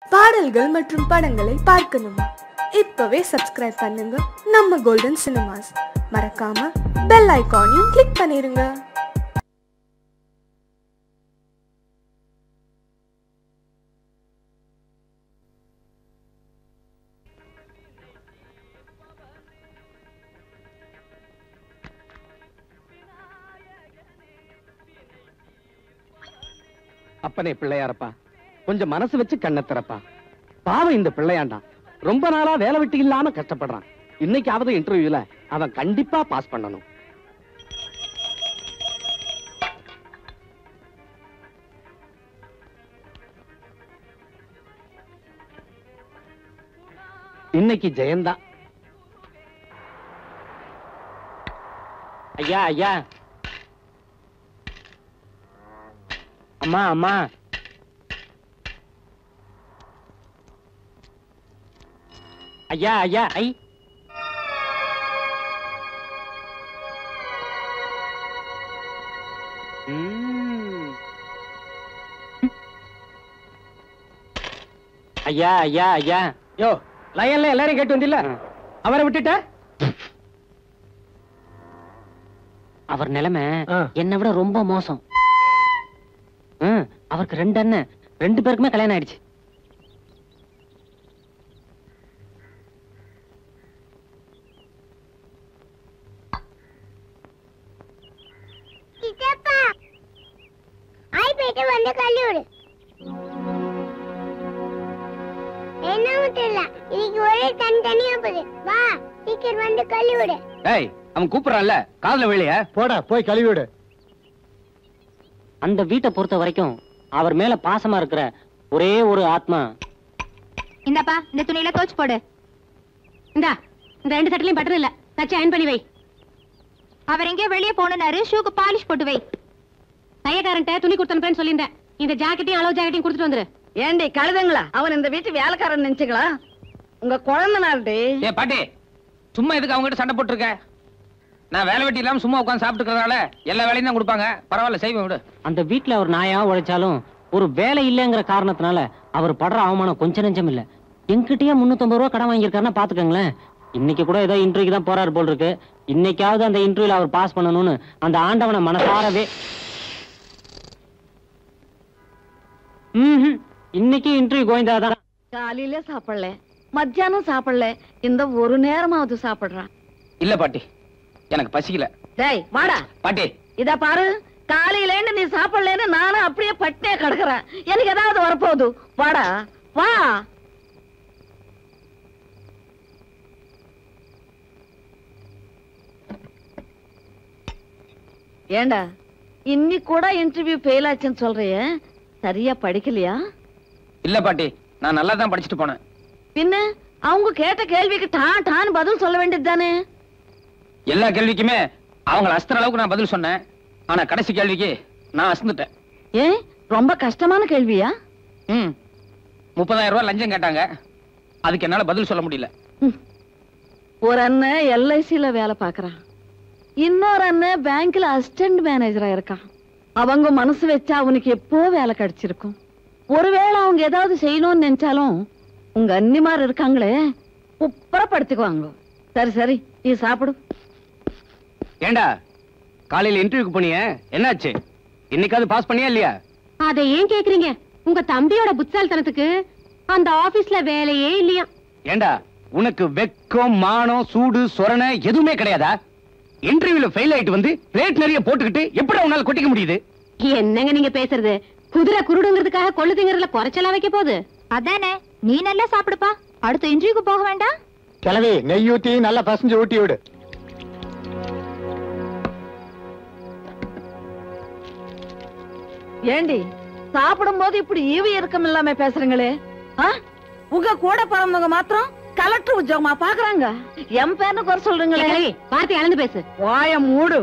பாடல்கள் மற்றும் படங்களை பார்க்கணுமா இப்பவே சப்ஸ்கிரைப் பண்ணுங்க நம்ம கோல்டன் சினிமாஸ் மறக்காம பெல் ஐகானையும் கிளிக் பண்ணிருங்க அப்பனே பிள்ளையாரப்பா கொஞ்சம் மனசு வச்சு கண்ணை திறப்பா பாவம் இந்த பிள்ளையாண்டா ரொம்ப நாளா வேலை வெட்டி இல்லாம கஷ்டப்படுறான் இன்னைக்காவது இன்டர்வியூல அவன் கண்டிப்பா பாஸ் பண்ணணும் இன்னைக்கு ஜெயந்தா ஐயா ஐயா அம்மா அம்மா ஐயா ஐயா ஐ ம். ஐயா ஐயா ஐயா யோ லயன்ல எல்லாரையும் கேட்டு வந்தில்ல அவரை விட்டுட்ட அவர் நிலைமை ஆ. என்னை விட ரொம்ப மோசம் ம், அவருக்கு ரெண்டு அண்ணன் ரெண்டு பேருக்குமே கல்யாணம் ஆயிடுச்சு சித்தப்பா ஆய் போயிட்டு வந்து கல்லி விடு என்னவும் தெரியல இன்னைக்கு ஒரே தனி தனியா போகுது வா சீக்கிரம் வந்து கல்லி விடு ஏய் அவன் கூப்பிடுறான்ல காதுல விழிய போடா போய் கழுவி விடு அந்த வீட்டை பொறுத்த வரைக்கும் அவர் மேல பாசமா இருக்கிற ஒரே ஒரு ஆத்மா இந்தாப்பா இந்த துணியில தோச்சு போடு இந்தா இந்த ரெண்டு சட்டிலையும் பட்டர் இல்ல தச்சு அயன் பண்ணி வை அவர் எங்கேயோ வெளியே போனாரு ஷூக்கு பாலிஷ் போட்டு வை தையக்காரன்ட்ட துணி கொடுத்தனுப்பேன்னு சொல்லியிருந்தேன் இந்த ஜாக்கெட்டையும் அளவு ஜாக்கெட்டையும் கொடுத்துட்டு வந்துரு ஏண்டி கழுதுங்களா அவன் இந்த வீட்டு வேலைக்காரன் நினைச்சுங்களா உங்க குழந்தைனாருடி ஏ பாட்டி சும்மா எதுக்கு அவங்க கிட்ட சண்டை போட்டுருக்க நான் வேலை வெட்டி இல்லாம சும்மா உட்காந்து சாப்பிட்டுக்கிறதால எல்லா வேலையும் தான் கொடுப்பாங்க பரவாயில்ல செய்வேன் விடு அந்த வீட்டுல அவர் நாயா உழைச்சாலும் ஒரு வேலை இல்லைங்கிற காரணத்தினால அவர் படுற அவமானம் கொஞ்சம் நெஞ்சம் இல்ல என்கிட்டயே முன்னூத்தம்பது ரூபா கடன் வாங்கியிருக்காருன்னா பாத்துக்கோங்களேன் இன்னைக்கு கூட ஏதோ இன்டர்வியூக்கு தான் போறாரு போல் இருக்கு இன்னைக்காவது அந்த இன்டர்வியூல அவர் பாஸ் பண்ணணும்னு அந்த ஆண்டவனை மனசாரவே ம்ஹும். இன்னைக்கு இன்டர்வியூ கோவிந்தா தான் காலையில சாப்பிடல மத்தியானம் சாப்பிடல இந்த ஒரு நேரமாவது சாப்பிடுறான் இல்ல பாட்டி எனக்கு பசிக்கல டேய் வாடா பாட்டி இத பாரு காலையில இருந்து நீ சாப்பிடலன்னு நானும் அப்படியே பட்டினே கிடக்குறேன் எனக்கு ஏதாவது வரப்போகுது வாடா வா ஏண்டா இன்னைக்கு கூட இன்டர்வியூ ஃபெயில் ஆச்சுன்னு சொல்றியே சரியா படிக்கலையா இல்ல பாட்டி நான் நல்லா தான் படிச்சுட்டு போனேன் பின்ன அவங்க கேட்ட கேள்விக்கு டான் டான் பதில் சொல்ல வேண்டியது தானே எல்லா கேள்விக்குமே அவங்கள அஸ்திர அளவுக்கு நான் பதில் சொன்னேன் ஆனா கடைசி கேள்விக்கு நான் அசந்துட்டேன் ஏன் ரொம்ப கஷ்டமான கேள்வியா ம் முப்பதாயிரம் ரூபாய் லஞ்சம் கேட்டாங்க அதுக்கு என்னால பதில் சொல்ல முடியல ம். ஒரு அண்ணன் எல்ஐசில வேலை பார்க்கறான் இன்னொரு அண்ணன் பேங்க்ல அசிஸ்டன்ட் மேனேஜரா இருக்கான் அவங்க மனசு வச்சா அவனுக்கு எப்போ வேலை கிடைச்சிருக்கும் ஒருவேளை அவங்க ஏதாவது செய்யணும்னு நினைச்சாலும் உங்க அன்னிமார் இருக்காங்களே குப்புறப்படுத்திக்குவாங்க சரி சரி நீ சாப்பிடு ஏண்டா காலையில இன்டர்வியூக்கு போனியே என்னாச்சு இன்னைக்காவது பாஸ் பண்ணியா இல்லையா அதை ஏன் கேக்குறீங்க உங்க தம்பியோட புத்தால்தனத்துக்கு அந்த ஆபீஸ்ல வேலையே இல்லையா ஏண்டா உனக்கு வெக்கம் மானம் சூடு சொரணை எதுவுமே கிடையாதா இன்டர்வியூல ஃபெயில் ஆயிட்டு வந்து பிளேட் நிறைய போட்டுக்கிட்டு எப்படி உன்னால கொட்டிக்க முடியுது என்னங்க நீங்க பேசுறது குதிரை குருடுங்கிறதுக்காக கொள்ளு திங்கறதுல குறைச்சலா வைக்க போகுது அதானே நீ நல்லா சாப்பிடுப்பா அடுத்த இன்டர்வியூக்கு போக வேண்டாம் கிளவி நெய் ஊத்தி நல்லா பசஞ்சு ஊட்டி விடு ஏண்டி சாப்பிடும்போது இப்படி ஈவி இறக்கம் இல்லாம பேசுறீங்களே ஆ? உங்க கூட பிறந்தவங்க மாத்திரம் கலெக்டர் உத்தியோகமா பாக்குறாங்க என் பேர்னு குறை சொல்றீங்களே கிழவி, வார்த்தை அளந்து பேசு வாய மூடு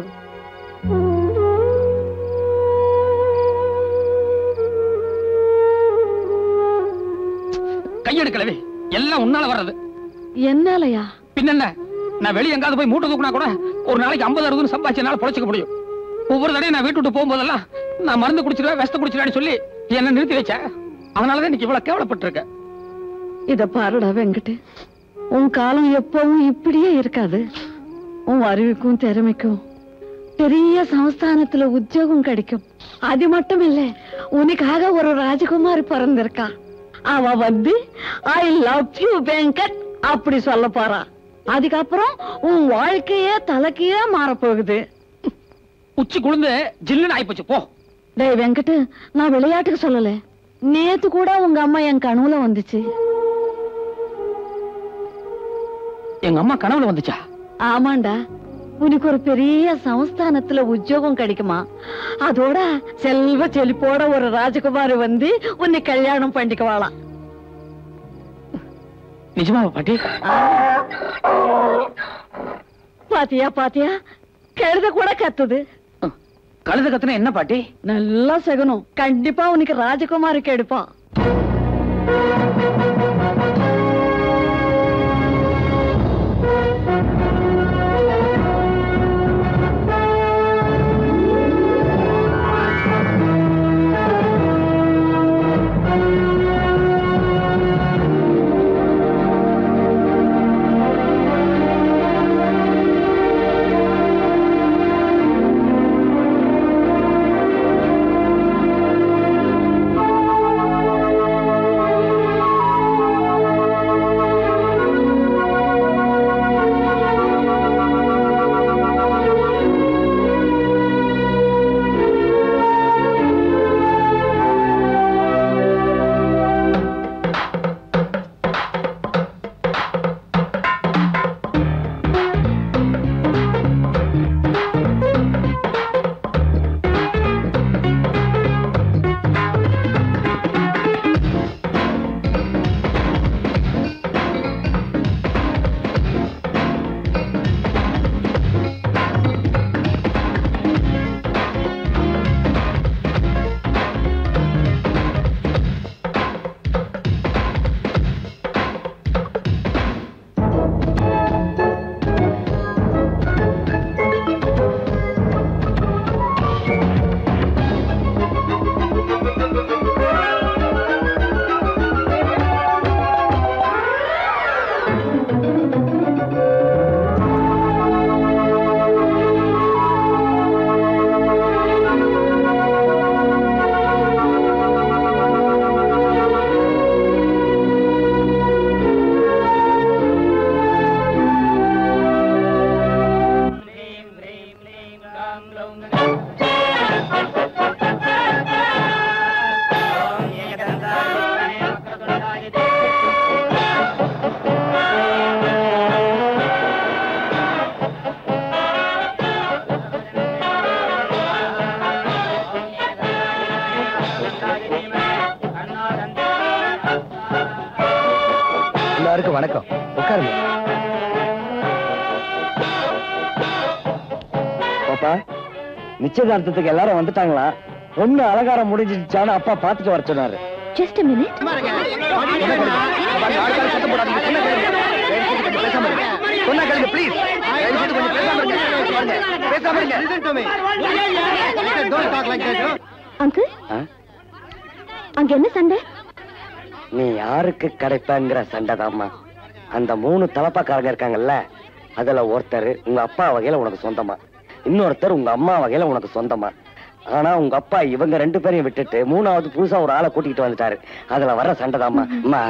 கையெடுக்கலவே எல்லாம் உன்னால வர்றது என்னாலயா பின்னென்ன நான் வெளிய எங்காவது போய் மூட்டை தூக்குனா கூட ஒரு நாளைக்கு ஐம்பது அறுபது சம்பாதிச்சு என்னால பொழைச்சிக்க முடியும் ஒவ்வொரு தடையும் நான் வீட்டு விட்டு போகும்போதெல்லாம் நான் மருந்து குடிச்சிருவேன் விஷத்தை குடிச்சிருவேன்னு சொல்லி என்ன நிறுத்தி வச்ச அதனாலதான் இன்னைக்கு இவ்வளவு கேவலப்பட்டிருக்கேன் இத பாருடா வெங்கட்டு உன் காலம் எப்பவும் இப்படியே இருக்காது உன் அறிவுக்கும் திறமைக்கும் பெரிய சமஸ்தானத்துல உத்தியோகம் கிடைக்கும் அது மட்டும் இல்ல உனக்காக ஒரு ராஜகுமாரி பிறந்திருக்கா அவ வந்து ஐ லவ் யூ வெங்கட் அப்படி சொல்ல போறா அதுக்கப்புறம் உன் வாழ்க்கையே தலைக்கீழ மாறப்போகுது உச்சி குளிர்ந்து ஜில்லுன்னு ஆயிப்போச்சு போ டேய் வெங்கட் நான் விளையாட்டுக்கு சொல்லல நேத்து கூட உங்க அம்மா என் கனவுல வந்துச்சு எங்க அம்மா கனவுல வந்துச்சா ஆமாண்டா உனக்கு ஒரு பெரிய சமஸ்தானத்துல உத்தியோகம் கிடைக்குமா அதோட செல்வ செழிப்போட ஒரு ராஜகுமாரி வந்து உன்னை கல்யாணம் பண்ணிக்குவாளாம் நிஜமாவா பாட்டி பாத்தியா பாத்தியா கழுத கூட கத்துது கழுத கத்துனா என்ன பாட்டி நல்லா சகுனம் கண்டிப்பா உனக்கு ராஜகுமாரி கெடுப்பான் எல்லாருக்கும் வணக்கம் உட்காருங்க பாப்பா நிச்சயதார்த்தத்துக்கு எல்லாரும் வந்துட்டாங்களா பொண்ணு அலங்காரம் முடிஞ்சிருச்சான்னு அப்பா பாத்துட்டு வர சொன்னாரு ஜஸ்ட் மினிட் சொன்னா கேளுங்க ப்ளீஸ் கொஞ்சம் பேசாம இருங்க பேசாம இருங்க listen to me don't talk like that uncle அங்க என்ன சண்டை நீ யாருக்கு கிடைப்பங்கிற சண்டைதாம்மா அந்த மூணு தலப்பாக்காரங்க இருக்காங்கல்ல அதுல ஒருத்தர் உங்க அப்பா வகையில உனக்கு சொந்தமா இன்னொருத்தர் உங்க அம்மா வகையில உனக்கு சொந்தமா ஆனா உங்க அப்பா இவங்க ரெண்டு பேரையும் விட்டுட்டு மூணாவது புதுசா ஒரு ஆளை கூட்டிட்டு வந்துட்டாரு அதுல வர்ற சண்டைதாம்மா அம்மா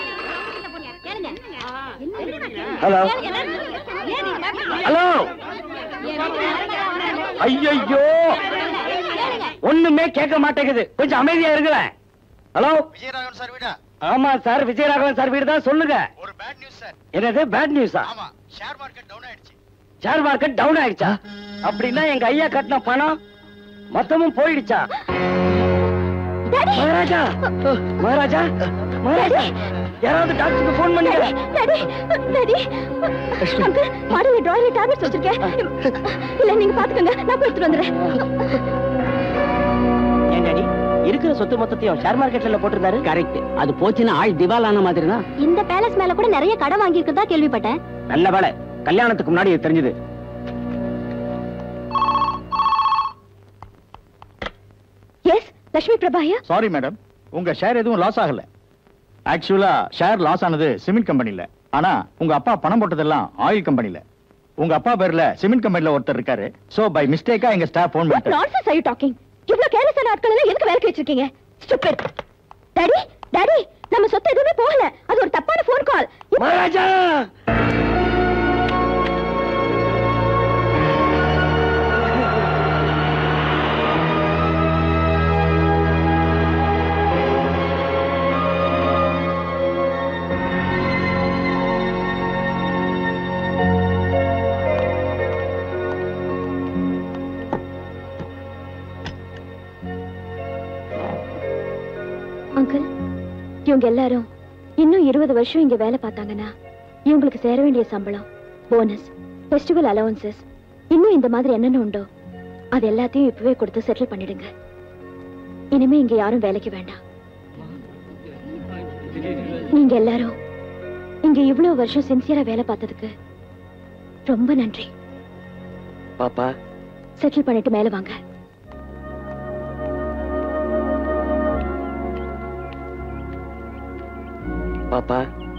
ஹலோ ஹலோ ஐயோ ஒண்ணுமே கேட்க மாட்டேங்குது கொஞ்சம் அமைதியா இருங்களேன் ஹலோ விஜயராகவன் சார் வீடா ஆமா சார் விஜயராகவன் சார் வீடு தான் சொல்லுங்க ஒரு பேட் நியூஸ் சார் என்னது பேட் நியூஸா ஆமா ஷேர் மார்க்கெட் டவுன் ஆயிடுச்சு ஷேர் மார்க்கெட் டவுன் ஆயிடுச்சா அப்படின்னா எங்க ஐயா கட்டின பணம் மொத்தமும் போயிடுச்சா மகாராஜா மகாராஜா மகாராஜா யாராவது டாக்டருக்கு போன் பண்ணுங்க டாடி டாடி அங்கிள் மாடியில டிராயர்ல டேப்லெட்ஸ் வச்சிருக்கேன் இல்ல நீங்க பாத்துக்கங்க நான் போய் எடுத்துட்டு வந்துடுறேன் ஏன் டாடி இருக்கிற சொத்து மொத்தத்தையும் ஷேர் மார்க்கெட்ல போட்டிருந்தாரு கரெக்ட் அது போச்சுன்னா ஆள் திவால் ஆன மாதிரி தான் இந்த பேலஸ் மேல கூட நிறைய கடன் வாங்கி இருக்கதா கேள்விப்பட்டேன் நல்ல வேலை கல்யாணத்துக்கு முன்னாடி இது தெரிஞ்சது எஸ் லட்சுமி பிரபாயா சாரி மேடம் உங்க ஷேர் எதுவும் லாஸ் ஆகல ஆக்சுவலா ஷேர் லாஸ் ஆனது சிமெண்ட் கம்பெனில ஆனா உங்க அப்பா பணம் போட்டதெல்லாம் ஆயில் கம்பெனில உங்க அப்பா பேர்ல சிமெண்ட் கம்பெனில ஒருத்தர் இருக்காரு சோ பை மிஸ்டேக்கா எங்க ஸ்டாஃப் போன் வாட் பண்ணிட்டாரு நான்சென்ஸ் ஆர் யூ டாக்கிங் இவ்ளோ கேர்லெஸ்ஸான ஆட்கள் எல்லாம் எதுக்கு வேலைக்கு வச்சிருக்கீங்க ஸ்டூபிட் டாடி டாடி நம்ம சொத்து எதுவுமே போகல அது ஒரு தப்பான ஃபோன் கால் மகாராஜா அங்கிள் இவங்க எல்லாரும் இன்னும் இருபது வருஷம் இங்க வேலை பார்த்தாங்கன்னா இவங்களுக்கு சேர வேண்டிய சம்பளம் போனஸ் ஃபெஸ்டிவல் அலவன்சஸ் இன்னும் இந்த மாதிரி என்னென்ன உண்டோ அது எல்லாத்தையும் இப்பவே கொடுத்து செட்டில் பண்ணிடுங்க இனிமே இங்க யாரும் வேலைக்கு வேண்டாம் நீங்க எல்லாரும் இங்க இவ்வளவு வருஷம் சின்சியரா வேலை பார்த்ததுக்கு ரொம்ப நன்றி பாப்பா செட்டில் பண்ணிட்டு மேல வாங்க பாப்பா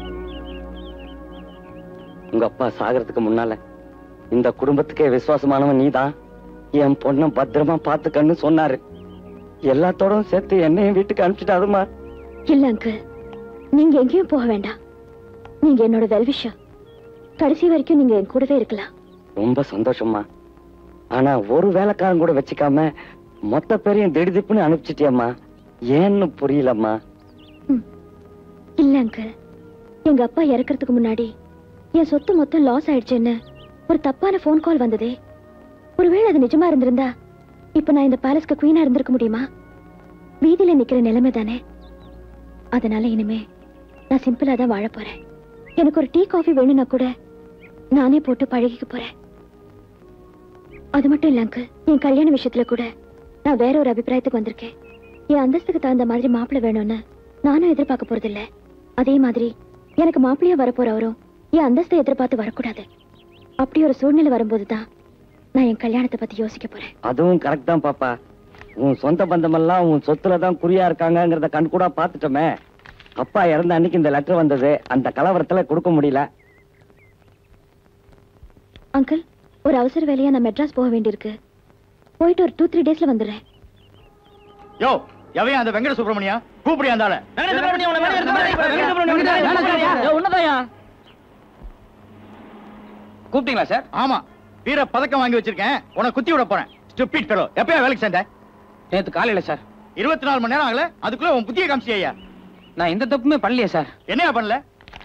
உங்க அப்பா சாகறதுக்கு முன்னால இந்த குடும்பத்துக்கே விசுவாசமானவன் நீதான் என் பொண்ண பத்திரமா பாத்துக்கன்னு சொன்னாரு எல்லாத்தோடும் சேர்த்து என்னையும் வீட்டுக்கு அனுப்பிச்சிட்டாருமா இல்ல அங்கிள் நீங்க எங்கேயும் போக வேண்டாம் நீங்க என்னோட வெல்விஷா கடைசி வரைக்கும் நீங்க என் கூடவே இருக்கலாம் ரொம்ப சந்தோஷமா ஆனா ஒரு வேலைக்காரன் கூட வச்சுக்காம மொத்த பேரையும் திடுதிப்புன்னு அனுப்பிச்சிட்டியம்மா ஏன்னு புரியலம்மா இல்ல அங்கிள் எங்க அப்பா இறக்கறதுக்கு முன்னாடி என் சொத்து மொத்தம் லாஸ் ஆயிடுச்சுன்னு ஒரு தப்பான ஃபோன் கால் வந்ததே ஒருவேளை அது நிஜமா இருந்திருந்தா இப்ப நான் இந்த பேலஸ்க்கு குயினா இருந்திருக்க முடியுமா வீதியில நிக்கிற நிலைமை தானே அதனால இனிமே நான் சிம்பிளா தான் வாழ போறேன் எனக்கு ஒரு டீ காஃபி வேணும்னா கூட நானே போட்டு பழகிக்க போறேன் அது மட்டும் இல்ல அங்கிள் என் கல்யாண விஷயத்துல கூட நான் வேற ஒரு அபிப்பிராயத்துக்கு வந்திருக்கேன் என் அந்தஸ்துக்கு தகுந்த மாதிரி மாப்பிள்ளை வேணும்னு நானும் எதிர்பார்க்க போறதில்ல அதே மாதிரி எனக்கு மாப்பிள்ளையா வரப்போறவரும் என் அந்தஸ்தை எதிர்பார்த்து வரக்கூடாது அப்படி ஒரு சூழ்நிலை வரும்போதுதான் நான் என் கல்யாணத்தை பத்தி யோசிக்க போறேன் அதுவும் கரெக்ட் தான் பாப்பா உன் சொந்த பந்தமெல்லாம் உன் சொத்துல தான் குறியா இருக்காங்கங்கிறத கண் கூட பாத்துட்டோமே அப்பா இறந்த அன்னைக்கு இந்த லெட்டர் வந்தது அந்த கலவரத்துல கொடுக்க முடியல அங்கிள் ஒரு அவசர வேலையா நான் மெட்ராஸ் போக வேண்டியிருக்கு போயிட்டு ஒரு டூ த்ரீ டேஸ்ல வந்துடுறேன் யோ எவையா அந்த வெங்கட சுப்பிரமணியா கூப்பிடியா அந்த ஆளை உன்னதாயா கூப்பிட்டீங்களா சார் ஆமா வீர பதக்கம் வாங்கி வச்சிருக்கேன் உனக்கு குத்தி விட போறேன் ஸ்டூபிட் ஃபெலோ எப்பயா வேலைக்கு சேர்ந்த நேத்து காலையில சார் இருபத்தி நாலு மணி நேரம் ஆகல அதுக்குள்ள உன் புத்திய காமிச்சியா நான் எந்த தப்புமே பண்ணலையே சார் என்னையா பண்ணல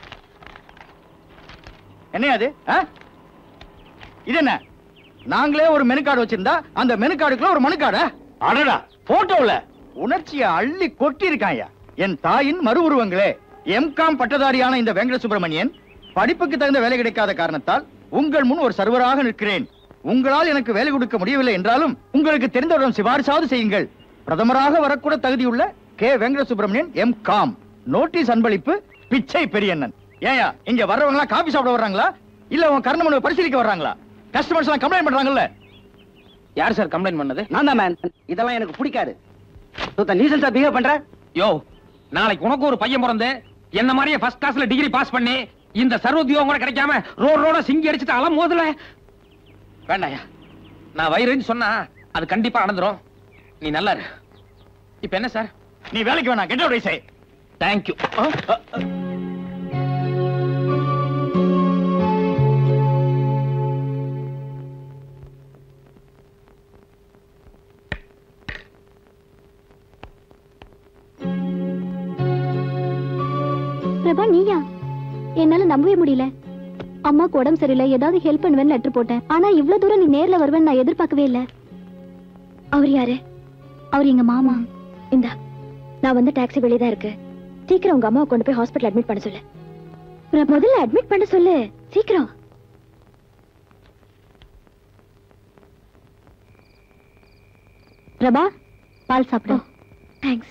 என்னையா அது ஆ? இது என்ன நாங்களே ஒரு மெனு கார்டு வச்சிருந்தா அந்த மெனு கார்டுக்குள்ள ஒரு மனு கார்டா அடடா போட்டோல உணர்ச்சிய அள்ளி கொட்டி இருக்காயா என் தாயின் மறு உருவங்களே எம்காம் பட்டதாரியான இந்த வெங்கட சுப்பிரமணியன் படிப்புக்கு தகுந்த வேலை கிடைக்காத காரணத்தால் உங்கள் முன் ஒரு சர்வராக நிற்கிறேன் உங்களால் எனக்கு வேலை கொடுக்க முடியவில்லை என்றாலும் உங்களுக்கு தெரிந்தவரிடம் சிபாரிசாவது செய்யுங்கள் பிரதமராக வரக்கூட தகுதியுள்ள K Venkata Subramanian M com notice அன்பளிப்பு பிச்சை பெரியண்ணன் ஏயா இங்க வர்றவங்க எல்லாம் காபி சாப்பிட வர்றாங்களா இல்ல உன் கர்ணமனு பரிசீலிக்க வர்றாங்களா கஸ்டமர்ஸ் எல்லாம் கம்ப்ளைண்ட் பண்றாங்கல்ல யார் சார் கம்ப்ளைண்ட் பண்ணது நான் தான் மேன் இதெல்லாம் எனக்கு பிடிக்காது நீசன்ஸா பிஹேவ் பண்ற யோ நாளைக்கு உனக்கு ஒரு பையன் பிறந்து என்ன மாதிரியே ஃபர்ஸ்ட் கிளாஸ்ல டிகிரி பாஸ் பண்ணி இந்த சர்வத்தியோகம் கூட கிடைக்காம ரோட் ரோட சிங்கி அடிச்சுட்டு அலம் மோதல வேண்டாயா நான் வயிறுன்னு சொன்னா அது கண்டிப்பா அணந்துரும் நீ நல்லா இரு இப்ப என்ன சார் நீ வேலைக்கு வேணாம் கெட்ட உடைய செய் தேங்க்யூ பிரபா நீயா என்னால நம்பவே முடியல அம்மாக்கு உடம்பு சரியில்லை ஏதாவது ஹெல்ப் பண்ணுவேன்னு லெட்டர் போட்டேன் ஆனா இவ்வளவு தூரம் நீ நேர்ல வருவேன்னு நான் எதிர்பார்க்கவே இல்ல அவர் யாரு அவர் எங்க மாமா இந்தா நான் வந்து டாக்ஸி வெளியே தான் இருக்கு சீக்கிரம் உங்க அம்மாவை கொண்டு போய் ஹாஸ்பிட்டல் அட்மிட் பண்ண சொல்லு பிர- முதல்ல அட்மிட் பண்ண சொல்லு சீக்கிரம் பிரபா பால் சாப்பிடு தேங்க்ஸ்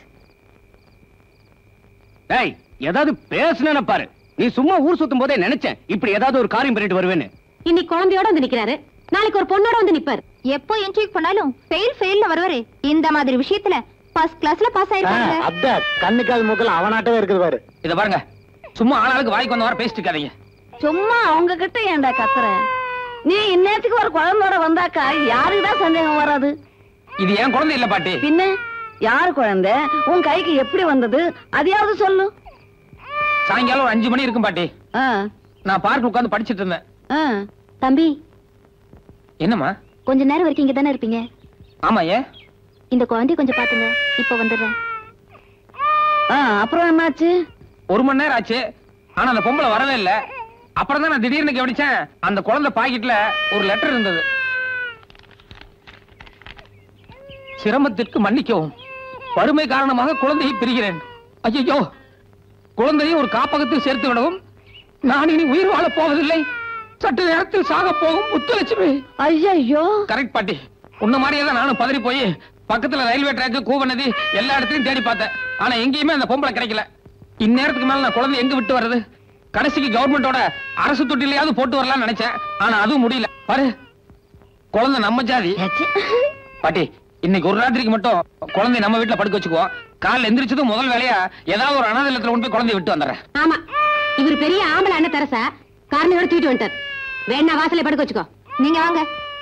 டேய் ஏதாவது பேசுனேன்னு பாரு நீ சும்மா ஊர் சுத்தும் போதே நினைச்சேன் இப்படி ஏதாவது ஒரு காரியம் பண்ணிட்டு வருவேன்னு இன்னைக்கு குழந்தையோட வந்து நிக்கிறாரு நாளைக்கு ஒரு பொண்ணோட வந்து நிப்பாரு எப்போ இன்டர்வியூ பண்ணாலும் ஃபெயில் ஃபெயில்ல வருவாரு இந்த மாதிரி விஷயத்துல ஃபர்ஸ்ட் கிளாஸ்ல பாஸ் ஆயிருக்காங்க அத்த கண்ணுக்கால் மூக்கல் அவனாட்டவே இருக்குது பாரு இத பாருங்க சும்மா ஆளாளுக்கு வாய்க்கு வந்த வர பேசிட்டு இருக்காதீங்க சும்மா அவங்க கிட்ட ஏன்டா கத்துற நீ இந்நேரத்துக்கு ஒரு குழந்தையோட வந்தாக்கா யாருக்குதான் சந்தேகம் வராது இது என் குழந்தை இல்ல பாட்டி பின்ன யாரு குழந்தை உன் கைக்கு எப்படி வந்தது அதையாவது சொல்லு சாயங்காலம் ஒரு அஞ்சு மணி இருக்கும் பாட்டி ஆ, நான் பார்க் உட்கார்ந்து படிச்சிட்டு இருந்தேன் ஆ. தம்பி என்னம்மா கொஞ்ச நேரம் வரைக்கும் இங்க தானே இருப்பீங்க ஆமா ஏன் இந்த குழந்தைய கொஞ்சம் பாத்துங்க இப்ப வந்துடுறேன் ஆ, அப்புறம் என்னாச்சு ஒரு மணி நேரம் ஆச்சு ஆனா அந்த பொம்பளை வரவே இல்ல அப்புறம் தான் நான் திடீர்னு கவனிச்சேன் அந்த குழந்தை பாக்கெட்ல ஒரு லெட்டர் இருந்தது சிரமத்திற்கு மன்னிக்கவும் வறுமை காரணமாக குழந்தையை பிரிகிறேன் ஐயோ குழந்தையை ஒரு காப்பகத்தில் சேர்த்து விடவும் நான் இனி உயிர் வாழப் போவதில்லை சற்று நேரத்தில் சாக போகும் முத்துலட்சுமி ஐயோ கரெக்ட் பாட்டி உன்ன மாதிரியே தான் நானும் பதறி போய் பக்கத்துல ரயில்வே ட்ராக் கூவ நதி எல்லா இடத்துலயும் தேடி பார்த்தேன் ஆனா எங்கேயுமே அந்த பொம்பளை கிடைக்கல இந்நேரத்துக்கு மேல நான் குழந்தை எங்க விட்டு வர்றது கடைசிக்கு கவர்மெண்டோட அரசு தொட்டிலையாவது போட்டு வரலாம்னு நினைச்சேன் ஆனா அதுவும் முடியல பாரு குழந்தை நம்ம ஜாதி பாட்டி இன்னைக்கு ஒரு ராத்திரிக்கு மட்டும் குழந்தை நம்ம வீட்டுல படுக்க வச்சுக்குவோம் காலைல எந்திரிச்சதும் முதல் வேலையா ஏதாவது ஒரு அனாதை இல்லத்துல கொண்டு போய் குழந்தைய விட்டு வந்துடுறேன் ஆமா இவர் பெரிய ஆம்பளை அண்ணன் தரசா காரணையோட தூக்கிட்டு வந்துட்டார் வேணா வாசல்ல படுக்க வச்சுக்கோ நீங்க வாங்க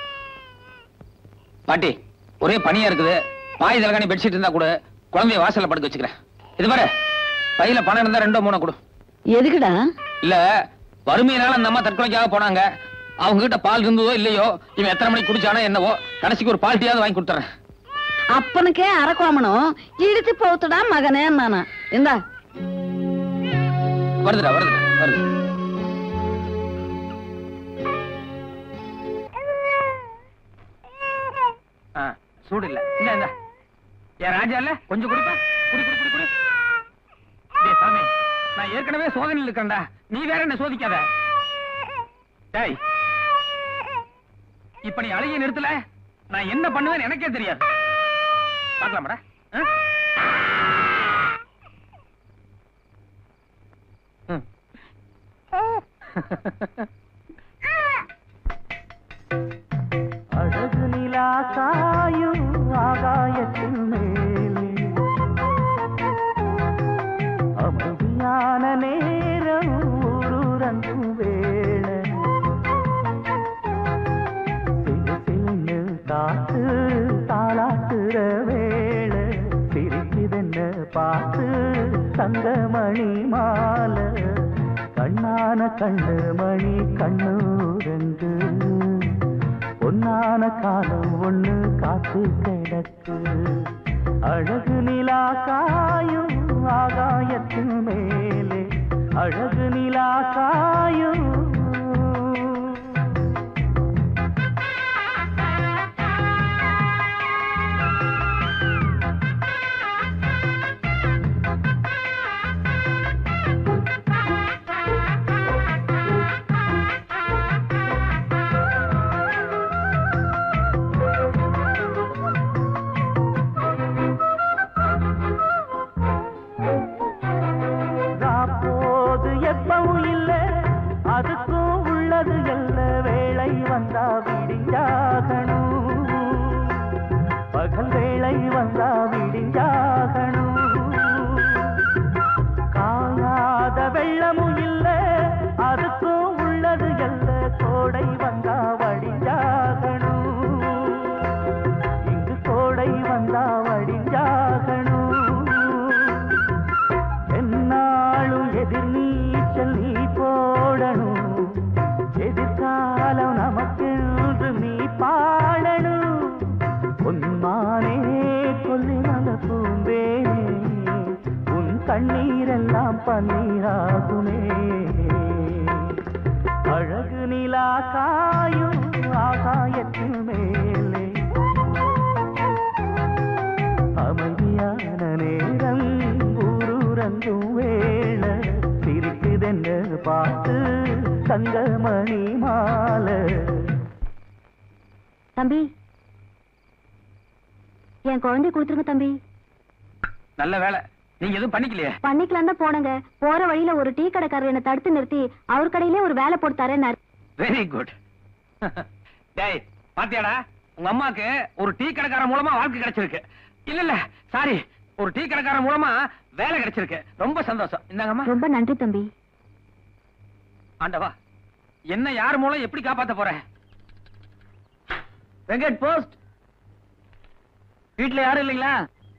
பாட்டி ஒரே பனியா இருக்குது பாய் தலகாணி பெட்ஷீட் இருந்தா கூட குழந்தைய வாசல்ல படுக்க வச்சுக்கிறேன் இது பாரு பையில பணம் இருந்தா ரெண்டோ மூணோ கொடு எதுக்குடா இல்ல வறுமையினால அந்த அம்மா தற்கொலைக்காக போனாங்க அவங்க கிட்ட பால் இருந்ததோ இல்லையோ இவன் எத்தனை மணிக்கு குடிச்சானோ என்னவோ கடைசிக்கு ஒரு பால் டீயாவது வாங்கி கொடுத்துறேன் அப்பனுக்கே அரக்கோமனும் இழுத்து போத்துடா மகனே நானா இந்தா வருதுடா வருதுடா வருது ஆ, சூடு இல்ல இந்த இந்த என் ராஜா இல்ல கொஞ்சம் குடிப்பா குடி குடி குடி குடி டேய் சாமி நான் ஏற்கனவே சோதனையில் இருக்கேன்டா நீ வேற என்ன சோதிக்காத டேய் இப்ப நீ அழுகிய நிறுத்தல நான் என்ன பண்ணுவேன்னு எனக்கே தெரியாது பார்க்கலாமாடா ஆ? ம். அழகு நிலா காயும் ஆகாயத்தின் மேலே அமைதியான நேரம் ஊரூரங்கும் வேளை சிறு சின்னு காத்து தாளாட்டுற வேளை சிரிக்குதென்ன பார்த்து தங்கமணி மாலை கண்ணான கண்ணு மணி கண்ணூரங்கு பொன்னான காலம் ஒண்ணு காத்து கிடக்கு அழகு நிலா காயும் ஆகாயத்தின் மேலே அழகு நிலா காயும் போது எப்பவும் இல்ல அதுக்கும் உள்ளது எல்ல வேளை வந்தா விடிஞ்சாகணும் பகல் வேளை வந்தா விடிஞ்சாகணும் காணாத வெள்ளமும் இல்ல அதுக்கும் உள்ளது எல்ல கோடை வந்தா வடிஞ்சாகணும் இங்கு கோடை வந்தா வடிஞ்சாகணும் என்னாலும் எதிர் நீச்சல் நீ போடணும் எதிர்காலம் நமக்கென்று நீ பாடணும் பொன்மானே கொல்லிமல பூந்தேனே உன் கண்ணீரெல்லாம் பன்னீராகுமே அழகு நிலா காயும் ஆகாயத்தின் மேலே அமைதியான நேரம் ஊரூரங்கும் வேள சிரிக்குதென்ன பார்த்து தங்கமணி மாலை தம்பி என் குழந்தை கொடுத்துருங்க தம்பி நல்ல வேலை நீங்க எதுவும் பண்ணிக்கலையே பண்ணிக்கலாம் தான் போனங்க போற வழியில ஒரு டீ கடைக்காரர் என்ன தடுத்து நிறுத்தி அவர் கடையிலே ஒரு வேலை போட்டு தரேன்னாரு வெரி குட் டேய் பாத்தியாடா உங்க அம்மாக்கு ஒரு டீ கடைக்காரன் மூலமா வாழ்க்கை கிடைச்சிருக்கு இல்ல இல்ல சாரி ஒரு டீ கடைக்காரன் மூலமா வேலை கிடைச்சிருக்கு ரொம்ப சந்தோஷம் இந்தாங்கம்மா ரொம்ப நன்றி தம்பி ஆண்டவா என்ன யார் மூலம் எப்படி காப்பாத்த போற வெங்கட் போஸ்ட் வீட்ல யாரும் இல்லைங்களா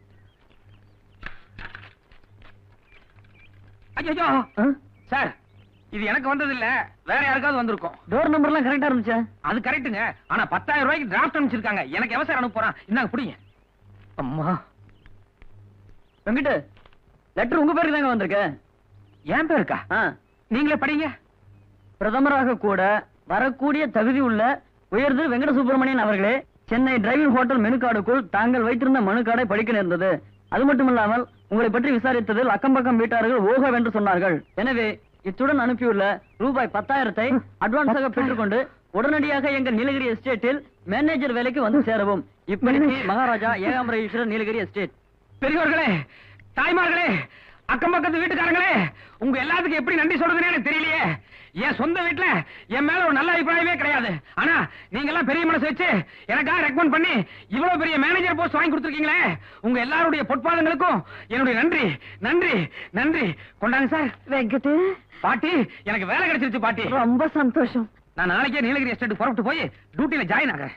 ஐயோ சார் இது எனக்கு வந்தது இல்ல வேற யாருக்காவது வந்திருக்கும் டோர் நம்பர்லாம் கரெக்டா இருந்துச்சா அது கரெக்ட்டுங்க ஆனா பத்தாயிரம் ரூபாய்க்கு டிராஃப்ட் அனுப்பிச்சிருக்காங்க எனக்கு எவன் சார் அனுப்ப போறான் இந்தாங்க பிடிங்க அம்மா வெங்கட் லெட்டர் உங்க பேருக்கு தாங்க வந்திருக்கு என் பேருக்கா ஆ. நீங்களே படிங்க பிரதமராக கூட வரக்கூடிய தகுதி உள்ள உயர்ந்து வெங்கட சுப்பிரமணியன் அவர்களே சென்னை டிரைவிங் ஹோட்டல் மெனு கார்டுக்குள் தாங்கள் வைத்திருந்த மனு கார்டை படிக்க நேர்ந்தது அது மட்டுமில்லாமல் உங்களை பற்றி விசாரித்ததில் அக்கம் பக்கம் வீட்டார்கள் ஓகவென்று சொன்னார்கள் எனவே இத்துடன் அனுப்பியுள்ள ரூபாய் பத்தாயிரத்தை அட்வான்ஸாக பெற்றுக்கொண்டு உடனடியாக எங்கள் நீலகிரி எஸ்டேட்டில் மேனேஜர் வேலைக்கு வந்து சேரவும் இப்படிக்கு மகாராஜா ஏகாம்பரேஸ்வரர் நீலகிரி எஸ்டேட் பெரியவர்களே தாய்மார்களே அக்கம் பக்கத்து வீட்டுக்காரங்களே உங்க எல்லாத்துக்கும் எப்படி நன்றி சொல்றதுன்னு எனக்கு தெரியலையே என் சொந்த வீட்டுல என் மேல ஒரு நல்ல அபிப்பிராயமே கிடையாது ஆனா நீங்க எல்லாம் பெரிய மனசு வச்சு எனக்காக ரெக்கமெண்ட் பண்ணி இவ்வளவு பெரிய மேனேஜர் போஸ்ட் வாங்கி கொடுத்துருக்கீங்களே உங்க எல்லாருடைய பொற்பாதங்களுக்கும் என்னுடைய நன்றி நன்றி நன்றி கொண்டாங்க சார் வெங்கட் பாட்டி எனக்கு வேலை கிடைச்சிருச்சு பாட்டி ரொம்ப சந்தோஷம் நான் நாளைக்கே நீலகிரி எஸ்டேட் புறப்பட்டு போய் டியூட்டில ஜாயின் ஆகிறேன்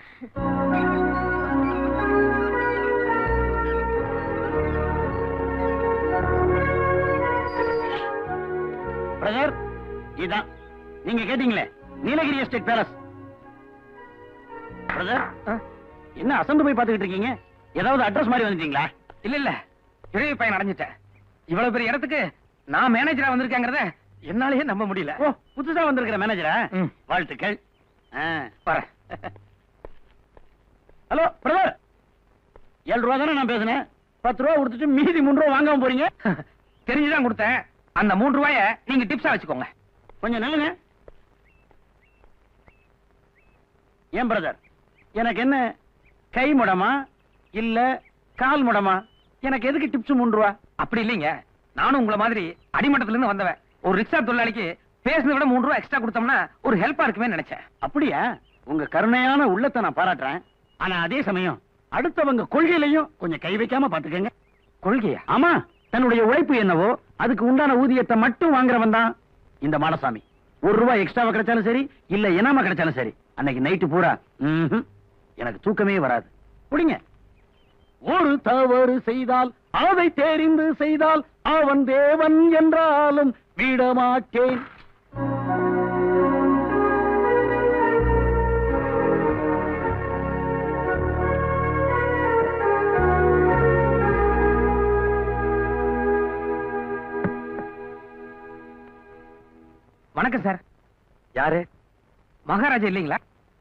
பிரதர் இதான் நீங்க கேட்டீங்களே நீலகிரி எஸ்டேட் பேலஸ் பிரதர் என்ன அசந்து போய் பாத்துக்கிட்டு இருக்கீங்க ஏதாவது அட்ரஸ் மாதிரி வந்துட்டீங்களா இல்ல இல்ல இளைய பையன் அடைஞ்சிட்டேன் இவ்வளவு பெரிய இடத்துக்கு நான் மேனேஜரா வந்திருக்கேங்கிறத என்னாலேயே நம்ப முடியல ஓ புதுசா வந்திருக்கிற மேனேஜரா ம். வாழ்த்துக்கள் ஆ. வரேன் ஹலோ பிரதர் ஏழு ரூபா தானே நான் பேசினேன் பத்து ரூபா கொடுத்துட்டு மீதி மூணு ரூபா வாங்காம போறீங்க தெரிஞ்சுதான் கொடுத்தேன் அந்த மூன்று ரூபாய நீங்க டிப்ஸா வச்சுக்கோங்க கொஞ்சம் நில்லுங்க ஏன் பிரதர் எனக்கு என்ன கை முடமா இல்ல கால் முடமா எனக்கு எதுக்கு டிப்ஸ் மூணு ரூபா அப்படி இல்லைங்க நானும் உங்கள மாதிரி அடிமட்டத்துல இருந்து வந்தவன் ஒரு ரிக்ஷா தொழிலாளிக்கு பேசுனதை விட மூணு ரூபா எக்ஸ்ட்ரா கொடுத்தோம்னா ஒரு ஹெல்ப்பா இருக்குமே நினைச்சேன் அப்படியா உங்க கருணையான உள்ளத்தை நான் பாராட்டுறேன் ஆனா அதே சமயம் அடுத்தவங்க கொள்கையிலையும் கொஞ்சம் கை வைக்காம பாத்துக்கங்க கொள்கையா ஆமா தன்னுடைய உழைப்பு என்னவோ அதுக்கு உண்டான ஊதியத்தை மட்டும் வாங்குறவன் தான் இந்த மாடசாமி ஒரு ரூபாய் எக்ஸ்ட்ராவா கிடைச்சாலும் சரி இல்ல இனாம கிடைச்சாலும் சரி அன்னைக்கு நைட்டு பூரா ம்ஹும், எனக்கு தூக்கமே வராது புடிங்க ஒரு தவறு செய்தால் அதை தெரிந்து செய்தால் அவன் தேவன் என்றாலும் விடமாட்டேன் வணக்கம் சார் யாரு மகாராஜா இல்லைங்களா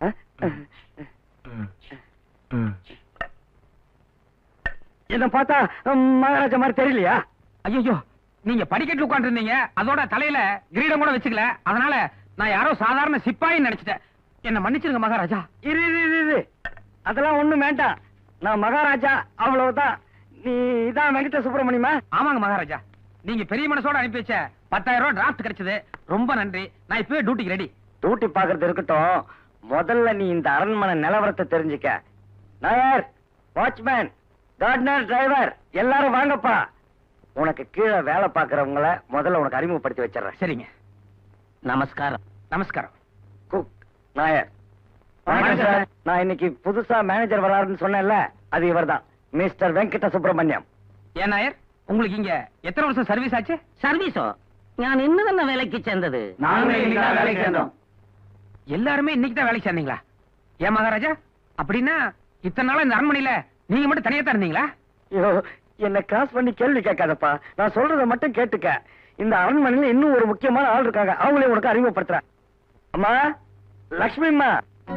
என்ன பார்த்தா ம், மகாராஜா மாதிரி தெரியலையா ஐயோ நீங்க படிக்கட்டு உட்கார்ந்து இருந்தீங்க அதோட தலையில கிரீடம் கூட வச்சுக்கல அதனால நான் யாரோ சாதாரண சிப்பாயின்னு நினைச்சிட்டேன் என்ன மன்னிச்சிருங்க மகாராஜா இரு இரு இரு, இரு அதெல்லாம் ஒண்ணும் வேண்டாம் நான் மகாராஜா அவ்வளவுதான் நீ இதான் வெங்கட சுப்பிரமணியமா ஆமாங்க மகாராஜா நீங்க பெரிய மனசோட அனுப்பி வச்ச பத்தாயிரம் ரூபாய் டிராஃப்ட் கிடைச்சது ரொம்ப நன்றி நான் இப்பவே டியூட்டிக்கு ரெடி டியூட்டி பாக்குறது இருக்கட்டும் முதல்ல நீ இந்த அரண்மனை நிலவரத்தை தெரிஞ்சுக்க நாயர் வாட்ச்மேன் கார்டனர் டிரைவர் எல்லாரும் வாங்கப்பா உனக்கு கீழே வேலை பாக்குறவங்கள முதல்ல உனக்கு அறிமுகப்படுத்தி வச்சிடுறேன் சரிங்க நமஸ்காரம் நமஸ்காரம் குக் நாயர் வணக்கம் சார் நான் இன்னைக்கு புதுசா மேனேஜர் வராருன்னு சொன்னேன்ல அது இவர்தான் மிஸ்டர் வெங்கட சுப்பிரமணியம் ஏன் நாயர் உங்களுக்கு இங்க எத்தனை வருஷம் சர்வீஸ் ஆச்சு சர்வீஸோ நான் இன்னும் வேலைக்கு சேர்ந்தது நாங்களே இன்னைக்கு வேலைக்கு சேர்ந்தோம் எல்லாருமே இன்னைக்கு தான் வேலைக்கு சேர்ந்தீங்களா ஏன் மகாராஜா அப்படின்னா இத்தனை நாளா இந்த அரண்மனையில நீங்க மட்டும் தனியா தான் இருந்தீங்களா ஐயோ என்ன கிராஸ் பண்ணி கேள்வி கேட்காதப்பா நான் சொல்றத மட்டும் கேட்டுக்க இந்த அரண்மனையில இன்னும் ஒரு முக்கியமான ஆள் இருக்காங்க அவங்களே உனக்கு அறிமுகப்படுத்துறேன் அம்மா லக்ஷ்மி அம்மா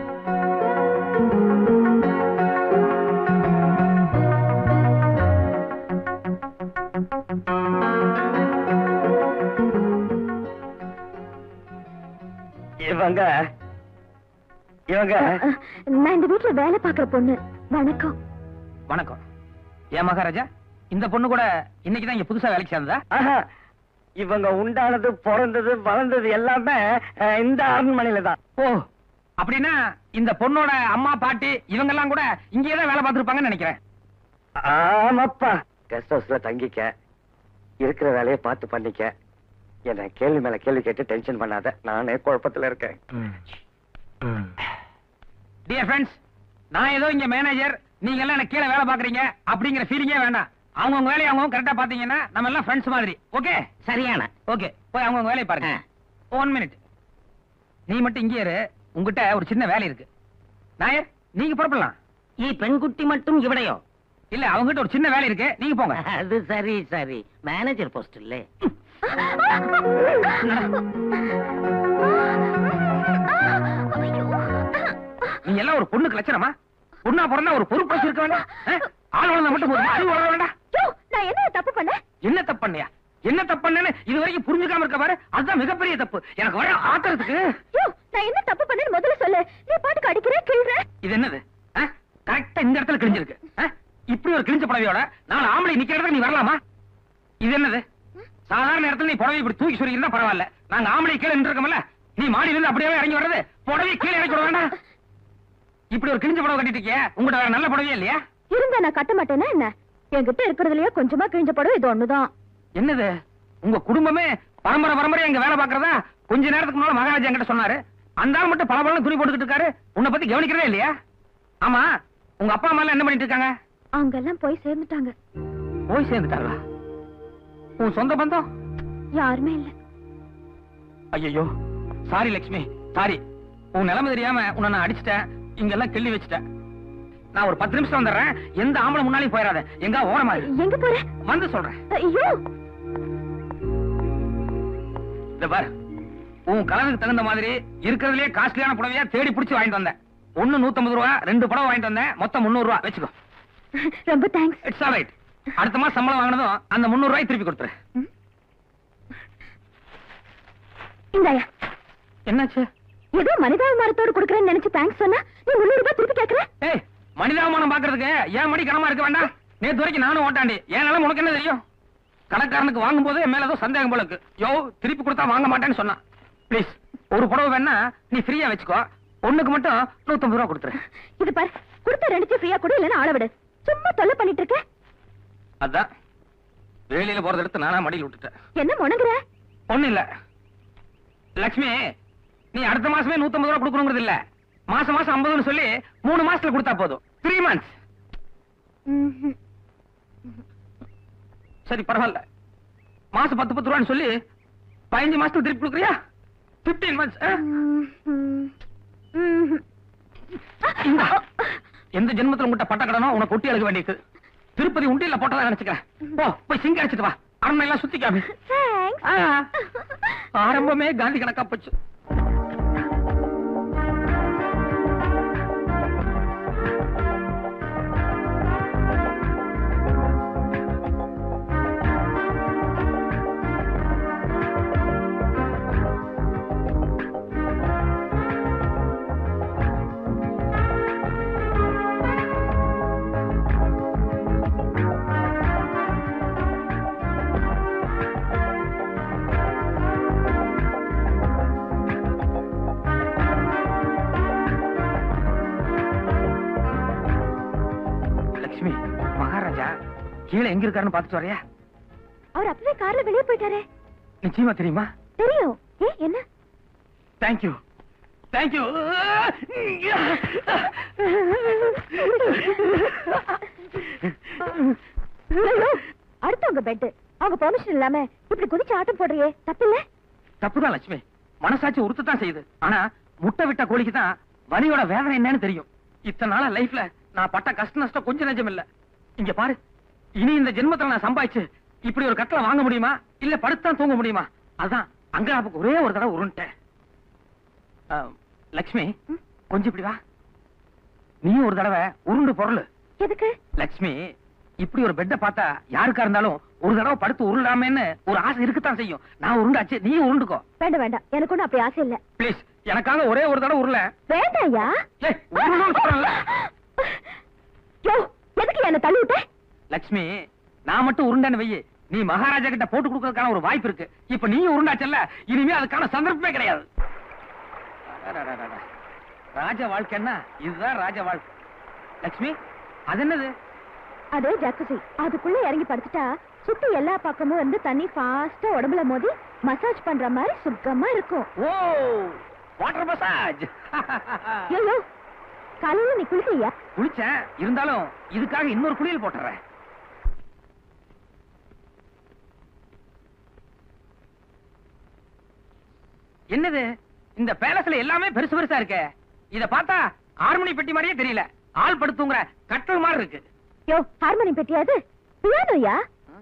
இவங்க இவங்க நான் இந்த வீட்டுல வேலை பாக்குற பொண்ணு வணக்கம் வணக்கம் ஏன் மகாராஜா இந்த பொண்ணு கூட இன்னைக்கு தான் இங்க புதுசா வேலைக்கு சேர்ந்ததா ஆஹா, இவங்க உண்டானது பிறந்தது வளர்ந்தது எல்லாமே அஹ், இந்த அரண்மனையில தான் ஓ அப்படின்னா இந்த பொண்ணோட அம்மா பாட்டி இவங்க எல்லாம் கூட இங்கேயே தான் வேலை பார்த்திருப்பாங்கன்னு நினைக்கிறேன் ஆமாப்பா கெஸ்ட் ஹவுஸ்ல தங்கிக்க இருக்கிற வேலையை பார்த்து பண்ணிக்க என்ன கேள்வி மேல கேள்வி கேட்டு டென்ஷன் பண்ணாத நானே குழப்பத்துல இருக்கேன் டியர் ஃப்ரெண்ட்ஸ் நான் ஏதோ இங்க மேனேஜர் நீங்க எல்லாம் எனக்கு கீழே வேலை பாக்குறீங்க அப்படிங்கிற ஃபீலிங்கே வேண்டாம் அவங்கவுங்க வேலையை அவங்க கரெக்டா பாத்தீங்கன்னா நம்ம எல்லாம் ஃப்ரெண்ட்ஸ் மாதிரி ஓகே சரியான ஓகே போய் அவங்கவுங்க வேலையை பாருங்க ஒன் மினிட் நீ மட்டும் இங்கே இரு உங்ககிட்ட ஒரு சின்ன வேலை இருக்கு நாயர் நீங்க புறப்படலாம் ஈ பெண்குட்டி மட்டும் இவடையோ இல்ல அவங்ககிட்ட ஒரு சின்ன வேலை இருக்கு நீங்க போங்க அது சரி சரி மேனேஜர் போஸ்ட் இல்ல நீ எல்லாம் ஒரு பொண்ணுக்கு லட்சணமா பொண்ணா பிறந்தா ஒரு பொறுப்பு இருக்க வேண்டாம் ஆ? ஆள் வளர்ந்தா மட்டும் போதுமா? அறிவு வளர வேண்டாம் நான் என்ன தப்பு பண்ணேன் என்ன தப்பு பண்ணியா என்ன தப்பு பண்ணேன்னு இது வரைக்கும் புரிஞ்சுக்காம இருக்க பாரு அதுதான் மிகப்பெரிய தப்பு எனக்கு வர ஆத்திரத்துக்கு யோ நான் என்ன தப்பு பண்ணேன்னு முதல்ல சொல்லு நீ பாட்டுக்கு அடிக்கிற கிள்ற இது என்னது கரெக்டா இந்த இடத்துல கிழிஞ்சிருக்கு ஆ? இப்படி ஒரு கிழிஞ்ச புடவையோட நாலு ஆம்பளை நிக்கிற இடத்துல நீ வரலாமா இது என்னது சாதாரண இடத்துல நீ புடவை இப்படி தூக்கி சொல்லியிருந்தா பரவாயில்ல நாங்க ஆம்பளை கீழே நின்றுக்கோம்ல நீ மாடியில இருந்து அப்படியே இறங்கி வர்றது புடவை கீழே இறக்கி விட வேண்டாம் இப்படி ஒரு கிழிஞ்ச புடவை கட்டிட்டு இருக்கிய உங்கள்கிட்ட வேற நல்ல புடவையே இல்லையா இருந்தா நான் கட்ட மாட்டேனா என்ன என்கிட்ட இருக்கிறதுலயே கொஞ்சமா கிழிஞ்ச படம் இது ஒண்ணுதான் என்னது உங்க குடும்பமே பரம்பரை பரம்பரை எங்க வேலை பாக்குறதா கொஞ்ச நேரத்துக்கு முன்னால மகாராஜா என்கிட்ட சொன்னாரு அந்த ஆள் மட்டும் பல துணி போட்டுக்கிட்டு இருக்காரு உன்னை பத்தி கவனிக்கிறதே இல்லையா ஆமா உங்க அப்பா அம்மா எல்லாம் என்ன பண்ணிட்டு இருக்காங்க அவங்க எல்லாம் போய் சேர்ந்துட்டாங்க போய் சேர்ந்துட்டாங்களா உன் சொந்த பந்தம் யாருமே இல்ல ஐயோ சாரி லட்சுமி சாரி உன் நிலைமை தெரியாம உன்னை நான் அடிச்சிட்டேன் இங்க எல்லாம் கிள்ளி வச்சுட்டேன் நான் ஒரு பத்து நிமிஷம் வந்துடுறேன் எந்த ஆம்பளை முன்னாலையும் போயிடாத எங்க ஓரமா இரு. எங்க போற வந்து சொல்றேன் ஐயோ இந்த பாரு உன் கலருக்கு தகுந்த மாதிரி இருக்கிறதுலயே காஸ்ட்லியான புடவையா தேடி பிடிச்சு வாங்கிட்டு வந்தேன் ஒண்ணு நூத்தம்பது ரூபா ரெண்டு புடவை வாங்கிட்டு வந்தேன் மொத்தம் முந்நூறு ரூபா வச்சுக்கோ ரொம்ப தேங்க்ஸ் இட்ஸ் ஆல் ரைட் அடுத்த மாசம் சம்பளம் வாங்கினதும் அந்த முந்நூறு ரூபாய் திருப்பி கொடுத்துரு இந்தாயா என்னாச்சு ஏதோ மனிதாபிமானத்தோடு கொடுக்கறேன்னு நினைச்சு தேங்க்ஸ் சொன்னா நீ முன்னூறு ரூபாய் திருப்பி கேக்குற ஏய் மனிதாபமானம் பாக்குறதுக்கு ஏன் மணி கனமா இருக்க வேண்டாம் நேத்து வரைக்கும் நானும் ஓட்டாண்டி ஏன் நிலம் உனக்கு என்ன தெரியும் கடைக்காரனுக்கு வாங்கும் போது என் மேல ஏதோ சந்தேகம் போல இருக்கு யோ திருப்பி கொடுத்தா வாங்க மாட்டேன்னு சொன்னான் ப்ளீஸ் ஒரு புடவை வேணா நீ ஃப்ரீயா வச்சுக்கோ ஒண்ணுக்கு மட்டும் நூத்தம்பது ரூபா கொடுத்துரு இது பாரு கொடுத்த ரெண்டுத்தையும் ஃப்ரீயா கொடு இல்லைன்னா ஆள விடு சும்மா தொல்லை பண்ணிட்டு இருக்க அதான் வேலையில போறத எடுத்து நானா மடியில் விட்டுட்டேன் என்ன முணங்குற ஒண்ணு இல்ல லட்சுமி நீ அடுத்த மாசமே நூத்தம்பது ரூபா கொடுக்கணுங்கிறது இல்ல மாசம் மாசம் ஐம்பதுன்னு சொல்லி மூணு மாசத்துல கொடுத்தா போதும் த்ரீ மந்த்ஸ் ம்ஹும். சரி பரவாயில்ல மாசம் பத்து பத்து ரூபான்னு சொல்லி பதினஞ்சு மாசத்துல திருப்பி கொடுக்குறியா பிப்டீன் மந்த்ஸ் ம்ஹும். ம்ஹும். எந்த ஜென்மத்துல உங்ககிட்ட பட்ட கடனோ உனக்கு ஒட்டி அழுக வேண்டியது திருப்பதி உண்டியில போட்டதா நினைச்சுக்கிறேன் போ போய் சிங்க அடிச்சிட்டு வா அரண்மனை எல்லாம் சுத்திக்காம Thanks. ஆ, ஆரம்பமே காந்தி கணக்கா போச்சு லட்சுமி மகாராஜா கீழே எங்க இருக்காருன்னு பாத்துட்டு வரையா அவர் அப்பவே கார்ல வெளியே போயிட்டாரே நிச்சயமா தெரியுமா தெரியும் ஏ என்ன தேங்க்யூ தேங்க்யூ ஐயோ, அடுத்தவங்க பெட் அவங்க பெர்மிஷன் இல்லாம இப்படி குதிச்சு ஆட்டம் போடுறியே தப்பில்ல தப்புதான் லட்சுமி மனசாட்சி உறுத்தத்தான் செய்யுது ஆனா முட்டை விட்ட கோழிக்கு தான் வலியோட வேதனை என்னன்னு தெரியும் இத்தனை நாளா லைஃப்ல நான் பட்ட கஷ்ட நஷ்டம் கொஞ்சம் நெஞ்சம் இல்ல இங்க பாரு இனி இந்த ஜென்மத்துல நான் சம்பாதிச்சு இப்படி ஒரு கட்டளை வாங்க முடியுமா இல்ல படுத்தான் தூங்க முடியுமா அதான் அங்கராப்புக்கு ஒரே ஒரு தடவை உருண்டேன் ஆ, லட்சுமி கொஞ்சம் இப்படி வா நீயும் ஒரு தடவை உருண்டு பொருள் எதுக்கு லட்சுமி இப்படி ஒரு பெட்டை பார்த்தா யாருக்கா இருந்தாலும் ஒரு தடவை படுத்து உருளாமேன்னு ஒரு ஆசை இருக்கத்தான் செய்யும் நான் உருண்டாச்சு நீ உருண்டுக்கோ வேண்டாம் வேண்டாம் எனக்கு ஒண்ணும் அப்படி ஆசை இல்ல ப்ளீஸ் எனக்காக ஒரே ஒரு தடவை உருள வேண்டாம்யா ஏய், உருளணும்னு சொல்றேன்ல. யோ எதுக்கு என்ன தள்ளி விட்ட லட்சுமி நான் மட்டும் உருண்டேன்னு வையி நீ மகாராஜா கிட்ட போட்டு கொடுக்கறதுக்கான ஒரு வாய்ப்பு இருக்கு இப்ப நீ உருண்டாச்சல்ல இனிமே அதுக்கான சந்தர்ப்பமே கிடையாது அடடடடட. ராஜ வாழ்க்கைன்னா இதுதான் ராஜ வாழ்க்கை லட்சுமி அது என்னது அது ஜக்குசி அதுக்குள்ள இறங்கி படுத்துட்டா சுத்தி எல்லா பக்கமும் வந்து தண்ணி ஃபாஸ்டா உடம்புல மோதி மசாஜ் பண்ற மாதிரி சுத்தமா இருக்கும் ஓ வாட்டர் மசாஜ் ஐயோ காலையில நீ குளிக்கலையா குளிச்சேன் இருந்தாலும் இதுக்காக இன்னொரு குளியல் போட்டுறேன் என்னது இந்த பேலஸ்ல எல்லாமே பெருசு பெருசா இருக்கே இத பார்த்தா ஹார்மோனி பெட்டி மாதிரியே தெரியல ஆள் படுத்துங்கிற கட்டல் மாதிரி இருக்கு யோ ஹார்மோனியம் பெட்டியாது பியானோயா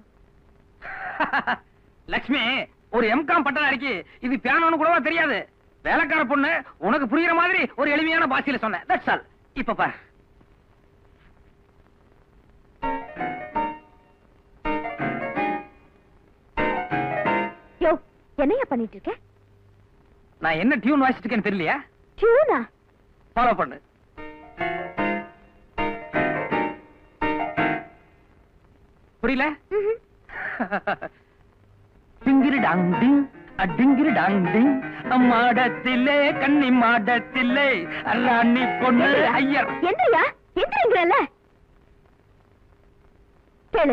லக்ஷ்மி ஒரு எம்காம் பட்டதாரிக்கு இது பியானோன்னு கூடவா தெரியாது வேலைக்கார பொண்ணு உனக்கு புரியுற மாதிரி ஒரு எளிமையான பாஷையில சொன்னேன் தட்ஸ் ஆல் இப்ப பாரு யோ என்னையா பண்ணிட்டு இருக்க நான் என்ன டியூன் வாசிச்சிட்டு இருக்கேன்னு தெரியலையா டியூனா ஃபாலோ பண்ணு புரியல டிங்கிரி டாங் டிங் அடிங்கிரி டாங் டிங் மாடத்திலே கன்னி மாடத்திலே ராணி பொண்ணு ஐயர் எந்திரியா எந்திரிங்கிறல்ல கேளு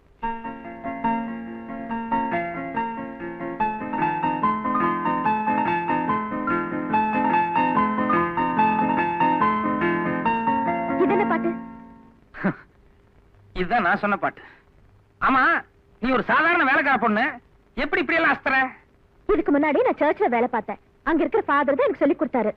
இது என்ன பாட்டு இதுதான் நான் சொன்ன பாட்டு ஆமா நீ ஒரு சாதாரண வேலைக்கார பொண்ணு எப்படி இப்படி எல்லாம் அஸ்தர இதுக்கு முன்னாடி நான் சர்ச்ல வேலை பார்த்தேன் அங்க இருக்கிற ஃபாதர் தான் எனக்கு சொல்லி கொடுத்தாரு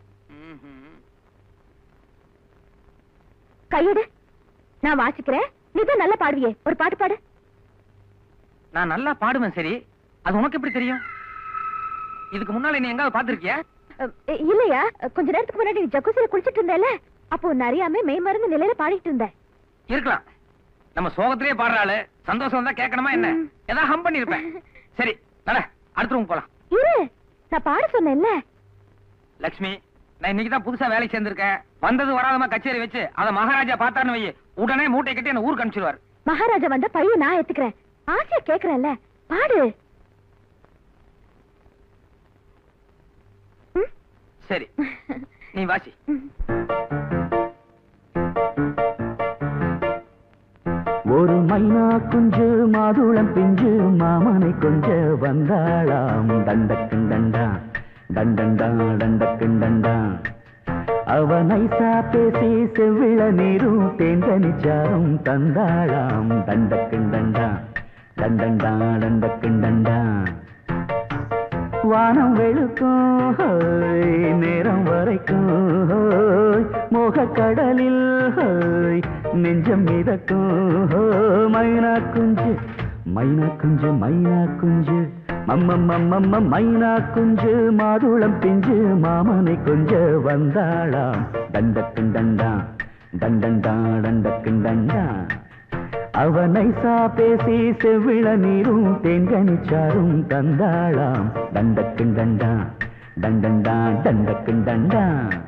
கையெடு நான் வாசிக்கிறேன் நீ தான் நல்லா பாடுவியே ஒரு பாட்டு பாடு நான் நல்லா பாடுவேன் சரி அது உனக்கு எப்படி தெரியும் இதுக்கு முன்னால நீ எங்காவது பாத்திருக்கியா அஹ், இல்லையா கொஞ்ச நேரத்துக்கு முன்னாடி நீ ஜக்குசில குளிச்சிட்டு இருந்தேல அப்போ நிறையாம மெய் மருந்து நிலையில பாடிட்டு இருந்தேன் இருக்கலாம் நம்ம சோகத்திலேயே பாடுற ஆளு சந்தோஷம் தான் கேட்கணுமா என்ன ஏதாவது ஹம் பண்ணிருப்பேன் சரி நட அடுத்த ரூம் போலாம் இரு நான் பாட சொன்னேன்ல லக்ஷ்மி நான் இன்னைக்கு தான் புதுசா வேலைக்கு சேர்ந்திருக்கேன் வந்தது வராதமா கச்சேரி வச்சு அத மகாராஜா பார்த்தான்னு வை உடனே மூட்டை கட்டி என்ன ஊருக்கு அனுப்பிச்சிருவாரு மகாராஜா வந்த பையன் நான் ஏத்துக்கிறேன் ஆசையா கேக்குறேன்ல பாடு சரி நீ வாசி ஒரு மைனா குஞ்சு மாதுளம் பிஞ்சு மாமனை கொஞ்ச வந்தாளாம் தண்டக்கும் தண்டா தண்டண்டா டண்டக்கும் டண்டா அவ நைசா பேசி செவ்விள நீரும் தேங்கனிச்சாரும் தந்தாளாம் தண்டக்கும் தண்டா தண்டண்டா டண்டக்கும் டண்டா வானம் வெளுக்கும் ஹோய், நேரம் வரைக்கும் ஹோய், மோகக்கடலில் ஹோய், நெஞ்சம் மிதக்கும் ஹோய், மைனா குஞ்சு மைனா குஞ்சு மைனா குஞ்சு மம்மம்மம்மம்ம மைனா குஞ்சு மாதுளம் பிஞ்சு மாமனை கொஞ்ச வந்தாளாம் தண்டக்கும் தண்டா தண்டண்டா டண்டக்கும் டண்டா அவனை சா பேசி செவ்விள நீரும் தேன்கனிச்சாரும் தந்தாளாம் தண்டக்கும் தண்டா தண்டண்டா தண்டக்கும் தண்டா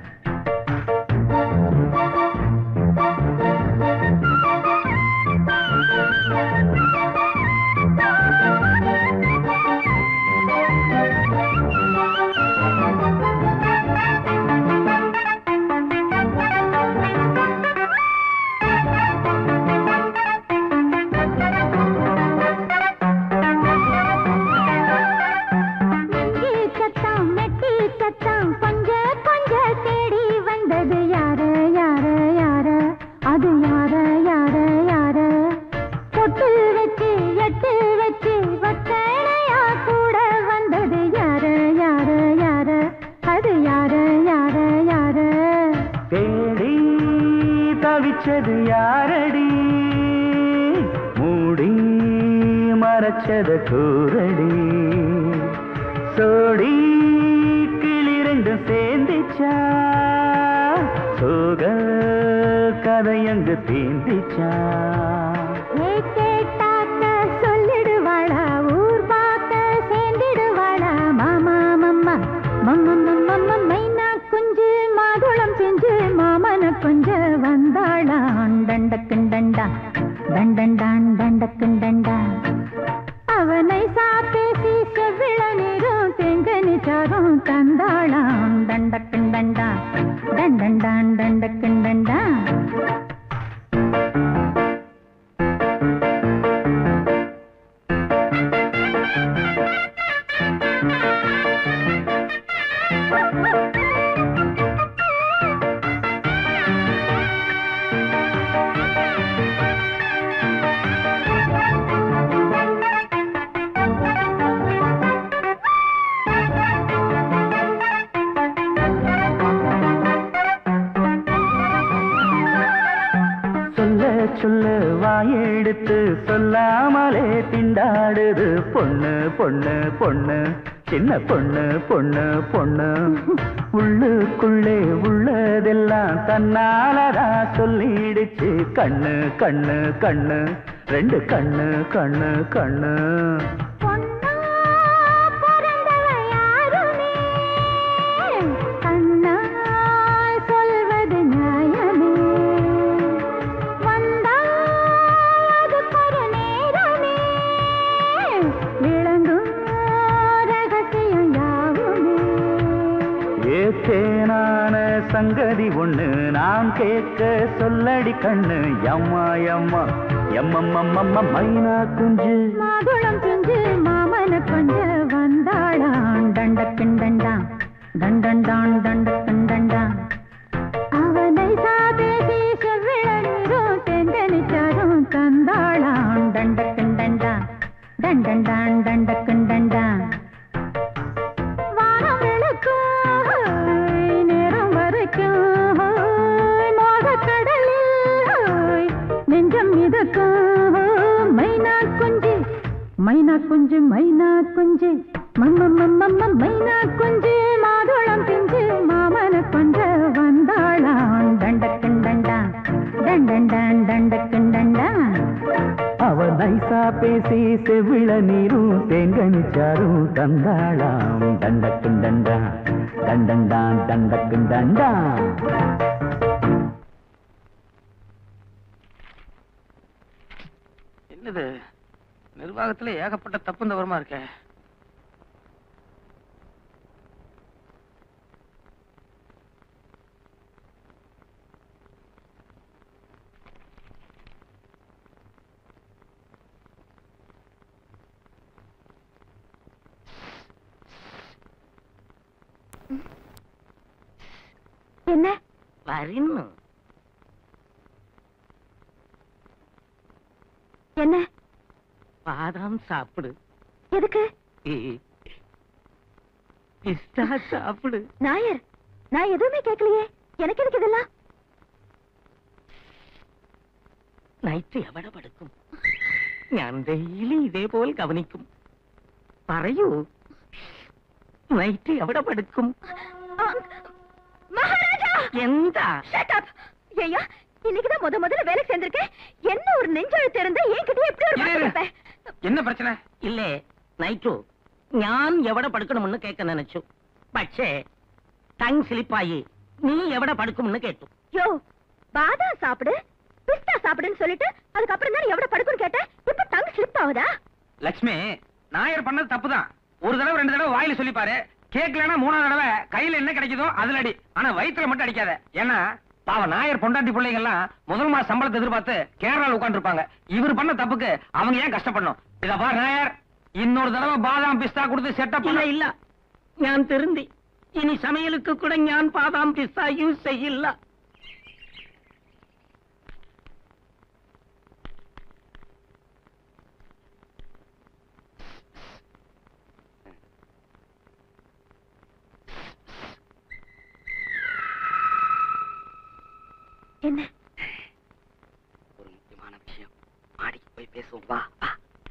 நெஞ்சு சத்தம் நெட்டி சத்தம் கொஞ்ச கொஞ்ச தேடி வந்தது யாரு யாரு யாரு அது யாரு யாரு யாரு பொட்டு வச்சு எட்டு வச்சு வக்கணையா கூட வந்தது யாரு யாரு யாரு அது யாரு யாரு யாரு தேடி தவிச்சது யாரடி மூடி மறைச்சது கூரடி சோடி கிளி ரெண்டும் சேர்ந்துச்சா சோக கதையங்கு தீந்திச்சா ஏ கேட்டாக்க சொல்லிடுவாளா ஊர் பார்க்க சேர்ந்திடுவாளா மாமா மம்மா மம்ம மம்ம மைனா குஞ்சு மாதுளம் செஞ்சு மாமன கொஞ்ச வந்தாளா டண்டக்குண்டண்டா டண்டண்டான் டண்டக்குண்டண்டா அவனை சாப்பேசி செவ்விள நீரும் தெங்கனி சாரும் தந்தாளாம் தண்டக்குண்டண்டா தண்டண்டான் தண்டக்குண்டண்டா சொல்லாமலே திண்டாடுது பொண்ணு பொண்ணு பொண்ணு சின்ன பொண்ணு பொண்ணு பொண்ணு உள்ளுக்குள்ளே உள்ளதெல்லாம் தன்னாலதா சொல்லிடுச்சு கண்ணு கண்ணு கண்ணு ரெண்டு கண்ணு கண்ணு கண்ணு கண்ணால் சொல்வது நியாயமே வந்தால் ஒரு நேரமே விளங்கும் ரகசியம் யாவுமே ஏத்தேனான சங்கதி ஒண்ணு நான் கேட்க சொல்லடி கண்ணு எம்மா எம்மா எம்மம்மம்மம்ம மைனா குஞ்சு மாதுளம் பிஞ்சு மாமன கொஞ்ச வந்தாளான் தண்டக்கிண்டண்டான் தண்டண்டான் தண்டக்கிண்டண்டான் அவனை சாதேசி செவ்விழநீரும் தெந்தனிச்சாரும் தந்தாளான் தண்டக்கிண்டண்டான் தண்டண்டான் தண்டக்கிண்டண்டான் வானம் விளக்கும் நேரம் வரைக்கும் மோகக்கடலில் நெஞ்சம் மிதக்கும் மைனா குஞ்சு மைனா குஞ்சு மைனா குஞ்சு மம்மம்மம்மம்ம மைனா குஞ்சு மாதுளம் பிஞ்சு மாமன கொஞ்ச வந்தாளாம் தண்டக்கிண்டண்டா தண்டண்டான் தண்டக்கிண்டண்டா அவ நைசா பேசி செவிழ நீரும் தேங்கனிச்சாரும் தந்தாளாம் தண்டக்குண்டண்டா தண்டண்டான் தண்டக்குண்டண்டா என்னது நிர்வாகத்துல ஏகப்பட்ட தப்பு தவறுமா இருக்கே என்ன வரணும் என்ன பாதாம் சாப்பிடு எதுக்கு பிஸ்தா சாப்பிடு நாயர் நான் எதுவுமே கேட்கலையே எனக்கு எதுக்கு இதெல்லாம் നൈറ്റ് എവിടെ പടുക്കും ഞാൻ ഡെയിലി ഇതേപോലെ ഗവനിക്കും പറയൂ നൈറ്റ് എവിടെ പടുക്കും மகாராஜா എന്താ Shut up! ஐயா இன்னைக்குதான் முத முதல்ல வேலை சேர்ந்திருக்கேன் என்ன ஒரு நெஞ்செழுத்து இருந்தா என்கிட்ட எப்படி ஒரு வார்த்தை கேட்ப? என்ன பிரச்சனை ഇല്ലേ നൈറ്റു ഞാൻ എവിടെ പടുക്കണമെന്ന് കേൾക്കാൻ നനച്ചു പക്ഷേ ടങ് സ്ലിപ്പായി നീ എവിടെ പടുക്കുമെന്ന് കേട്ടു யோ பாதாம் சாப்பிடு பிஸ்தா சாப்பிடுன்னு சொல்லிட்டு அதுக்கப்புறம் தான் எவ்வளவு படுக்குன்னு கேட்டேன் இப்ப டங் ஸ்லிப் ஆகுதா லட்சுமி நாயர் பண்ணது தப்புதான் ஒரு தடவை ரெண்டு தடவை வாயில சொல்லிப்பாரு கேட்கலன்னா மூணாவது தடவை கையில என்ன கிடைக்குதோ அதுல அடி ஆனா வயித்துல மட்டும் அடிக்காத ஏன்னா பாவம் நாயர் பொண்டாட்டி பிள்ளைங்க எல்லாம் முதல் மாச சம்பளத்தை எதிர்பார்த்து கேரளால உட்கார்ந்து இருப்பாங்க இவர் பண்ண தப்புக்கு அவங்க ஏன் கஷ்டப்படணும் இத பாரு நாயர் இன்னொரு தடவை பாதாம் பிஸ்தா கொடுத்து செட்டப் ഇല്ല ഇല്ല ഞാൻ തിരുന്തി ഇനി സമയലുക്ക് കൂടെ ഞാൻ പാതാം പിസ്ത യൂസ് ചെയ്യില്ല என்ன ஒரு முக்கியமான விஷயம் மாடிக்கு போய் பேசுவோம் வா வா.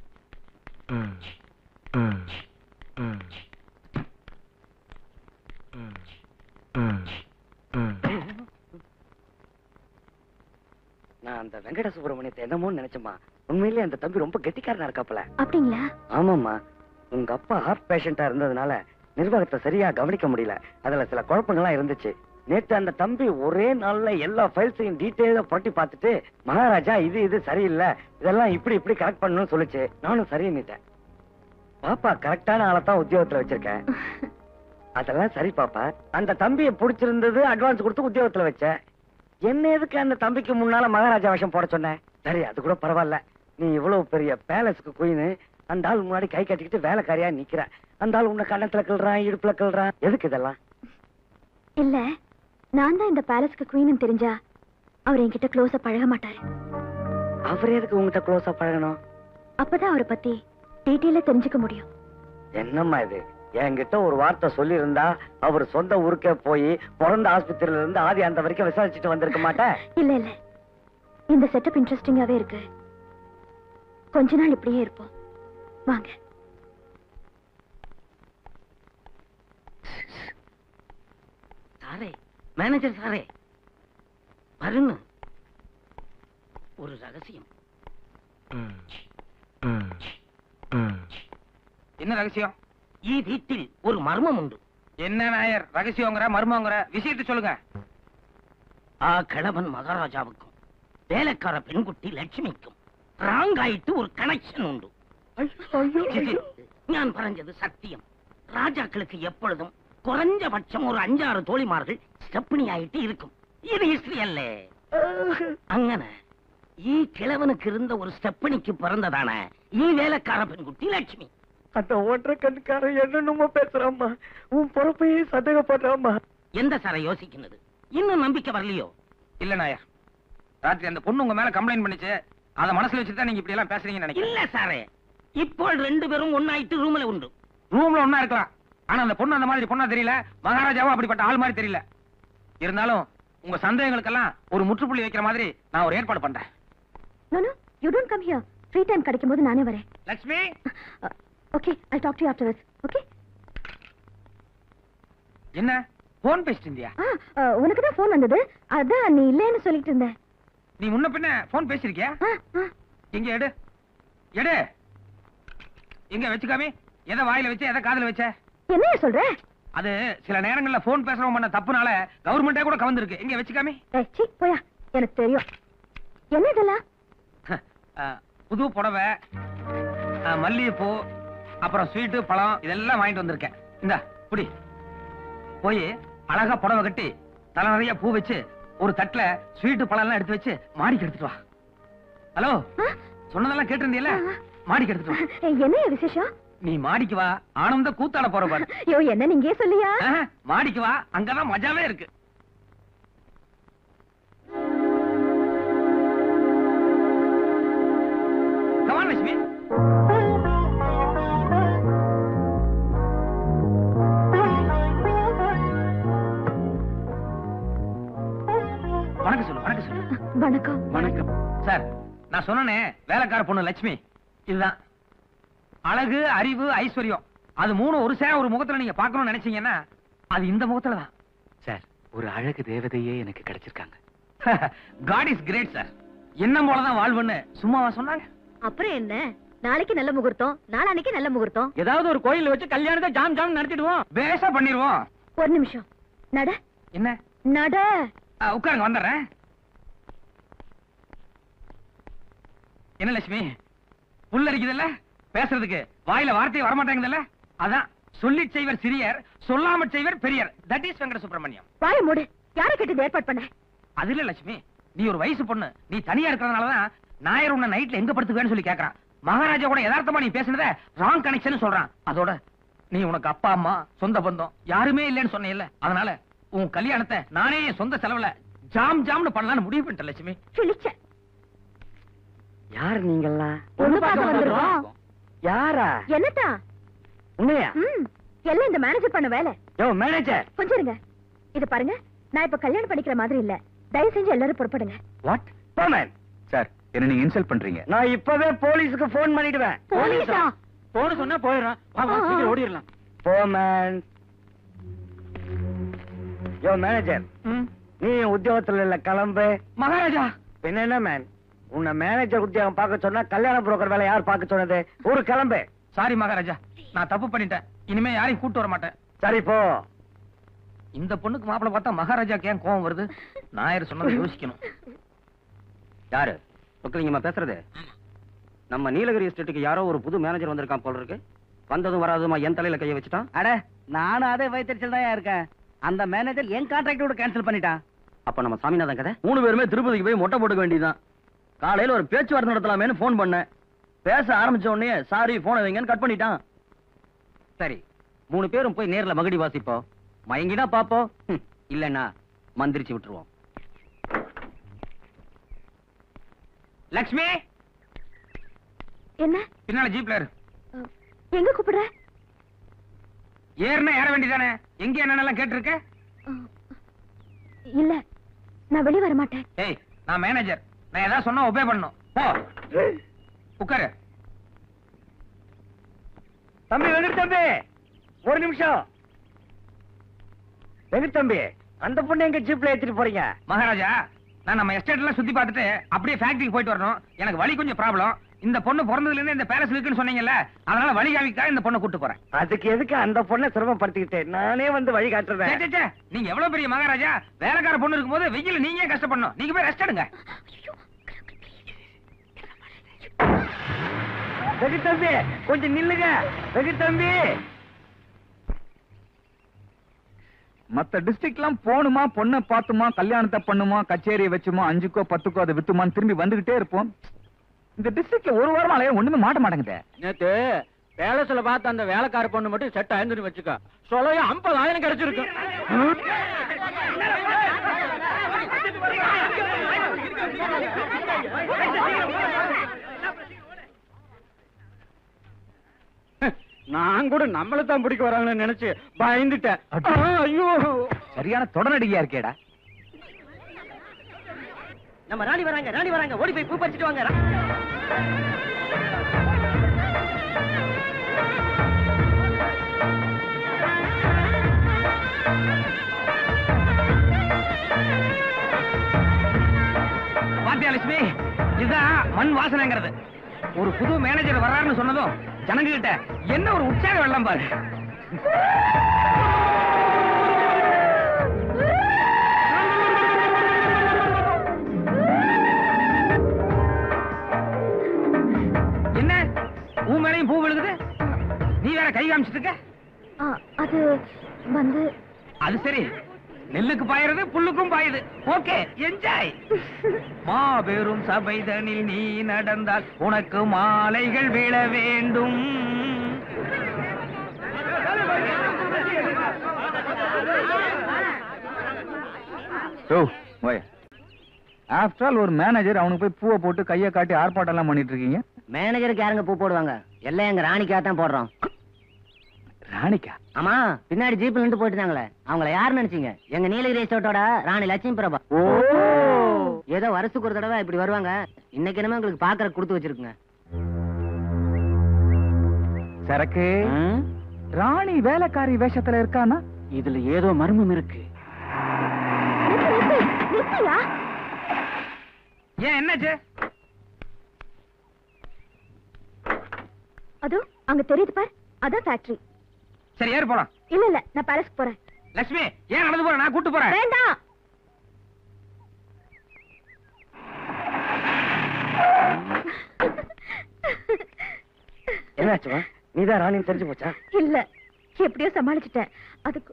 நான் அந்த வெங்கட சுப்பிரமணியத்தை என்னமோ நினைச்சேம்மா உண்மையிலேயே அந்த தம்பி ரொம்ப கெட்டிக்காரனா இருக்காப்புல அப்படிங்களா ஆமாம்மா உங்க அப்பா ஹார்ட் பேஷண்டா இருந்ததுனால நிர்வாகத்தை சரியா கவனிக்க முடியல அதுல சில குழப்பங்கள்லாம் இருந்துச்சு நேத்து அந்த தம்பி ஒரே நாள்ல எல்லா ஃபைல்ஸையும் டீட்டெயிலா புரட்டி பார்த்துட்டு மகாராஜா இது இது சரியில்லை இதெல்லாம் இப்படி இப்படி கரெக்ட் பண்ணணும்னு சொல்லுச்சு நானும் சரின்னுட்டேன் பாப்பா கரெக்டான ஆளை தான் உத்தியோகத்துல வச்சிருக்கேன் அதெல்லாம் சரி பாப்பா அந்த தம்பியை பிடிச்சிருந்தது அட்வான்ஸ் கொடுத்து உத்தியோகத்துல வச்சேன் என்ன எதுக்கு அந்த தம்பிக்கு முன்னால மகாராஜா வேஷம் போட சொன்னேன் சரி அது கூட பரவாயில்ல நீ இவ்வளவு பெரிய பேலஸ்க்கு குயின் அந்த ஆள் முன்னாடி கை கட்டிக்கிட்டு வேலைக்காரியா நிக்கிற அந்த ஆள் உன்னை கண்ணத்துல கிள்றான் இடுப்புல கிள்றான் எதுக்கு இதெல்லாம் இல்ல நான் தான் இந்த பேலஸ்க்கு குயின்னு தெரிஞ்சா அவர் என்கிட்ட க்ளோஸா பழக மாட்டாரு அவர் எதுக்கு உங்ககிட்ட க்ளோஸா பழகணும் அப்பதான் அவரை பத்தி டீட்டெயிலா தெரிஞ்சுக்க முடியும் என்னம்மா இது என்கிட்ட ஒரு வார்த்தை சொல்லி இருந்தா அவர் சொந்த ஊருக்கே போய் பிறந்த ஆஸ்பத்திரியில இருந்து ஆதி அந்த வரைக்கும் விசாரிச்சுட்டு வந்திருக்க மாட்டேன் இல்ல இல்ல இந்த செட்டப் இன்ட்ரெஸ்டிங்காவே இருக்கு கொஞ்ச நாள் இப்படியே இருப்போம் வாங்க சாரே மேனேஜர் சாரே வருங்க ஒரு ரகசியம் என்ன ரகசியம் ஈ வீட்டில் ஒரு மர்மம் உண்டு என்ன நாயர் ரகசியங்கிற மர்மங்கிற விஷயத்தை சொல்லுங்க ஆ கிழவன் மகாராஜாவுக்கும் வேலைக்கார பெண்குட்டி லட்சுமிக்கும் ராங் ஆயிட்டு ஒரு கனெக்ஷன் உண்டு இது ഞാൻ പറഞ്ഞത് സത്യം ராஜாக்களுக்கு எப்பொழுதும் குறைஞ்சபட்சம் ஒரு அஞ்சாறு தோழிமார்கள் ஸ்டெப்னி ஆயிட்டு இருக்கும் இது ஹிஸ்டரி அல்லே അങ്ങനെ ഈ കിളവനുക്ക് ഇരുന്ന ഒരു സ്റ്റെപ്പണിക്ക് പിറന്നതാണ് ഈ വേലക്കാര പെൺകുട്ടി ലക്ഷ്മി அந்த ஒன்றரை கண்ணுக்காரன் என்னென்னமோ பேசுறாம்மா உன் பொறுப்பையே சந்தேகப்படுறாம்மா എന്താ സാറേ യോസിക്കുന്നത് ഇന്ന് നമ്പിക്ക വരலையோ இல்ல நாயர் ராத்திரி அந்த பொண்ணு உங்க மேல கம்ப்ளைண்ட் பண்ணிச்சு அத மனசுல வச்சுட்டு தான் நீங்க இப்படி எல்லாம் பேசுறீங்கன்னு இல்ல நினைக்கிறேன் സാറേ ഇപ്പോൾ രണ്ടുപേരും ഒന്നായിട്ട് റൂമിൽ ഉണ്ട് ரூம்ல ஒண்ணா இருக்கலாம் ஆனா அந்த பொண்ணு அந்த மாதிரி பொண்ணா தெரியல மகாராஜாவும் அப்படிப்பட்ட ஆள் மாதிரி தெரியல இருந்தாலும் உங்க சந்தேகங்களுக்கெல்லாம் ஒரு முற்றுப்புள்ளி வைக்கிற மாதிரி நான் ஒரு ஏற்பாடு பண்றேன் no no you don't come here free time கிடைக்கும் போது நானே வரேன் Lakshmi okay I talk to you afterwards okay என்ன போன் பேசிட்டு இருந்தியா ஆ உனக்கு தான் ஃபோன் வந்தது அதான் நீ இல்லைன்னு சொல்லிட்டு இருந்தேன் நீ முன்ன பின்ன போன் பேசிருக்கியா ஆ, ஆ. எங்க எடு எடு எங்க வச்சுக்காமி எதை வாயில வச்ச எதை காதுல வச்ச என்னைய சொல்ற அது சில நேரங்கள்ல போன் பேசுறவங்க பண்ண தப்புனால கவர்மெண்டே கூட கவர்ந்துருக்கு எங்க வச்சுக்காமி ஏய், சீ போயா எனக்கு தெரியும் என்ன இதெல்லாம் அஹ், புது புடவை அஹ், மல்லிகைப்பூ அப்புறம் ஸ்வீட்டு பழம் இதெல்லாம் வாங்கிட்டு வந்திருக்கேன் இந்தா புடி போய் அழகா புடவை கட்டி தலை நிறைய பூ வச்சு ஒரு தட்டுல ஸ்வீட்டு பழம் எல்லாம் எடுத்து வச்சு மாடிக்கு எடுத்துட்டு வா ஹலோ சொன்னதெல்லாம் கேட்டிருந்தியல்ல மாடிக்கு எடுத்துட்டு வா ஏய், என்னைய விசேஷம் நீ மாடிக்கு வா ஆனந்த கூத்தாட போற பாரு ஐயோ என்ன நீங்க சொல்லியா ஆஹ், மாடிக்கு வா அங்கதான் மஜாவே இருக்கு Come on, லட்சுமி வணக்கம் சொல்லு வணக்கம் சொல்லு வணக்கம் வணக்கம் சார் நான் சொன்னனே வேலைக்கார பொண்ணு லட்சுமி இதுதான் அழகு அறிவு ஐஸ்வர்யம் அது மூணு ஒரு சேர ஒரு முகத்துல நீங்க பார்க்கணும்னு நினைச்சீங்கன்னா அது இந்த முகத்துல தான் சார் ஒரு அழகு தேவதையே எனக்கு கிடைச்சிருக்காங்க காட் இஸ் கிரேட் சார் என்ன போலதான் வாழ்வுன்னு சும்மாவா சொன்னாங்க அப்புறம் என்ன நாளைக்கு நல்ல முகூர்த்தம் நாளானைக்கு நல்ல முகூர்த்தம் ஏதாவது ஒரு கோயில் வச்சு கல்யாணத்தை ஜாம் ஜாம் நடத்திடுவோம் பேசா பண்ணிடுவோம் ஒரு நிமிஷம் நட என்ன நட ஆ, உட்காருங்க வந்துடுறேன் என்ன லட்சுமி புல் அரிக்குதுல்ல பேசுறதுக்கு வாயில வார்த்தை வரமாட்டேங்குதுல்ல அதான் சொல்லிச் செய்வர் சிறியர் சொல்லாம செய்வர் பெரியர் தட் இஸ் வெங்கட சுப்பிரமணியம் வாய மூடு யாரை கேட்டு இந்த ஏற்பாடு பண்ண அது இல்ல லட்சுமி நீ ஒரு வயசு பொண்ணு நீ தனியா இருக்கிறதுனாலதான் நாயர் உன்னை நைட்ல எங்க படுத்துக்குவேன்னு சொல்லி கேக்குறான் மகாராஜா கூட யதார்த்தமா நீ பேசுனத ராங் கனெக்ஷன் சொல்றான் அதோட நீ உனக்கு அப்பா அம்மா சொந்த பந்தம் யாருமே இல்லைன்னு சொன்னேல்ல அதனால உன் கல்யாணத்தை நானே என் சொந்த செலவுல ஜாம் ஜாம்னு பண்ணலாம்னு முடிவு பண்ணிட்டேன் லட்சுமி கிழிச்ச யார் நீங்கெல்லாம் பொண்ணு பார்க்க வந்திருக்கோம் யாரா என்னத்தா உண்மையா ம் எல்லாம் இந்த மேனேஜர் பண்ண வேலை யோ மேனேஜர் கொஞ்சம் இருங்க இது பாருங்க நான் இப்ப கல்யாணம் பண்ணிக்கிற மாதிரி இல்ல தயவு செஞ்சு எல்லாரும் புறப்படுங்க வாட் போமேன் சார் என்ன நீங்க இன்சல்ட் பண்றீங்க நான் இப்பவே போலீஸுக்கு போன் பண்ணிடுவேன் போலீஸா போன சொன்னா போயிடுறான் வா, வா, சீக்கிரம் ஓடிடலாம் போமேன் யோ மேனேஜர் நீ உத்தியோகத்துல இல்ல கிளம்பு மகாராஜா பின்ன என்ன மேன் உன்னை மேனேஜர் உத்தியோகம் பார்க்க சொன்னா கல்யாண புரோக்கர் வேலை யார் பார்க்க சொன்னது ஊரு கிளம்பு சாரி மகாராஜா நான் தப்பு பண்ணிட்டேன் இனிமே யாரையும் கூட்டு வர மாட்டேன் சரி போ இந்த பொண்ணுக்கு மாப்பிளை பார்த்தா மகாராஜாக்கு ஏன் கோவம் வருது நாயர் சொன்னதை யோசிக்கணும் யாரு சொக்கலிங்கம்மா பேசுறது நம்ம நீலகிரி எஸ்டேட்டுக்கு யாரோ ஒரு புது மேனேஜர் வந்திருக்கான் போல இருக்கு வந்ததும் வராதுமா என் தலையில கைய வச்சுட்டான் அட நானும் அதே வயிற்றுச்சல் தான் இருக்கேன் அந்த மேனேஜர் என் கான்ட்ராக்டோட கேன்சல் பண்ணிட்டான் அப்ப நம்ம சாமிநாதன் கதை மூணு பேருமே திருப்பதிக்கு போய் மொட்டை போட்டுக்க வேண்டியதுதான் காலையில ஒரு பேச்சுவார்த்தை நடத்தலாமேன்னு ஃபோன் பண்ணேன் பேச ஆரம்பிச்ச உடனே சாரி போனை வைங்கன்னு கட் பண்ணிட்டான் சரி மூணு பேரும் போய் நேர்ல மகுடி வாசிப்போம் மயங்கினா பாப்போம் ஹம், இல்லைன்னா மந்திரிச்சு விட்டுருவோம் லக்ஷ்மி என்ன பின்னால ஜீப்ல இரு எங்க கூப்பிடுற ஏறுனா ஏற வேண்டியதானே எங்க என்னென்னலாம் கேட்டிருக்க இல்ல நான் வெளிய வர மாட்டேன் ஏய் நான் மேனேஜர் நான் ஏதாவது சொன்னா ஒபே பண்ணணும் போ உட்காரு தம்பி வெங்கட் தம்பி ஒரு நிமிஷம் வெங்கட் தம்பி அந்த பொண்ணு எங்க ஜீப்ல ஏத்திட்டு போறீங்க மகாராஜா நான் நம்ம எஸ்டேட்ல சுத்தி பார்த்துட்டு அப்படியே ஃபேக்டரிக்கு போயிட்டு வரணும் எனக்கு வழி கொஞ்சம் ப்ராப்ளம் இந்த பொண்ணு பிறந்ததுல இருந்து இந்த பேலஸ் இருக்குன்னு சொன்னீங்கல்ல அதனால வழி காமிக்கா இந்த பொண்ணை கூட்டு போறேன் அதுக்கு எதுக்கு அந்த பொண்ணை சிரமப்படுத்திக்கிட்டு நானே வந்து வழி சே, காட்டுறேன் சே, சே, நீங்க எவ்வளவு பெரிய மகாராஜா வேலைக்கார பொண்ணு இருக்கும்போது வெயில நீங்க ஏன் கஷ்டப்படணும் நீங்க போய் ரெஸ்ட் எடுங்க வெங்கட் தம்பி கொஞ்சம் நில்லுங்க வெங்கட் தம்பி மத்த டிஸ்ட்ரிக்ட்லாம் போணுமா பொண்ணை பார்த்துமா கல்யாணத்தை பண்ணுமா கச்சேரியை வச்சுமா அஞ்சுக்கோ பத்துக்கோ அதை வித்துமான்னு திரும்பி வந்துகிட்டே இருப்போம் இந்த டிஸ்ட்ரிக்ட்ல ஒரு வாரமா அலைய ஒண்ணுமே மாட்ட மாட்டேங்குதே நேத்து பேலஸ்ல பார்த்த அந்த வேலைக்கார பொண்ணு மட்டும் செட் ஆயிருந்துன்னு வச்சுக்க சொல்லையா ஐம்பதாயிரம் கிடைச்சிருக்கு நான் கூட நம்மள தான் பிடிக்க வராங்கன்னு நினைச்சு பயந்துட்டேன் ஆ, ஐயோ சரியான தொடநடிகையா இருக்கேடா நம்ம ராணி வராங்க ராணி வராங்க ஓடி போய் பூ பறிச்சிட்டு வாங்க பாத்தியா லட்சுமி இதுதான் மண் வாசனைங்கிறது ஒரு புது மேனேஜர் வர்றாருன்னு சொன்னதும் ஜனங்க கிட்ட என்ன ஒரு உற்சாக வெள்ளம் பாரு என்ன பூ மேலையும் பூ விழுகுது நீ வேற கை காமிச்சிட்டு இருக்க அது வந்து அது சரி நெல்லுக்கு பாயுறது புல்லுக்கும் பாயுது ஓகே என்ஜாய் மாபெரும் சபைதனில் நீ நடந்தால் உனக்கு மாலைகள் விழ வேண்டும் ஓ ஓய் ஆஃப்டர் ஆல் ஒரு மேனேஜர் அவனுக்கு போய் பூவை போட்டு கையை காட்டி ஆர்ப்பாட்டம் எல்லாம் பண்ணிட்டு இருக்கீங்க மேனேஜருக்கு யாருங்க பூ போடுவாங்க எல்லாம் எங்க ராணிக்காக தான் போடுறோம் ராணிக்கா ஆமா பின்னாடி ஜீப்ல நின்று போயிட்டுதாங்களே அவங்கள யாரு நினைச்சீங்க எங்க நீலகிரி ரிசோர்ட்டோட ராணி லட்சுமி பிரபா ஓ ஏதோ வருஷத்துக்கு ஒரு தடவை இப்படி வருவாங்க இன்னைக்கு என்னமோ உங்களுக்கு பாக்குற கொடுத்து வச்சிருக்குங்க சரக்கு ராணி வேலைக்காரி வேஷத்துல இருக்கானா இதுல ஏதோ மர்மம் இருக்கு ஏன் என்னாச்சு அதோ அங்க தெரியுது பார் அதான் ஃபேக்டரி சரி ஏறு போலாம் இல்ல இல்ல நான் பேலஸ்க்கு போறேன் லட்சுமி ஏன் நடந்து போற நான் கூட்டு போறேன் வேண்டாம் என்னாச்சுமா நீதான் ராணின்னு தெரிஞ்சு போச்சா இல்ல எப்படியோ சமாளிச்சிட்டேன் அதுக்கு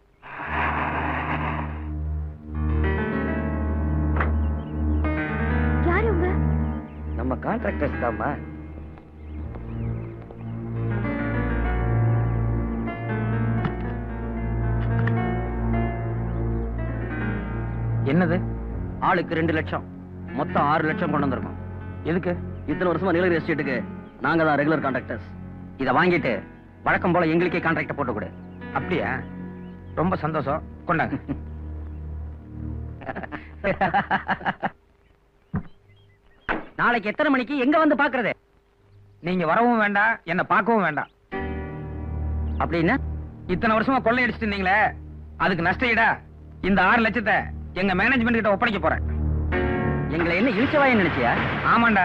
யாரு உங்க நம்ம கான்ட்ராக்டர்ஸ் தாம்மா என்னது ஆளுக்கு ரெண்டு லட்சம் மொத்தம் ஆறு லட்சம் கொண்டு வந்திருக்கோம் எதுக்கு இத்தனை வருஷமா நீலகிரி எஸ்டேட்டுக்கு நாங்க தான் ரெகுலர் கான்ட்ராக்டர்ஸ் இதை வாங்கிட்டு வழக்கம் போல எங்களுக்கே கான்ட்ராக்ட போட்டு கொடு அப்படியா ரொம்ப சந்தோஷம் கொண்டாங்க நாளைக்கு எத்தனை மணிக்கு எங்க வந்து பாக்குறது நீங்க வரவும் வேண்டாம் என்ன பார்க்கவும் வேண்டாம் அப்படின்னா இத்தனை வருஷமா கொள்ளையடிச்சிட்டு இருந்தீங்களே அதுக்கு நஷ்ட ஈடா இந்த ஆறு லட்சத்தை எங்க மேனேஜ்மெண்ட் கிட்ட ஒப்படைக்க போறேன் எங்களை என்ன இழிச்சவாய நினைச்சியா ஆமாண்டா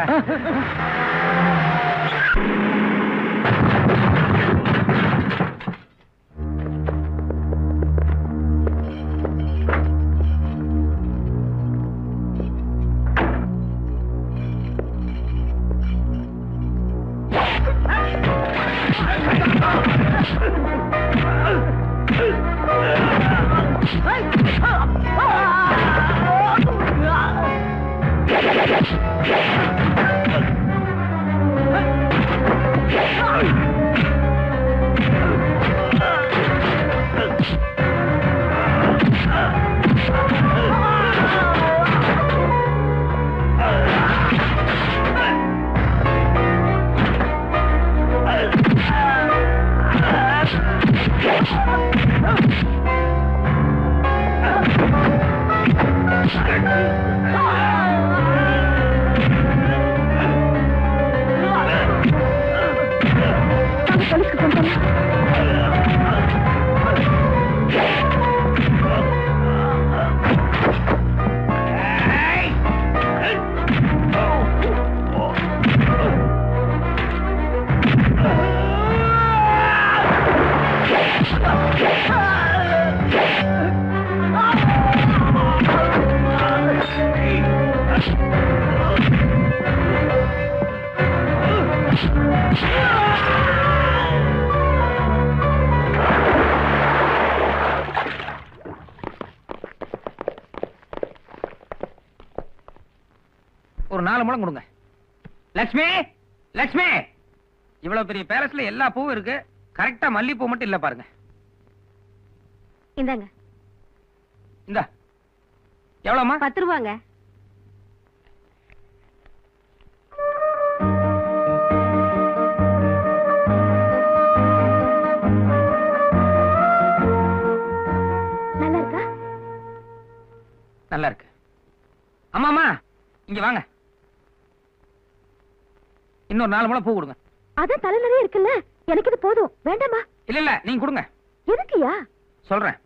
போலீஸ்க்கு ஃபோன் பண்ணு ஒரு நாலு முழம் கொடுங்க லட்சுமி லட்சுமி இவ்வளவு பெரிய பேலஸ்ல எல்லா பூவும் இருக்கு கரெக்டா மல்லிப்பூ மட்டும் இல்ல பாருங்க இந்தாங்க இந்த எவ்வளவுமா பத்து ரூபாங்க நல்லா இருக்கா நல்லா இருக்கு அம்மாமா இங்க வாங்க இன்னொரு நாலு முழம் பூ கொடுங்க அதான் தலை நிறைய இருக்குல்ல எனக்கு இது போதும் வேண்டாமா இல்ல இல்ல நீங்க கொடுங்க எதுக்குயா சொல்றேன்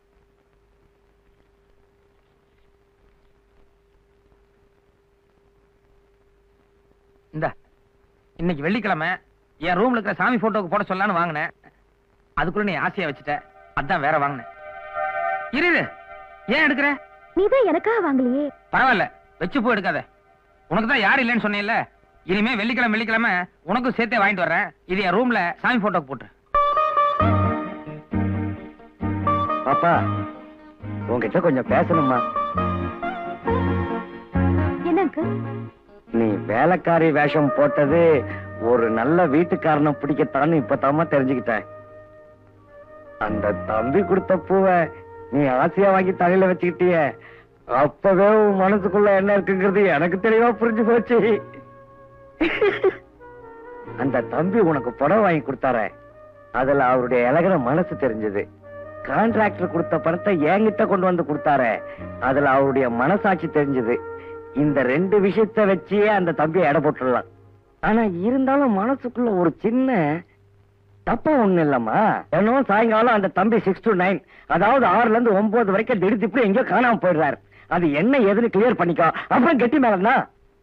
இந்த இன்னைக்கு வெள்ளிக்கிழமை என் ரூம்ல இருக்கிற சாமி போட்டோக்கு போட சொல்லலாம்னு வாங்கினேன் அதுக்குள்ள நீ ஆசையா வச்சுட்ட அதான் வேற வாங்கினேன் இரு இரு. ஏன் எடுக்கிற நீதான் எனக்காக வாங்கலையே பரவாயில்ல வச்சு போ எடுக்காத உனக்கு தான் யாரும் இல்லைன்னு சொன்னேன்ல இனிமே வெள்ளிக்கிழமை வெள்ளிக்கிழமை உனக்கும் சேர்த்தே வாங்கிட்டு வர்றேன் இது என் ரூம்ல சாமி போட்டோக்கு போட்டு பாப்பா உன்கிட்ட கொஞ்சம் பேசணுமா என்ன அங்கிள் நீ வேலைக்காரி வேஷம் போட்டது ஒரு நல்ல வீட்டுக்காரனை பிடிக்கத்தான்னு இப்பதாம்மா தெரிஞ்சுக்கிட்டேன் அந்த தம்பி கொடுத்த பூவை நீ ஆசையா வாங்கி தலையில வச்சுக்கிட்டிய அப்பவே உன் மனசுக்குள்ள என்ன இருக்குங்கிறது எனக்கு தெளிவா புரிஞ்சு போச்சு அந்த தம்பி உனக்கு புடவை வாங்கி கொடுத்தாரே அதுல அவருடைய இலகிற மனசு தெரிஞ்சது கான்ட்ராக்டர் கொடுத்த பணத்தை என்கிட்ட கொண்டு வந்து கொடுத்தாரே அதுல அவருடைய மனசாட்சி தெரிஞ்சது இந்த ரெண்டு விஷயத்த வச்சே அந்த தம்பியை எடை போட்டுடலாம் ஆனா இருந்தாலும் மனசுக்குள்ள ஒரு சின்ன தப்பா ஒண்ணு இல்லம்மா ஏன்னோ சாயங்காலம் அந்த தம்பி சிக்ஸ் டு நைன் அதாவது ஆறுல இருந்து ஒன்பது வரைக்கும் திடீர் இப்படி எங்கேயோ காணாம போயிடுறாரு அது என்ன ஏதுன்னு கிளியர் பண்ணிக்கோ அப்புறம் கெட்டி மேலன்னா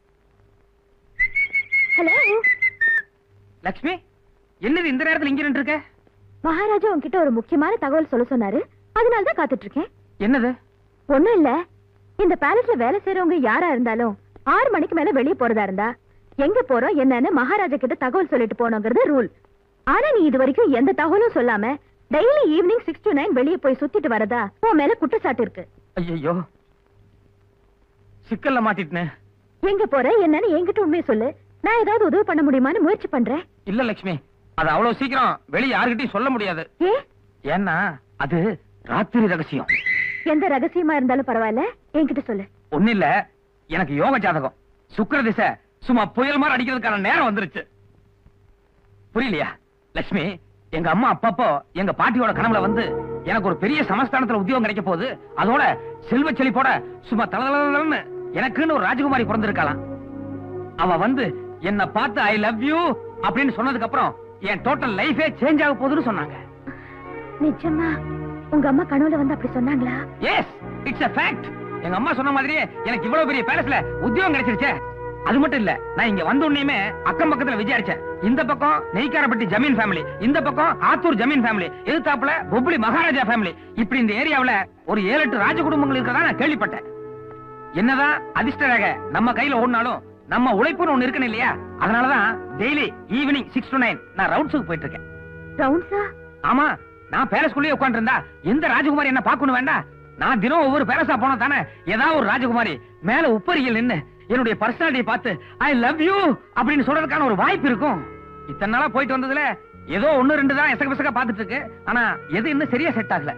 ஹலோ லக்ஷ்மி என்னது இந்த நேரத்துல இங்க நின்று இருக்க மகாராஜா உன்கிட்ட ஒரு முக்கியமான தகவல் சொல்ல சொன்னாரு அதனால தான் காத்துட்டு இருக்கேன் என்னது ஒண்ணும் இல்ல இந்த பேலஸ்ல வேலை செய்யறவங்க யாரா இருந்தாலும் ஆறு மணிக்கு மேல வெளிய போறதா இருந்தா எங்க போறோம் என்னன்னு மகாராஜா கிட்ட தகவல் சொல்லிட்டு போனோங்கிறது ரூல் ஆனா நீ இது வரைக்கும் எந்த தகவலும் சொல்லாம daily evening six to nine வெளிய போய் சுத்திட்டு வரதா உன் மேல குற்றச்சாட்டு இருக்கு ஐயோ சிக்கல்ல மாட்டிட்டேன் எங்க போற என்னன்னு என்கிட்ட உண்மையை சொல்லு நான் ஏதாவது உதவி பண்ண முடியுமான்னு முயற்சி பண்றேன் இல்ல லட்சுமி அது அவ்வளவு சீக்கிரம் வெளிய யாருகிட்டயும் சொல்ல முடியாது ஏ ஏன்னா அது ராத்திரி ரகசியம் எந்த ரகசியமா இருந்தாலும் பரவாயில்ல என்கிட்ட சொல்லு ஒண்ணு இல்ல எனக்கு யோக ஜாதகம் சுக்கிர திசை சும்மா புயல் மாதிரி அடிக்கிறதுக்கான நேரம் வந்துருச்சு புரியலையா லட்சுமி எங்க அம்மா அப்பப்போ எங்க பாட்டியோட கனவுல வந்து எனக்கு ஒரு பெரிய சமஸ்தானத்துல உத்தியோகம் கிடைக்க போகுது அதோட செல்வ செழிப்போட சும்மா தலதலன்னு எனக்குன்னு ஒரு ராஜகுமாரி பிறந்திருக்கலாம் அவ வந்து என்ன பார்த்து ஐ லவ் யூ அப்படின்னு சொன்னதுக்கு அப்புறம் என் டோட்டல் லைஃபே சேஞ்ச் ஆக போகுதுன்னு சொன்னாங்க நிஜமா உங்க அம்மா கனவுல வந்து அப்படி சொன்னாங்களா எஸ் இட்ஸ் a ஃபேக்ட் எங்க அம்மா சொன்ன மாதிரியே எனக்கு இவ்வளவு பெரிய பேலஸ்ல உத்தியோகம் கிடைச்சிருச்சே அது மட்டும் இல்ல நான் இங்க வந்த உடனேயுமே அக்கம் பக்கத்துல விசாரிச்சேன் இந்த பக்கம் நெய்க்காரப்பட்டி ஜமீன் ஃபேமிலி இந்த பக்கம் ஆத்தூர் ஜமீன் ஃபேமிலி எதிர்த்தாப்புல பொப்ளி மகாராஜா ஃபேமிலி இப்படி இந்த ஏரியாவுல ஒரு ஏழு எட்டு ராஜ குடும்பங்கள் இருக்கிறதா நான் கேள்விப்பட்டேன் என்னதான் அதிர்ஷ்ட ரேகை நம்ம கையில ஓடினாலும் நம்ம உழைப்புன்னு ஒண்ணு இருக்கணும் இல்லையா அதனாலதான் daily evening six to nine நான் ரவுண்ட்ஸுக்கு போயிட்டு இருக்கேன் ரவுண்ட்ஸா ஆமா நான் பேலஸ்குள்ளேயே உட்கார்ந்து இருந்தா எந்த ராஜகுமாரி என்ன பாக்கணும் வேண்டாம் நான் தினம் ஒவ்வொரு பேலஸா போனா தானே ஏதாவது ஒரு ராஜகுமாரி மேல உப்பரியில் நின்னு என்னுடைய பர்சனாலிட்டியை பார்த்து ஐ லவ் யூ அப்படின்னு சொல்றதுக்கான ஒரு வாய்ப்பு இருக்கும் இத்தனை நாளா போயிட்டு வந்ததுல ஏதோ ஒண்ணு ரெண்டு தான் எசக பிசக பாத்துட்டு இருக்கு ஆனா எது இன்னும் சரியா செட் ஆகல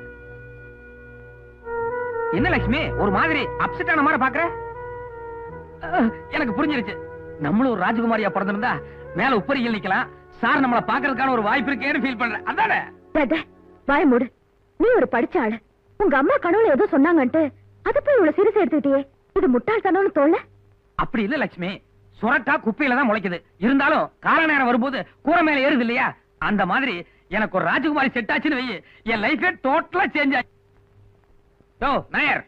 என்ன லட்சுமி ஒரு மாதிரி அப்செட் ஆன மாதிரி பாக்குற அஹ், எனக்கு புரிஞ்சிருச்சு நம்மளும் ஒரு ராஜகுமாரியா பிறந்திருந்தா மேல உப்பரியில் நிக்கலாம் சார் நம்மள பாக்குறதுக்கான ஒரு வாய்ப்பு இருக்கேன்னு ஃபீல் பண்றேன் அதானே டே, வாய மூடு நீ ஒரு படிச்ச ஆளு உங்க அம்மா கனவுல ஏதோ சொன்னாங்கன்ட்டு அது போய் இவ்வளவு சீரியஸ் எடுத்துக்கிட்டியே இது முட்டாள்தனம்னு தோணல அப்படி இல்ல லட்சுமி சுரட்டா குப்பையில தான் முளைக்குது இருந்தாலும் கால நேரம் வரும்போது கூரை மேல ஏறுது இல்லையா அந்த மாதிரி எனக்கு ஒரு ராஜகுமாரி செட் ஆச்சுன்னு வை என் லைஃபே டோட்டலா சேஞ்ச் ஆச்சு யோ நாயர்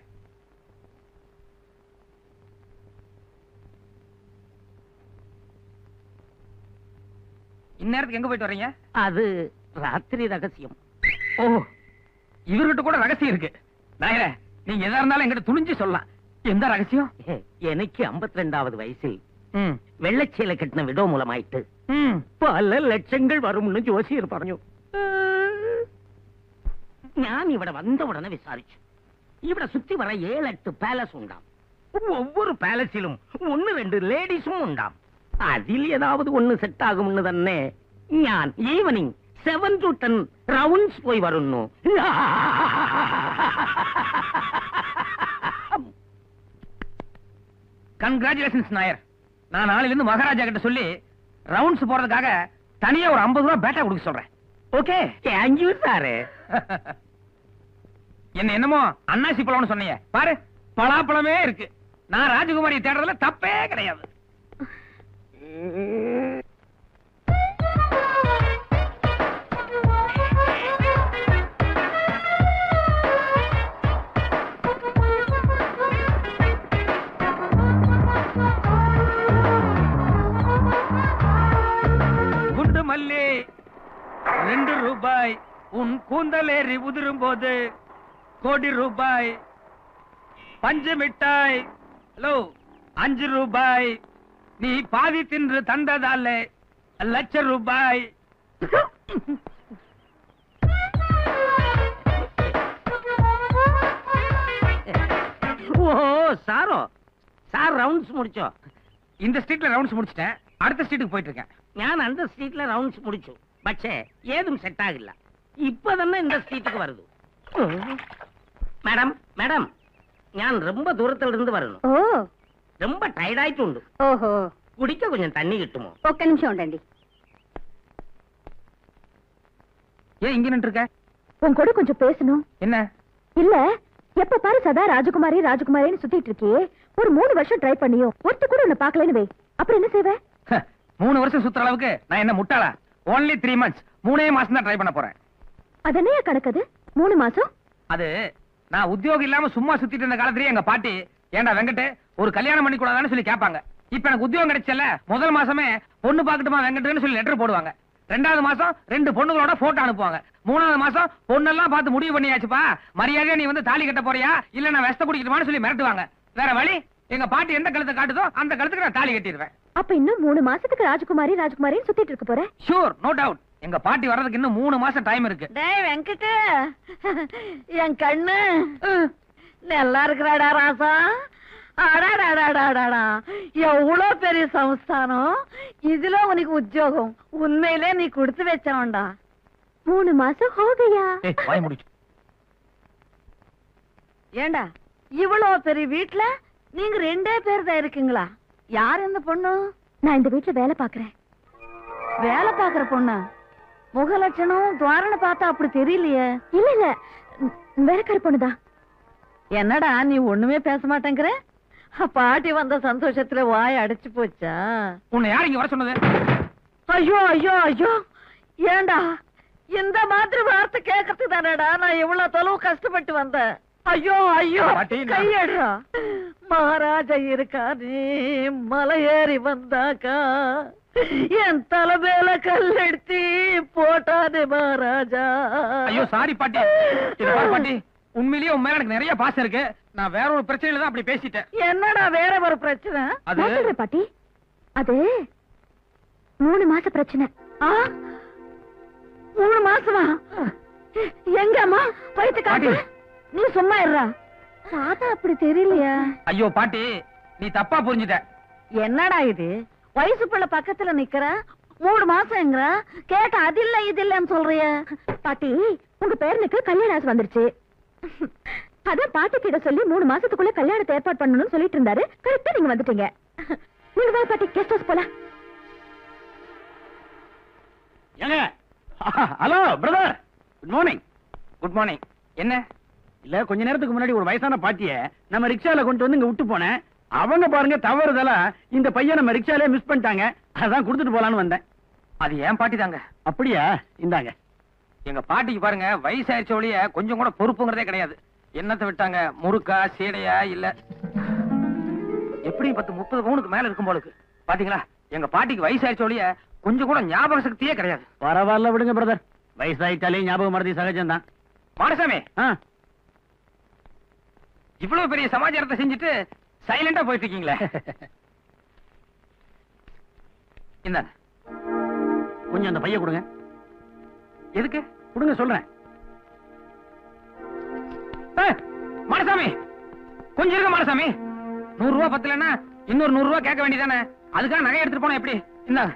இந்நேரத்துக்கு எங்க போயிட்டு வர்றீங்க அது ராத்திரி ரகசியம் ஓ இவர்கிட்ட கூட ரகசியம் இருக்கு நாயரே நீங்க எதா இருந்தாலும் எங்கிட்ட துணிஞ்சு சொல்லலாம் எந்த ரகசியம் எனக்கு 52வது ரெண்டாவது வயசில் ம் வெள்ளச்சீலை கட்டின விடோ மூலமாயிட்டு ம் പല ലക്ഷങ്ങൾ വരുമെന്ന് ജോസിയർ പറഞ്ഞു ഞാൻ ഇവിടെ വന്ന ഉടനെ വിസാരിച്ചു ഇവിടെ சுத்தி வர ஏழு எட்டு பேலஸ் உண்டாம் ஒவ்வொரு பேலஸிலும் ஒன்னு ரெண்டு லேடிஸும் உண்டாம் அதில் ஏதாவது ஒன்னு செட் ஆகும்னு തന്നെ ഞാൻ evening seven to ten rounds പോയി വരുന്നു கங்க்ராச்சுலேஷன்ஸ் நாயர் நான் நாளையில இருந்து மகாராஜா கிட்ட சொல்லி ரவுண்ட்ஸ் போறதுக்காக தனியா ஒரு 50 ரூபாய் பேட்டா கொடுக்க சொல்றேன் ஓகே தேங்க்யூ சாரு என்ன என்னமோ அன்னாசி பழம்னு சொன்னீங்க பாரு பலாப்பழமே இருக்கு நான் ராஜகுமாரி தேடுறதுல தப்பே கிடையாது குண்டு மல்லி ரெண்டு ரூபாய் உன் கூந்தலேறி உதிரும் போது கோடி ரூபாய் பஞ்சு மிட்டாய் ஹலோ அஞ்சு ரூபாய் நீ பாதி தின்று தந்ததால லட்ச ரூபாய் ഓ സാറോ സാർ റൗണ്ട്സ് മുടിച്ചോ இந்த ஸ்ட்ரீட்ல ரவுண்ட்ஸ் முடிச்சிட்டேன் அடுத்த ஸ்ட்ரீட்டுக்கு போயிட்டு இருக்கேன் ഞാൻ അന്ത സ്ട്രീറ്റിലെ റൗണ്ട്സ് മുടിച്ചു പക്ഷേ ഏതും സെറ്റ് ആകില്ല ഇപ്പൊ തന്നെ இந்த ஸ்ட்ரீட்டுக்கு வருது மேடம் மேடம் ഞാൻ ரொம்ப தூரத்துல இருந்து வரணும் ఓ ரொம்ப டயர்டாயிട്ടുണ്ട് ఓహో കുടിക്ക கொஞ்சம் தண்ணி കിട്ടുമോ ఒక్క నిమిషం ఉండండి ஏன் இங்க நின்று இருக்க உன் கூட கொஞ்சம் பேசணும் என்ன இல்ல எப்ப பாரு சதா ராஜகுமாரி ராஜகுமாரின்னு சுத்திட்டு இருக்கியே ஒரு மூணு வருஷம் ட்ரை பண்ணியும் ஒருத்த கூட உன்னை பாக்கலன்னு வை அப்புறம் என்ன செய்வ ஹ, மூணு வருஷம் சுத்துற அளவுக்கு நான் என்ன முட்டாளா ஓன்லி த்ரீ மந்த்ஸ் மூணே மாசம் தான் ட்ரை பண்ண போறேன் அது என்னையா கணக்கது மூணு மாசம் அது நான் உத்தியோகம் இல்லாம சும்மா சுத்திட்டு இருந்த காலத்திலேயே எங்க பாட்டி ஏன்டா வெங்கட் ஒரு கல்யாணம் பண்ணி கூடாதான்னு சொல்லி கேட்பாங்க இப்ப எனக்கு உத்தியோகம் கிடைச்சல முதல் மாசமே பொண்ணு பாக்கட்டுமா வெங்கட்னு சொல்லி லெட்டர் போடுவாங்க ரெண்டாவது மாசம் ரெண்டு பொண்ணுங்களோட போட்டோ அனுப்புவாங்க மூணாவது மாசம் பொண்ணெல்லாம் பார்த்து முடிவு பண்ணியாச்சுப்பா மரியாதையா நீ வந்து தாலி கட்ட போறியா இல்ல நான் வெஸ்த குடிக்கணுமான்னு சொல்லி மிரட்டுவாங்க வேற வழி எங்க பாட்டி எந்த கழுத்தை காட்டுதோ அந்த கழுத்துக்கு நான் தாலி கட்டிடுவேன் அப்ப இன்னும் மூணு மாசத்துக்கு ராஜகுமாரி ராஜகுமாரின்னு சுத்திட்டு இருக்க போற ஷூர் நோ டவுட் எங்க பாட்டி வர்றதுக்கு இன்னும் மூணு மாசம் டைம் இருக்கு டேய் வெங்கட் என் கண்ணு நல்லா இருக்கிறாடா ராசா அடாடாடாடாடா எவ்வளோ பெரிய சம்ஸ்தானம் இதுல உனக்கு உத்தியோகம் உண்மையிலே நீ கொடுத்து வச்சவன்டா மூணு மாசம் ஹோகையா ஏய் வாய் முடிச்சு ஏண்டா இவ்வளோ பெரிய வீட்ல நீங்க ரெண்டே பேர் தான் இருக்கீங்களா யார் இந்த பொண்ணு நான் இந்த வீட்டுல வேலை பாக்குறேன் வேலை பாக்குற பொண்ணு முக லட்சணம் துவாரணை பார்த்தா அப்படி தெரியலையே இல்ல இல்ல ம், வேலைக்கார பொண்ணுதான் என்னடா நீ ஒண்ணுமே பேச மாட்டேங்கிற பாட்டி வந்த சந்தோஷத்துல வாய் அடைச்சு போச்சா உன்னை யார் இங்க வர சொன்னது ஐயோ ஐயோ ஐயோ ஏண்டா இந்த மாதிரி வார்த்தை கேட்கறது தானடா நான் இவ்வளவு தொலைவு கஷ்டப்பட்டு வந்தேன் ஐயோ ஐயோ பாட்டி, நான்- கையடுறா மகாராஜா இருக்கா நீ மலை ஏறி வந்தாக்கா என் தலை மேல கல் எடுத்து போட்டானே மகாராஜா ஐயோ சாரி பாட்டி இத பாரு பாட்டி உண்மையிலேயே உன் மேல எனக்கு நிறைய பாசம் இருக்கு நான் வேற ஒரு பிரச்சனையில தான் அப்படி பேசிட்டேன் என்னடா வேற ஒரு பிரச்சனை அது நான் சொல்றேன் பாட்டி அது மூணு மாச பிரச்சனை ஆ? மூணு மாசமா எங்கம்மா வயிற்று காட்டு நீ சும்மா இருடா பார்த்தா அப்படி தெரியலையா ஐயோ பாட்டி நீ தப்பா புரிஞ்சுட்ட என்னடா இது வயசு பிள்ளை பக்கத்துல நிக்கிற மூணு மாசம்ங்கிற கேட்ட அது இல்ல இது இல்லன்னு சொல்றிய பாட்டி உங்க பேரனுக்கு கல்யாணம் ஆசை வந்துருச்சு அதான் பாட்டி கிட்ட சொல்லி மூணு மாசத்துக்குள்ள கல்யாணத்தை ஏற்பாடு பண்ணணும்னு சொல்லிட்டு இருந்தாரு கரெக்டா நீங்க வந்துட்டீங்க நீங்க வா பாட்டி கெஸ்ட் ஹவுஸ் போலாம் ஏங்க hello brother good morning good morning என்ன இல்ல கொஞ்ச நேரத்துக்கு முன்னாடி ஒரு வயசான பாட்டிய நம்ம ரிக்ஷால கொண்டு வந்து இங்க விட்டு போனேன் அவங்க பாருங்க தவறுதலா இந்த பையன் நம்ம ரிக்ஷாலே மிஸ் பண்ணிட்டாங்க அதான் கொடுத்துட்டு போலான்னு வந்தேன் அது ஏன் பாட்டி தாங்க அப்படியா இந்தாங்க எங்க பாட்டிக்கு பாருங்க வயசாயிருச்ச ஒழிய கொஞ்சம் கூட பொறுப்புங்கிறதே கிடையாது என்னத்தை விட்டாங்க முறுக்கா சீடையா இல்ல எப்படி பத்து முப்பது பவுனுக்கு மேல இருக்கும் போலுக்கு பாத்தீங்களா எங்க பாட்டிக்கு வயசாயிருச்ச ஒழிய கொஞ்சம் கூட ஞாபக சக்தியே கிடையாது பரவாயில்ல விடுங்க பிரதர் வயசாயிட்டாலே ஞாபகம் மறதி சகஜம்தான் மாடசாமி ஆ இவ்வளவு பெரிய சமாச்சாரத்தை செஞ்சுட்டு சைலண்டா போயிட்டு இருக்கீங்களே இந்தாங்க கொஞ்சம் அந்த பைய கொடுங்க எதுக்கு கொடுங்க சொல்றேன் ஏய், மாடசாமி கொஞ்சம் இருக்க மாடசாமி நூறு ரூபாய் பத்தலன்னா இன்னொரு நூறு ரூபாய் கேட்க வேண்டியதானே அதுக்காக நகை எடுத்துட்டு போனா எப்படி இந்தாங்க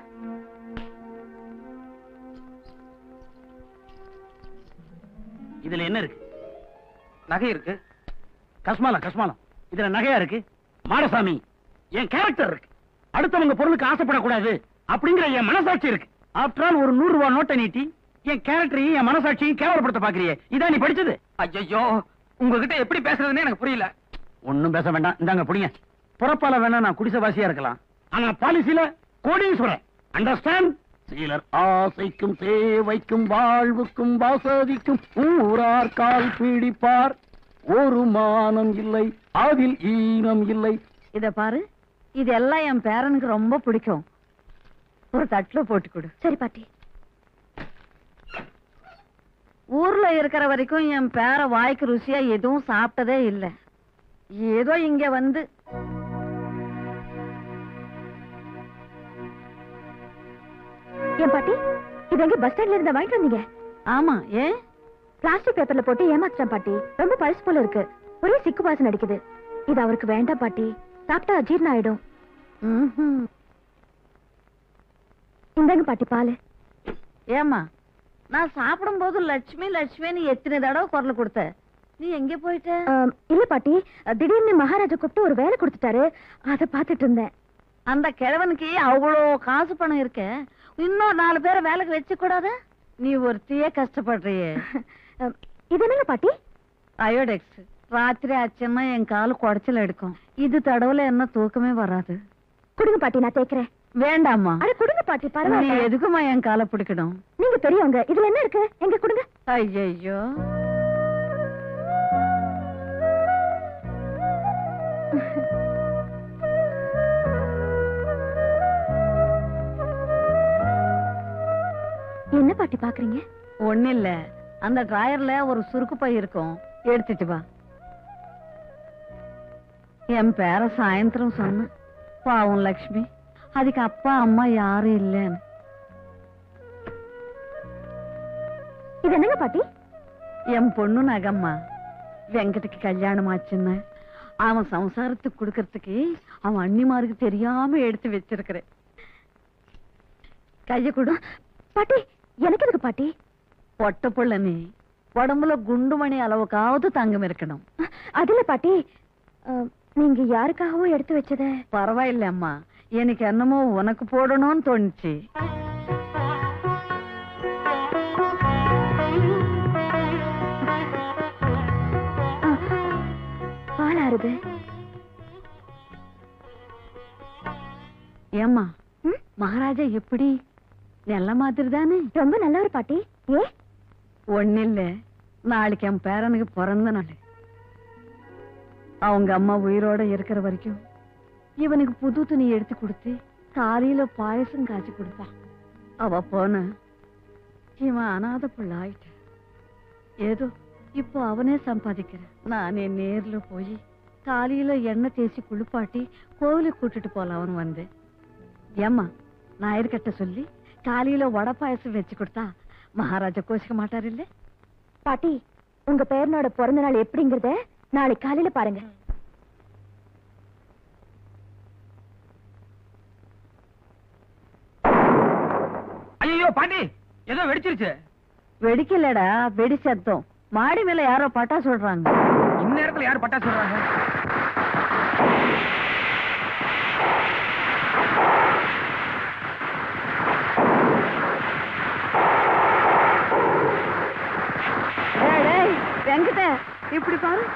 இதுல என்ன இருக்கு நகை இருக்கு கஸ்மாலம் கஸ்மாலம் இதுல நகையா இருக்கு மாடசாமி என் கேரக்டர் இருக்கு அடுத்தவங்க பொருளுக்கு ஆசைப்படக்கூடாது அப்படிங்கிற என் மனசாட்சி இருக்கு ஆஃப்டர் ஆல் ஒரு நூறு ரூபாய் நோட்டை நீட்டி என் கேரக்டரையும் என் மனசாட்சியையும் கேவலப்படுத்த பாக்குறியே இதான் நீ படிச்சது ஐயோ உங்ககிட்ட எப்படி பேசுறதுன்னு எனக்கு புரியல ஒண்ணும் பேச வேண்டாம் இந்தாங்க புடிங்க புறப்பால வேணா நான் குடிசவாசியா இருக்கலாம் ஆனா பாலிசியில கோடீஸ்வரன் அண்டர்ஸ்டாண்ட் சிலர் ஆசைக்கும் சேவைக்கும் வாழ்வுக்கும் வசதிக்கும் ஊரார் கால் பிடிப்பார் ஒரு மானம் இல்லை அதில் ஈனம் இல்லை இத பாரு இதெல்லாம் என் பேரனுக்கு ரொம்ப பிடிக்கும் ஒரு தட்டுல போட்டு கொடு சரி பாட்டி ஊர்ல இருக்கிற வரைக்கும் என் பேர வாய்க்கு ருசியா எதுவும் சாப்பிட்டதே இல்ல ஏதோ இங்க வந்து ஏன் பாட்டி இது எங்க பஸ் ஸ்டாண்ட்ல இருந்த வாங்கிட்டு வந்தீங்க ஆமா ஏன் பிளாஸ்டிக் பேப்பர்ல போட்டு ஏமாத்துறேன் பாட்டி ரொம்ப பழசு போல இருக்கு ஒரே சிக்கு வாசனை அடிக்குது இது அவருக்கு வேண்டாம் பாட்டி சாப்பிட்டா அஜீர்ணம் ஆயிடும் இந்தாங்க பாட்டி பாலு ஏமா நான் சாப்பிடும் போது லட்சுமி லட்சுமின்னு எத்தனை தடவை குரல் கொடுத்த நீ எங்க போயிட்ட ஆம், இல்ல பாட்டி திடீர்னு மகாராஜா கூப்பிட்டு ஒரு வேலை கொடுத்துட்டாரு அத பாத்துட்டு இருந்தேன் அந்த கிழவனுக்கு அவ்வளோ காசு பணம் இருக்க இன்னும் நாலு பேரை வேலைக்கு வச்சு கூடாத நீ ஒருத்தியே கஷ்டப்படுறியே ஆம், இது என்னங்க பாட்டி அயோடெக்ஸ் ராத்திரி ஆச்சுன்னா என் காலு குடைச்சல் எடுக்கும் இது தடவுல என்ன தூக்கமே வராது கொடுங்க பாட்டி நான் தேய்க்கிறேன் வேண்டாமா அட கொடுங்க பாட்டி நீ பரவாயில்ல எதுக்குமா என் காலை பிடிக்கணும் நீங்க பெரியவங்க இதுல என்ன இருக்கு எங்க கொடுங்க ஐயோ என்ன பாட்டி பாக்குறீங்க ஒண்ணு இல்ல அந்த டிராயர்ல ஒரு சுருக்கு பை இருக்கும் எடுத்துட்டு வா என் பேர சாயந்தரம் சொன்ன பாவம் லக்ஷ்மி அதுக்கு அப்பா அம்மா யாரும் இல்லைன்னு இது என்னங்க பாட்டி என் பொண்ணு நகம்மா வெங்கட்டுக்கு கல்யாணம் ஆச்சுன்னு அவன் சம்சாரத்துக்கு கொடுக்கறதுக்கு அவன் அண்ணிமாருக்கு தெரியாம எடுத்து வச்சிருக்கிறேன் கைய கொடு பாட்டி எனக்கு எதுக்கு பாட்டி பொட்ட புள்ள நீ உடம்புல குண்டுமணி அளவுக்காவது தங்கம் இருக்கணும் அதுல பாட்டி ஆம், நீங்க யாருக்காகவும் எடுத்து வச்சத பரவாயில்ல அம்மா எனக்கு என்னமோ உனக்கு போடணும்னு தோணுச்சு பாலாறுது ஏம்மா மகாராஜா எப்படி நல்ல மாதிரி தானே ரொம்ப நல்லவர் பாட்டி ஏ ஒண்ணு இல்ல நாளைக்கு என் பேரனுக்கு பிறந்த நாள் அவங்க அம்மா உயிரோட இருக்கிற வரைக்கும் இவனுக்கு புது துணி எடுத்து கொடுத்து காலையில பாயசம் காய்ச்சி கொடுப்பா அவ போன இவன் அனாத புள்ள ஆயிட்ட ஏதோ இப்போ அவனே சம்பாதிக்கிறேன் நானே நேர்ல போய் காலையில எண்ணெய் தேய்ச்சி குளிப்பாட்டி கோவிலுக்கு கூட்டிட்டு போலாம்னு வந்தேன் ஏம்மா ஞாயிறு சொல்லி காலையில வடை பாயசம் வச்சு கொடுத்தா மகாராஜா கோஷிக்க மாட்டார் இல்ல பாட்டி உங்க பேரனோட பிறந்த நாள் எப்படிங்கறத நாளைக்கு காலையில பாருங்க ஐயோ பாண்டி ஏதோ வெடிச்சிருச்சு வெடிக்கலடா வெடி சத்தம் மாடி மேல யாரோ பட்டா சொல்றாங்க இந்நேரத்துல யார் பட்டா சொல்றாங்க டேய், டேய், வெங்கட இப்படி பாரு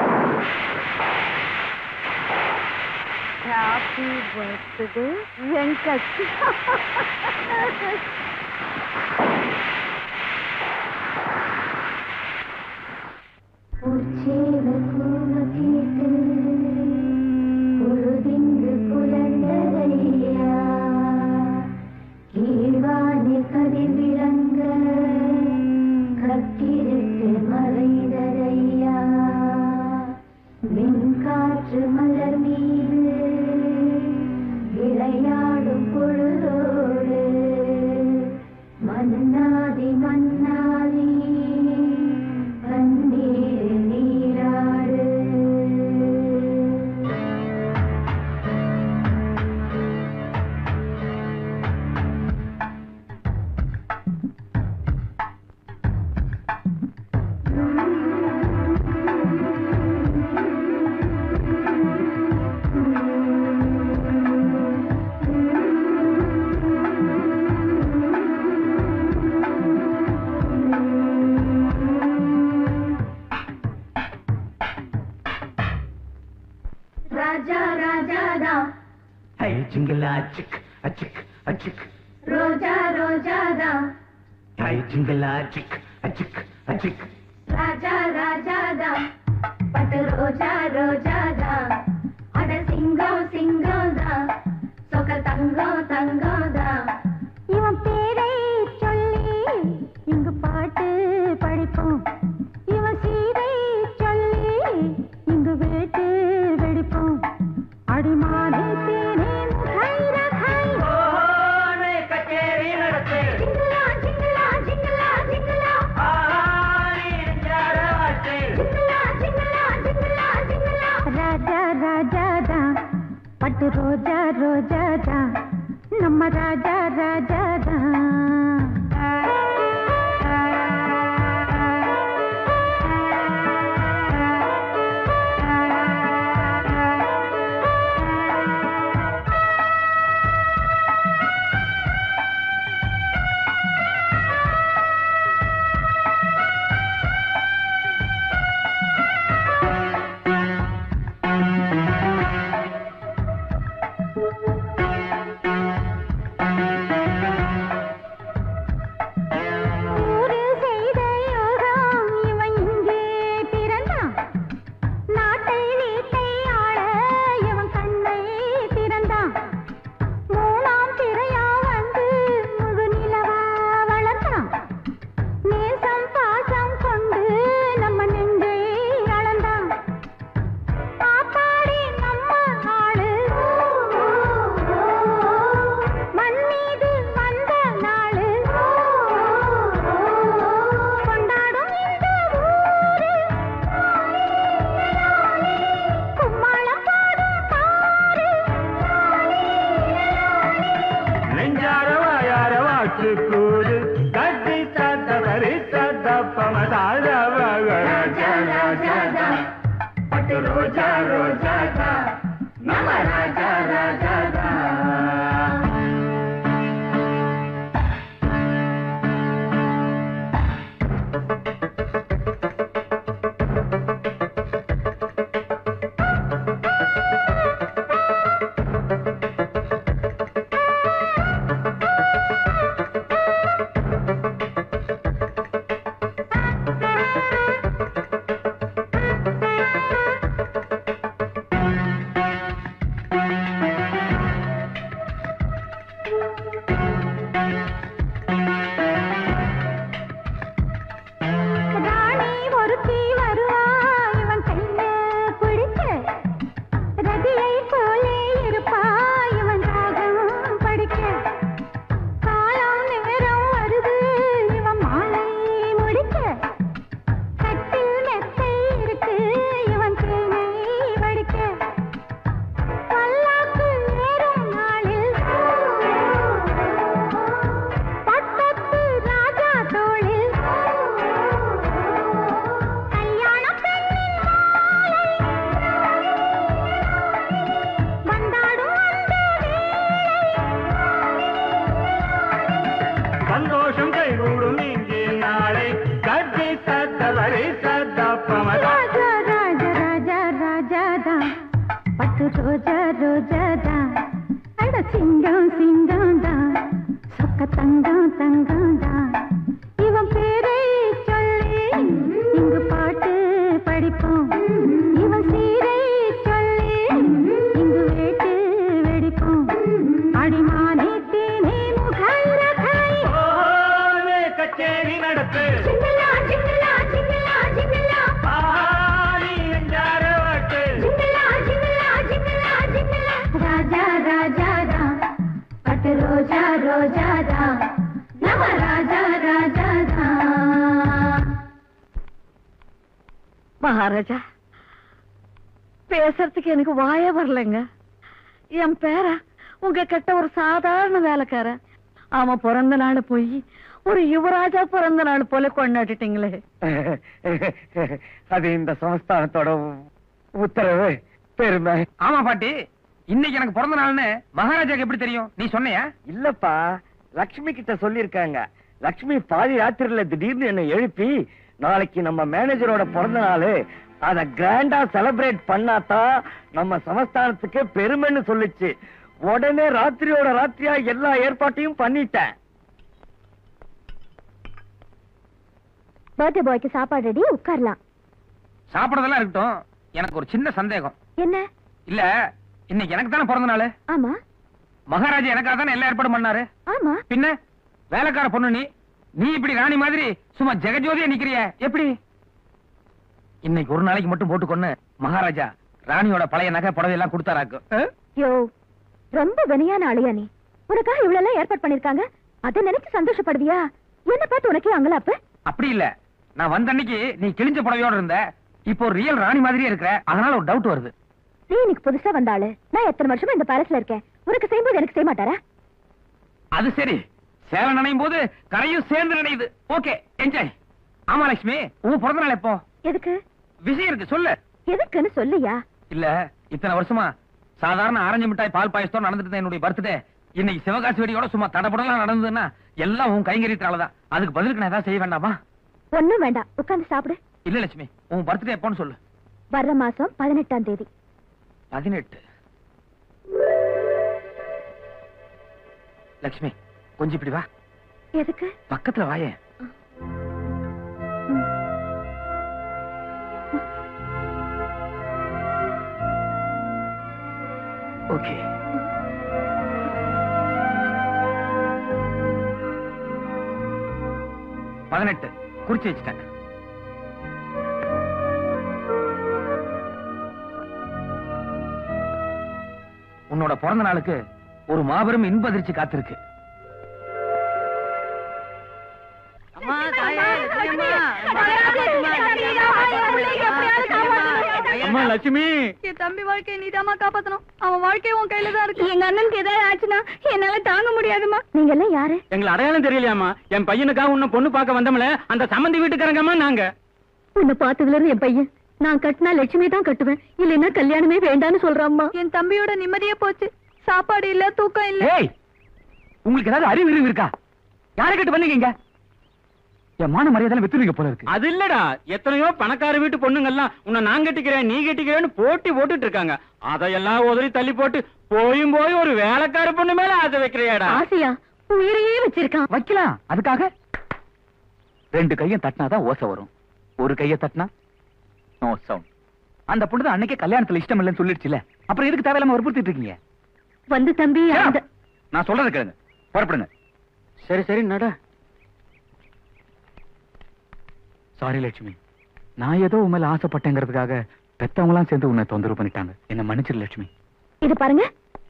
ஹாப்பி பர்த்டே வெங்கட் கதிர்விளங்க கத்திருக்கு மறைந்ததையா ராஜா ராஜாதா ஐ ஜிங்கிளா சிக் அச்சிக் அச்சிக் ரோஜா ரோஜாதா ஐ ஜிங்கிளா சிக் அச்சிக் அச்சிக் ராஜா ராஜாதா பட்டு ரோஜா ரோஜாதா அட சிங்கம் சிங்கம்தா சொக்க தங்கம் தங்கம்தா இவன் பேரை சொல்லி இங்கு பாட்டு படிப்போம் இவன் சீதை சொல்லி இங்கு வேட்டு வெடிப்போம் அடிமானே தேனே முகைர கை கச்சேரி நடத்து ஜிங்கலா ஜிங்கலா ஜிங்கலா ஜிங்கலா ஜிங்கலா ஜிங்கலா ஜிங்கலா ஜிங்கலா ராஜா ராஜாதா பட்டு ரோஜா ரோஜாதா நம்ம ராஜா ராஜாதா ஊரு செய்த யோகம் இவன் இங்கே பிறந்தான் நாட்டை வீட்டை ஆள இவன் கண்ணை திறந்தான் மூணாம் திரையா வந்து முழு நிலவா வளர்ந்தான் நேசம் பாசம் கொண்டு நம்ம நெஞ்சை அளந்தான் ஆத்தாடி நம்ம ஆளு மண் மீது வந்த நாளு கொண்டாடும் இந்த ஊரு கும்மாளம் பாடும் பாரு நெஞ்சார வாயார வாக்கு கூடு கட்டி சத்த பரி சத்த பமதார ராஜா ராஜா பட்டு ரோஜா ரோஜா நம்ம ராஜா ராஜா ராணி ஒருத்தி வருவா இவன் கையில பிடிக்க ரதியை போலே இருப்பா இவன் ராகம் படிக்க காலம் நேரம் வருது இவன் மாலை முடிக்க கட்டில் மெத்தை இருக்கு இவன் தேனை வடிக்க பல்லாக்கு ஏறும் நாளில் பட்டத்து ராஜா தோளில் கல்யாணப் பெண்ணின் மாலை வந்தாடும் அந்த சந்தோஷம் கைகூடும் இங்கே நாளை கட்டி சத்த பரி சத்த பமதா ராஜா ராஜா ராஜா ராஜாதா பட்டு ரோஜா ரோஜாதா அட சிங்கம் சிங்கம்தா சொக்க தங்கம் தங்கம்தா இவன் பேரை சொல்லி இங்கு பாட்டு படிப்போம் இவன் சீரை சொல்லி இங்கு வேட்டு வெடிப்போம் அடிமானே தேனே முகைர கை கச்சேரி நடத்து ஜிங்கலா ஜிங்கலா ஜிங்கலா ஜிங்கலா ஆடி நெஞ்சார வாக்கு ஜிங்கலா ஜிங்கலா ஜிங்கலா ஜிங்கலா ராஜா ராஜாதா பட்டு ரோஜா ரோஜாதா நம ராஜா ராஜாதா மகாராஜா பேசுறதுக்கு எனக்கு வாயே வரலைங்க என் பேர உங்க கிட்ட ஒரு சாதாரண வேலைக்காரன் அவன் பிறந்த நாள் போய் ஒரு யுவராஜா பிறந்த நாள் போல கொண்டாடிட்டீங்களே அது இந்த சமஸ்தானத்தோட உத்தரவு பெருமை ஆமா பாட்டி இன்னைக்கு எனக்கு பிறந்த நாள்னு மகாராஜாக்கு எப்படி தெரியும் நீ சொன்னையா இல்லப்பா லக்ஷ்மி கிட்ட சொல்லிருக்காங்க லக்ஷ்மி பாதி ராத்திரில திடீர்னு என்னை எழுப்பி நாளைக்கு நம்ம மேனேஜரோட பிறந்த நாள் அத கிராண்டா செலிப்ரேட் பண்ணாதான் நம்ம சமஸ்தானத்துக்கு பெருமைன்னு சொல்லுச்சு உடனே ராத்திரியோட ராத்திரியா எல்லா ஏற்பாட்டையும் பண்ணிட்டேன் பர்த்டே பாய்க்கு சாப்பாடு ரெடி உட்காரலாம் சாப்பிடறதெல்லாம் இருக்கட்டும் எனக்கு ஒரு சின்ன சந்தேகம் என்ன இல்ல இன்னைக்கு எனக்கு தானே பிறந்த நாள் ஆமா மகாராஜா எனக்காக தானே எல்லா ஏற்பாடும் பண்ணாரு ஆமா பின்ன வேலைக்கார பொண்ணு நீ நீ இப்படி ராணி மாதிரி சும்மா ஜெகஜோதியா நிக்கிறிய எப்படி இன்னைக்கு ஒரு நாளைக்கு மட்டும் போட்டுக்கொன்னு மகாராஜா ராணியோட பழைய நகை புடவை எல்லாம் கொடுத்தாராக்கும் ஆ? யோ ரொம்ப வெனியான ஆளியா நீ உனக்காக இவ்வளவு எல்லாம் ஏற்பாடு பண்ணிருக்காங்க அதை நினைச்சு சந்தோஷப்படுவியா என்ன பார்த்து உனக்கே அங்கலாப்பு அப்படி இல்ல நான் வந்த அன்னைக்கு நீ கிழிஞ்ச புடவையோட இருந்த இப்போ ஒரு ரியல் ராணி மாதிரியே இருக்கிற அதனால ஒரு டவுட் வருது நீ இன்னைக்கு புதுசா வந்த ஆளு நான் எத்தனை வருஷமா இந்த பேலஸ்ல இருக்கேன் உனக்கு செய்யும்போது எனக்கு செய்ய மாட்டாரா அது சரி சேலை நினையும் போது கரையும் சேர்ந்து நினையுது ஓகே என்ஜாய் ஆமா லட்சுமி உன் பிறந்த நாள் எப்போ எதுக்கு விஷயம் இருக்கு சொல்லு எதுக்குன்னு சொல்லுயா இல்ல இத்தனை வருஷமா சாதாரண ஆரஞ்சு மிட்டாய் பால் பாயசத்தோட நடந்துட்டு இருந்த என்னுடைய பர்த்டே இன்னைக்கு சிவகாசி வெடியோட சும்மா தடபடலாம் நடந்ததுன்னா எல்லாம் உன் கைங்கரியத்தாலதான் அதுக்கு பதிலுக்கு நான் ஏதாவது செய்ய வேண்டாமா ஒண்ணும் வேண்டாம் உட்கார்ந்து சாப்பிடு இல்ல லட்சுமி உன் பர்த்டே எப்போன்னு சொல்லு வர்ற மாசம் பதினெட்டாம் தேதி பதினெட்டு லட்சுமி கொஞ்சம் இப்படி வா எதுக்கு பக்கத்துல வாயே ஓகே பதினெட்டு குறிச்சு வச்சுட்டேன் உன்னோட பிறந்த நாளுக்கு ஒரு மாபெரும் இன்ப அதிர்ச்சி காத்திருக்கு அம்மா லட்சுமி என் தம்பி வாழ்க்கையை நீதாம்மா காப்பாத்தணும் அவன் வாழ்க்கை உன் கையில தான் இருக்கு எங்க அண்ணனுக்கு ஏதாவது ஆச்சுன்னா என்னால தாங்க முடியாதுமா நீங்க எல்லாம் யாரு எங்களை அடையாளம் தெரியலையாமா என் பையனுக்காக உன்னை பொண்ணு பார்க்க வந்தோம்ல அந்த சம்மந்தி வீட்டுக்காரங்கம்மா நாங்க உன்னை பார்த்ததுல இருந்து என் பையன் நான் கட்டினா லட்சுமி தான் கட்டுவேன் இல்லைன்னா கல்யாணமே வேண்டான்னு சொல்றாம்மா என் தம்பியோட நிம்மதியே போச்சு சாப்பாடு இல்ல தூக்கம் இல்ல ஏய் உங்களுக்கு ஏதாவது அறிவு அறிவு இருக்கா யாரை கிட்ட வந்தீங்க என் மான மரியாதை வித்துருவீங்க போல இருக்கு அது இல்லடா எத்தனையோ பணக்கார வீட்டு பொண்ணுங்கெல்லாம் உன்னை நான் கட்டிக்கிறேன் நீ கட்டிக்கிறேன்னு போட்டி போட்டுட்டு இருக்காங்க அதையெல்லாம் உதறி தள்ளி போட்டு போயும் போய் ஒரு வேலைக்கார பொண்ணு மேல ஆசை வைக்கிறியாடா ஆசையா உயிரையே வச்சிருக்கான் வைக்கலாம் அதுக்காக ரெண்டு கையும் தட்டினாதான் ஓசை வரும் ஒரு கைய தட்டினா நோ சவுண்ட் அந்த பொண்ணு தான் அன்னைக்கே கல்யாணத்துல இஷ்டம் இல்லைன்னு சொல்லிடுச்சுல அப்புறம் எதுக்கு தேவையில்லாம வற்புறுத்திட்டு இருக்கீங்க வந்து தம்பி அந்த நான் சொல்றது கேளுங்க புறப்படுங்க சரி சரி நட சாரி லட்சுமி நான் ஏதோ உன் மேல ஆசைப்பட்டேங்கிறதுக்காக பெத்தவங்க எல்லாம் சேர்ந்து உன்னை தொந்தரவு பண்ணிட்டாங்க என்ன மன்னிச்சிரு லட்சுமி இது பாருங்க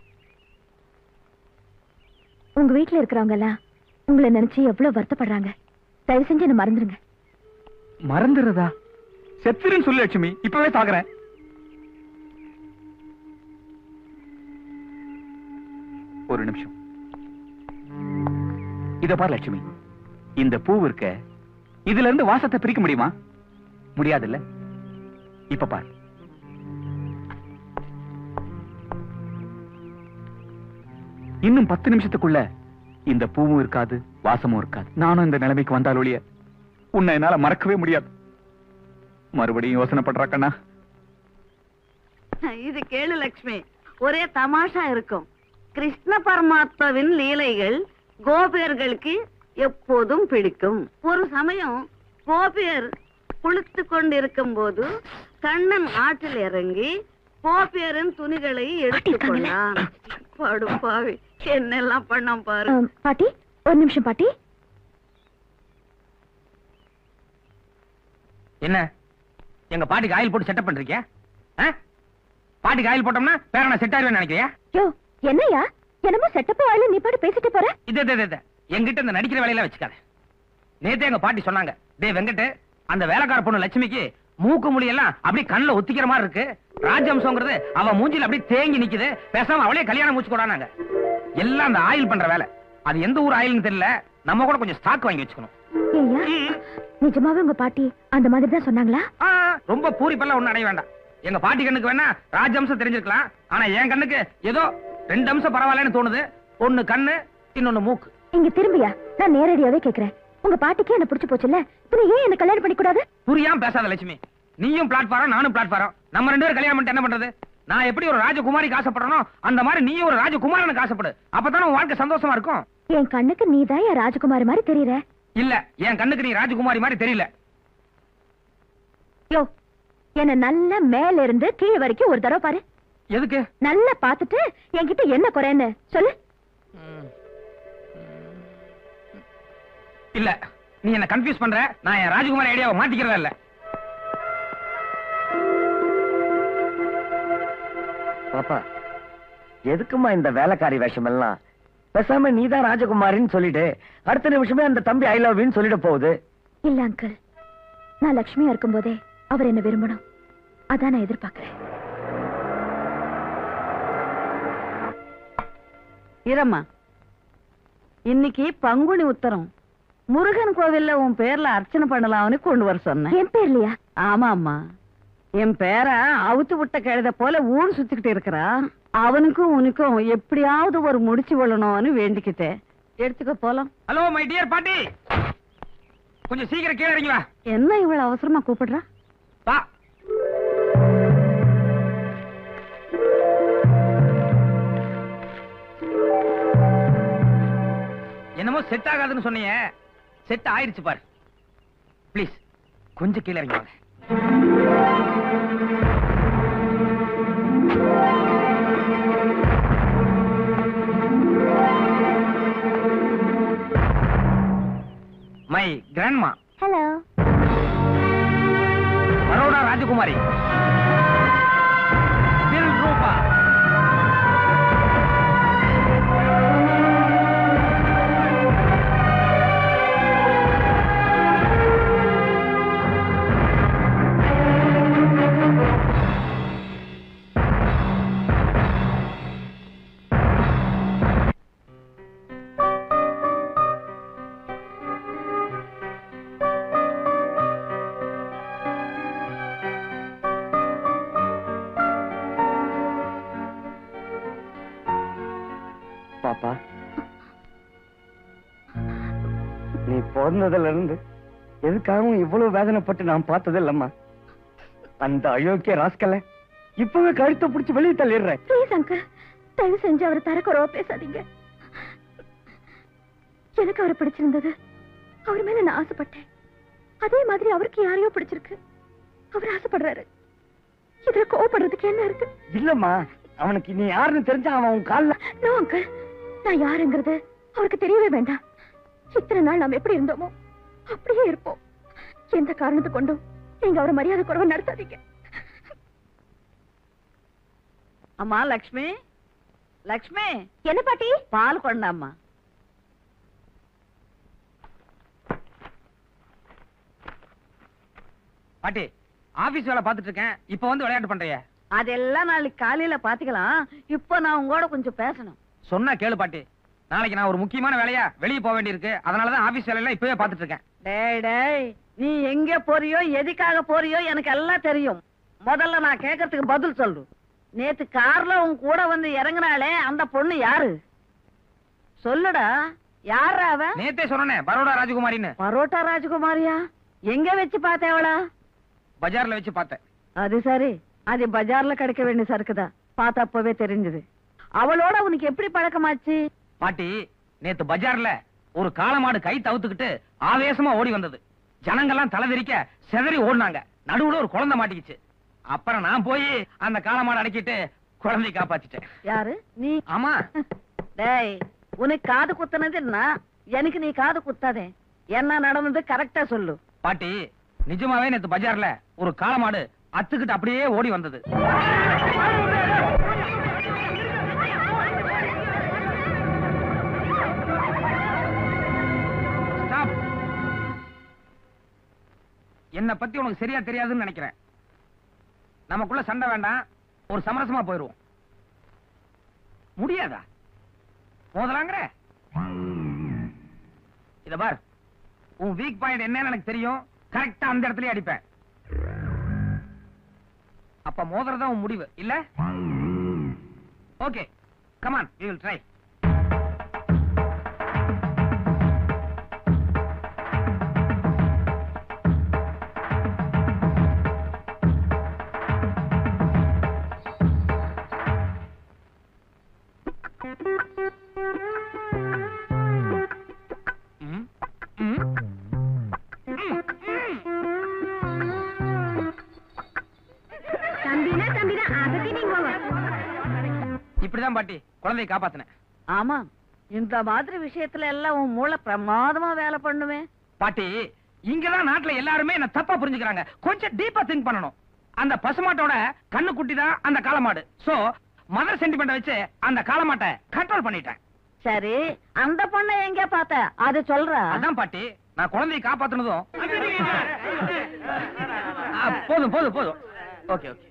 உங்க வீட்டுல இருக்கிறவங்க எல்லாம் உங்களை நினைச்சு எவ்வளவு வருத்தப்படுறாங்க தயவு செஞ்சு என்ன மறந்துருங்க மறந்துடுறதா செத்துருன்னு சொல்லு லட்சுமி இப்பவே சாகுறேன் ஒரு நிமிஷம் இத பார் லட்சுமி இந்த பூ இருக்க இதுல இருந்து வாசத்தை பிரிக்க முடியுமா முடியாதுல்ல இப்ப பார் இன்னும் பத்து நிமிஷத்துக்குள்ள இந்த பூவும் இருக்காது வாசமும் இருக்காது நானும் இந்த நிலைமைக்கு வந்தால் ஒழிய உன்னை என்னால மறக்கவே முடியாது மறுபடியும் யோசனை பண்றா கண்ணா இது கேளு லட்சுமி ஒரே தமாஷா இருக்கும் கிருஷ்ண பரமாத்மாவின் லீலைகள் கோபியர்களுக்கு எப்போதும் பிடிக்கும் ஒரு சமயம் கோபியர் குளித்து கொண்டிருக்கும் போது கண்ணன் ஆற்றில் இறங்கி கோபியரின் துணிகளை எடுத்துக்கொண்டான் படுப்பாவி என்னெல்லாம் பண்ணான் பாரு ஆம், பாட்டி ஒரு நிமிஷம் பாட்டி என்ன எங்க பாட்டிக்கு ஆயில் போட்டு செட்டப் பண்றீங்க ஆ? பாட்டிக்கு ஆயில் போட்டோம்னா பேர நான் செட் ஆயிருவேன் நினைக்கிறியா யோ என்னய்யா என்னமோ செட்டப்பா ஆயில நீ பாட்டு பேசிட்டு போற இது இது, இது, இது. என்கிட்ட இந்த நடிக்கிற வேலையெல்லாம் வச்சுக்காத நேத்தே எங்க பாட்டி சொன்னாங்க டேய் வெங்கட் அந்த வேலைக்கார பொண்ணு லட்சுமிக்கு மூக்கு முடி எல்லாம் அப்படியே கண்ணுல ஒத்திக்கிற மாதிரி இருக்கு ராஜம்சங்கிறது அவ மூஞ்சில அப்படியே தேங்கி நிக்குது பேசாம அவளே கல்யாணம் மூச்சு கொடானாங்க எல்லாம் அந்த ஆயில் பண்ற வேலை அது எந்த ஊர் ஆயில்னு தெரியல நம்ம கூட கொஞ்சம் ஸ்டாக் வாங்கி வச்சுக்கணும் ஏய்யா நிஜமாவே உங்க பாட்டி அந்த மாதிரி தான் சொன்னாங்களா ஆ, ரொம்ப பூரிப்பெல்லாம் ஒண்ணும் அடைய வேண்டாம் எங்க பாட்டி கண்ணுக்கு வேணா ராஜம்சம் தெரிஞ்சிருக்கலாம் ஆனா என் கண்ணுக்கு ஏதோ ரெண்டு அம்சம் பரவாயில்லன்னு தோணுது ஒண்ணு கண்ணு இன்னொன்னு மூக்கு இங்க திரும்பியா நான் நேரடியாவே கேக்குறேன் உங்க பாட்டிக்கு என்ன பிடிச்சு போச்சுல்ல பின்ன ஏன் என்ன கல்யாணம் பண்ணிக்க கூடாது புரியாம பேசாத லட்சுமி நீயும் பிளாட்ஃபாரம் நானும் பிளாட்ஃபாரம் நம்ம ரெண்டு பேரும் கல்யாணம் பண்ணிட்டு என்ன பண்றது நான் எப்படி ஒரு ராஜகுமாரிக்கு ஆசைப்படுறனோ அந்த மாதிரி நீயும் ஒரு ராஜகுமாரனுக்கு ஆசைப்படு அப்பதானே உன் வாழ்க்கை சந்தோஷமா இருக்கும் என் கண்ணுக்கு நீதான் என் ராஜகுமாரி மாதிரி தெரியற இல்ல என் கண்ணுக்கு நீ ராஜகுமாரி மாதிரி தெரியல யோ என்ன நல்ல மேல இருந்து கீழ் வரைக்கும் ஒரு தடவை பாரு எதுக்கு நல்லா பாத்துட்டு என்கிட்ட என்ன குறைன்னு சொல்லு இல்ல நீ என்ன கன்ஃபியூஸ் பண்ற நான் என் ராஜகுமாரி ஐடியாவை மாத்திக்கிறதா இல்ல பாப்பா எதுக்குமா இந்த வேலைக்காரி வேஷம் எல்லாம் பேசாம நீதான் ராஜகுமாரின்னு சொல்லிட்டு அடுத்த நிமிஷமே அந்த தம்பி ஐ லவ் யூன்னு சொல்லிட போகுது இல்ல அங்கிள் நான் லக்ஷ்மியா இருக்கும்போதே அவர் என்ன விரும்பணும் அதான் நான் எதிர்பார்க்கிறேன் இரம்மா இன்னைக்கு பங்குனி உத்தரம் முருகன் கோவில்ல உன் பேர்ல அர்ச்சனை பண்ணலாம்னு கொண்டு வர சொன்னேன் என் பேர்லயா ஆமா அம்மா என் பேர அவுத்து விட்ட கழுத போல ஊர் சுத்திக்கிட்டு இருக்கிறா அவனுக்கும் உனக்கும் எப்படியாவது ஒரு முடிச்சு விழணும்னு வேண்டிக்கிட்டேன் எடுத்துக்க போலாம் ஹலோ மை டியர் பாட்டி கொஞ்சம் சீக்கிரம் கீழே இறங்கி வா என்ன இவ்வளவு அவசரமா கூப்பிடுறா வா என்னமோ செட் ஆகாதுன்னு சொன்னீங்க செட் ஆயிருச்சு பாரு ப்ளீஸ் கொஞ்சம் கீழே இறங்கி வாங்க மை கிராண்ட்மா ஹலோ பரோடா ராஜகுமாரி தில் ரூபா பாப்பா நீ பிறந்ததுல இருந்து எதுக்காகவும் இவ்வளவு வேதனைப்பட்டு நான் பார்த்தது இல்லம்மா அந்த அயோக்கிய ராஸ்கல இப்பவே கழுத்தை பிடிச்சு வெளியே தள்ளிடுறேன் ப்ளீஸ் அங்கிள் தயவு செஞ்சு அவரை தரக்குறவா பேசாதீங்க எனக்கு அவரை பிடிச்சிருந்தது அவர் மேல நான் ஆசைப்பட்டேன் அதே மாதிரி அவருக்கு யாரையோ பிடிச்சிருக்கு அவர் ஆசைப்படுறாரு இதுல கோவப்படுறதுக்கு என்ன இருக்கு இல்லம்மா அவனுக்கு நீ யாருன்னு தெரிஞ்சா அவன் உன் கால்ல நோ அங்கிள் நான் யாருங்கிறது அவருக்கு தெரியவே வேண்டாம் இத்தனை நாள் நாம் எப்படி இருந்தோமோ அப்படியே இருப்போம் எந்த காரணத்தை கொண்டும் நீங்க அவரை மரியாதை குறைவா நடத்தாதீங்க அம்மா லக்ஷ்மி லக்ஷ்மி என்ன பாட்டி பால் கொண்டாம்மா பாட்டி ஆபீஸ் வேலை பார்த்துட்டு இருக்கேன் இப்ப வந்து விளையாட்டு பண்றிய அதெல்லாம் நாளைக்கு காலையில பாத்துக்கலாம் இப்போ நான் உங்களோட கொஞ்சம் பேசணும் சொன்னா கேளு பாட்டி நாளைக்கு நான் ஒரு முக்கியமான வேலையா வெளியே போக வேண்டியிருக்கு அதனாலதான் ஆபீஸ் வேலையெல்லாம் இப்பவே பார்த்துட்டு இருக்கேன் டேய் டேய் நீ எங்க போறியோ எதுக்காக போறியோ எனக்கு எல்லாம் தெரியும் முதல்ல நான் கேட்கறதுக்கு பதில் சொல்லு நேத்து கார்ல உன் கூட வந்து இறங்குனாளே அந்த பொண்ணு யாரு சொல்லுடா யாரா அவ நேத்தே சொன்னேன் பரோடா ராஜகுமாரின்னு பரோட்டா ராஜகுமாரியா எங்க வச்சு பார்த்தேவளா பஜார்ல வச்சு பார்த்தேன் அது சரி அது பஜார்ல கிடைக்க வேண்டிய சரக்குதான் பார்த்தா அப்பவே தெரிஞ்சது அவளோட உனக்கு எப்படி பழக்கமாச்சு பாட்டி நேத்து பஜார்ல ஒரு காளமாடு கை தவுத்துக்கிட்டு ஆவேசமா ஓடி வந்தது ஜனங்கெல்லாம் தலைதெறிக்க செதறி ஓடினாங்க நடுவுல ஒரு குழந்தை மாட்டிக்கிச்சு அப்புறம் நான் போய் அந்த காளமாடு அடக்கிட்டு குழந்தையை காப்பாத்திட்டேன் யாரு நீ ஆமா டேய் உனக்கு காது குத்துனது நான் எனக்கு நீ காது குத்தாதே என்ன நடந்தது கரெக்டா சொல்லு பாட்டி நிஜமாவே நேத்து பஜார்ல ஒரு காளமாடு அத்துக்கிட்டு அப்படியே ஓடி வந்தது Stop. என்னை பத்தி உனக்கு சரியா தெரியாதுன்னு நினைக்கிறேன் நமக்குள்ள சண்டை வேண்டாம் ஒரு சமரசமா போயிருவோம் முடியாதா மோதலாங்கிற இத பார் உன் வீக் பாயிண்ட் என்னன்னு எனக்கு தெரியும் கரெக்டா அந்த இடத்துலயே அடிப்பேன் அப்ப மோதுறதா உன் முடிவு இல்ல okay come on we will try தம்பினா தம்பிதான் அதுக்கு நீங்க போங்க இப்படிதான் பாட்டி குழந்தையை காப்பாத்தினேன் ஆமா இந்த மாதிரி விஷயத்துல எல்லாம் உன் மூளை பிரமாதமா வேலை பண்ணுவேன் பாட்டி இங்கதான் நாட்டுல எல்லாருமே என்ன தப்பா புரிஞ்சுக்கிறாங்க கொஞ்சம் டீப்பா திங்க் பண்ணணும் அந்த பசுமாட்டோட கண்ணு குட்டி தான் அந்த காளமாடு சோ மதர் சென்டிமெண்ட் வச்சு அந்த காளமாட்டை கண்ட்ரோல் பண்ணிட்டேன் சரி அந்த பொண்ணை எங்க பார்த்த அது சொல்ற அதான் பாட்டி நான் குழந்தையை காப்பாத்துனதும் ஆ, போதும் போதும் போதும் okay okay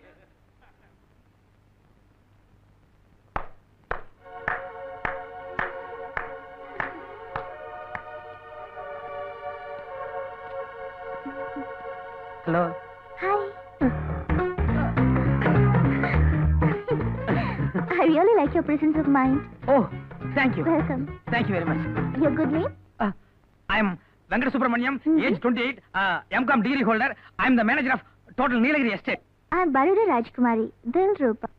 hello I really like your presence of mind. Oh thank you Welcome. Thank you very much Your good name? I am Venkata Subramaniam age twenty eight M Com degree holder I am the manager of total Nilgiri estate I'm Baruda Rajkumari, Dil Rupa.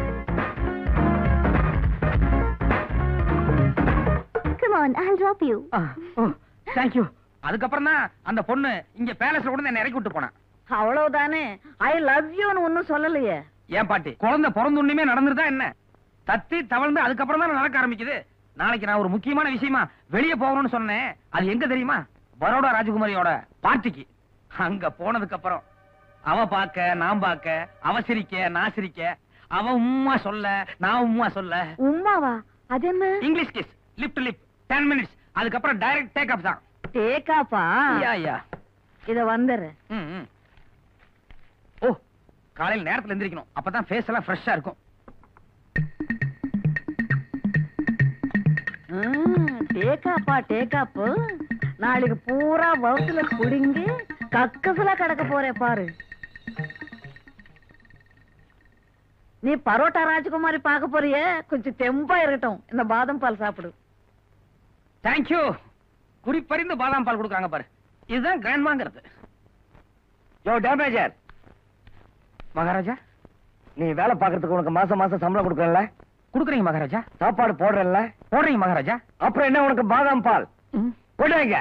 Come on, I'll drop you. Oh thank you அதுக்கப்புறம் தான் அந்த பொண்ணு இங்க பேலஸ்ல கொண்டு வந்து என்னை இறக்கி விட்டு போனேன் அவ்வளவுதானே ஐ லவ் யூன்னு ஒன்னும் சொல்லலையே ஏன் பாட்டி குழந்தை பிறந்த உடனே நடந்துருதா என்ன தத்தி தவழ்ந்து அதுக்கப்புறம் தான் நடக்க ஆரம்பிக்குது நாளைக்கு நான் ஒரு முக்கியமான விஷயமா வெளியே போகணும்னு சொன்னேன் அது எங்க தெரியுமா பரோடா ராஜகுமாரியோட பார்ட்டிக்கு அங்க போனதுக்கு அப்புறம் அவ பார்க்க நான் பார்க்க அவ சிரிக்க நான் சிரிக்க அவ உம்மா சொல்ல நான் உம்மா சொல்ல உம்மாவா அது என்ன English kiss lip lip ten minutes அதுக்கப்புறம் டைரக்ட் டேக் ஆஃப் தான் டேக்காப்பா யா யா இத வந்துரு ம், ம். ஓ காலையில நேரத்துல எந்திரிக்கணும் அப்பதான் ஃபேஸ் எல்லாம் ஃப்ரெஷ்ஷா இருக்கும் டேக்காப்பா டேக்காப்பு நாளைக்கு பூரா வகுத்துல குடுங்கி கக்கசுல கிடக்க போறே பாரு நீ பரோட்டா ராஜகுமாரி பார்க்க போறியே கொஞ்சம் தெம்பா இருக்கட்டும் இந்த பாதம் பால் சாப்பிடு தேங்க்யூ குறிப்பறிந்து பாதாம் பால் கொடுக்குறாங்க பாரு இதுதான் கிராண்ட்மாங்கிறது யோ டேமேஜர் மகாராஜா நீ வேலை பார்க்கறதுக்கு உனக்கு மாசம் மாசம் சம்பளம் கொடுக்கறல குடுக்குறீங்க மகாராஜா சாப்பாடு போடுறல போடுறீங்க மகாராஜா அப்புறம் என்ன உனக்கு பாதாம் பால் கொண்டு வைங்க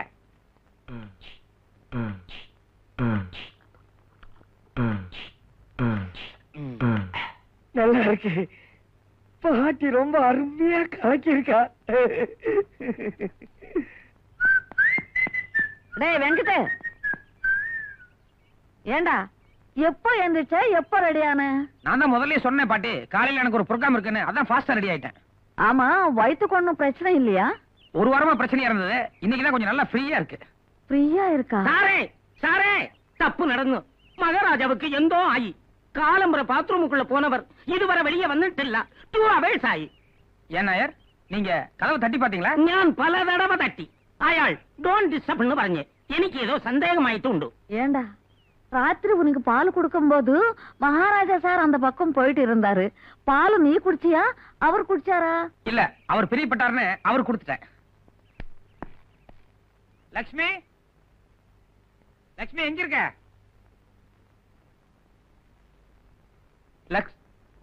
நல்லா இருக்கு பாட்டி ரொம்ப அருமையா கலக்கியிருக்கா டேய் வெங்கட் ஏண்டா எப்போ எந்திரிச்ச எப்போ ரெடியான நான் தான் முதல்லயே சொன்னேன் பாட்டி காலையில எனக்கு ஒரு ப்ரோக்ராம் இருக்குன்னு அதான் ஃபாஸ்டா ரெடி ஆயிட்டேன் ஆமா வயிற்றுக்கு ஒண்ணும் பிரச்சனை இல்லையா ஒரு வாரமா பிரச்சனையா இருந்தது இன்னைக்கு தான் கொஞ்சம் நல்லா ஃப்ரீயா இருக்கு ஃப்ரீயா இருக்கா சாரே சாரே தப்பு நடந்து மகாராஜாவுக்கு எந்தோ ஆயி காலம்பர பாத்ரூமுக்குள்ள போனவர் இதுவரை வெளியே வந்துட்டு இல்ல டூ அவர்ஸ் ஆயி ஏன் நாயர் நீங்க கதவை தட்டி பாத்தீங்களா ഞാൻ പല തടവ തട്ടി അയാൾ ഡോൺ ഡിസ്റ്റർബ് എന്ന് പറഞ്ഞ് എനിക്ക് ഏതോ സന്ദേഹമായിട്ടുണ്ട് ஏண்டா ராத்திரி உனக்கு பால் கொடுக்கும்போது மகாராஜா சார் அந்த பக்கம் போயிட்டு இருந்தாரு பால் நீ குடிச்சியா அவர் குடிச்சாரா இல்ல அவர் பிரியப்பட்டாருன்னு அவர் கொடுத்துட்டேன் லக்ஷ்மி லக்ஷ்மி எங்க இருக்க லக்ஸ்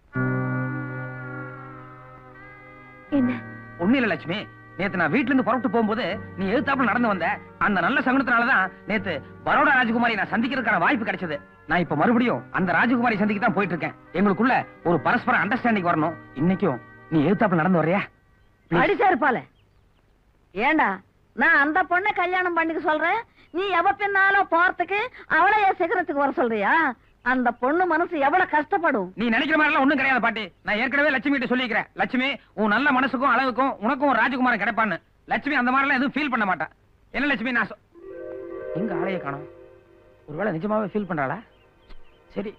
என்ன ஒண்ணு இல்ல லட்சுமி நேத்து நான் வீட்ல இருந்து புறப்பட்டு போகும்போது நீ எதிர்த்தாப்புல நடந்து வந்த அந்த நல்ல சகுனத்தினாலதான் நேத்து பரோடா ராஜகுமாரி நான் சந்திக்கிறதுக்கான வாய்ப்பு கிடைச்சது நான் இப்ப மறுபடியும் அந்த ராஜகுமாரி சந்திக்க தான் போயிட்டு இருக்கேன் எங்களுக்குள்ள ஒரு பரஸ்பர அண்டர்ஸ்டாண்டிங் வரணும் இன்னைக்கும் நீ எதிர்த்தாப்புல நடந்து வர்றியா Please. அடிச்சா இருப்பால ஏண்டா நான் அந்த பொண்ணை கல்யாணம் பண்ணிக்க சொல்றேன் நீ எவ பின்னாலும் போறதுக்கு அவளை என் சிகரத்துக்கு வர சொல்றியா அந்த பொண்ணு மனசு எவ்வளவு கஷ்டப்படும் நீ நினைக்கிற மாதிரி எல்லாம் ஒண்ணும் கிடையாது பாட்டி நான் ஏற்கனவே லட்சுமி கிட்ட சொல்லிக்கிறேன் லட்சுமி உன் நல்ல மனசுக்கும் அழகுக்கும் உனக்கும் ஒரு ராஜகுமாரன் கிடைப்பான்னு லட்சுமி அந்த மாதிரி எல்லாம் எதுவும் ஃபீல் பண்ண மாட்டா என்ன லட்சுமி நான் சொ- எங்க ஆளைய காணோம் ஒருவேளை நிஜமாவே ஃபீல் பண்றாளா சரி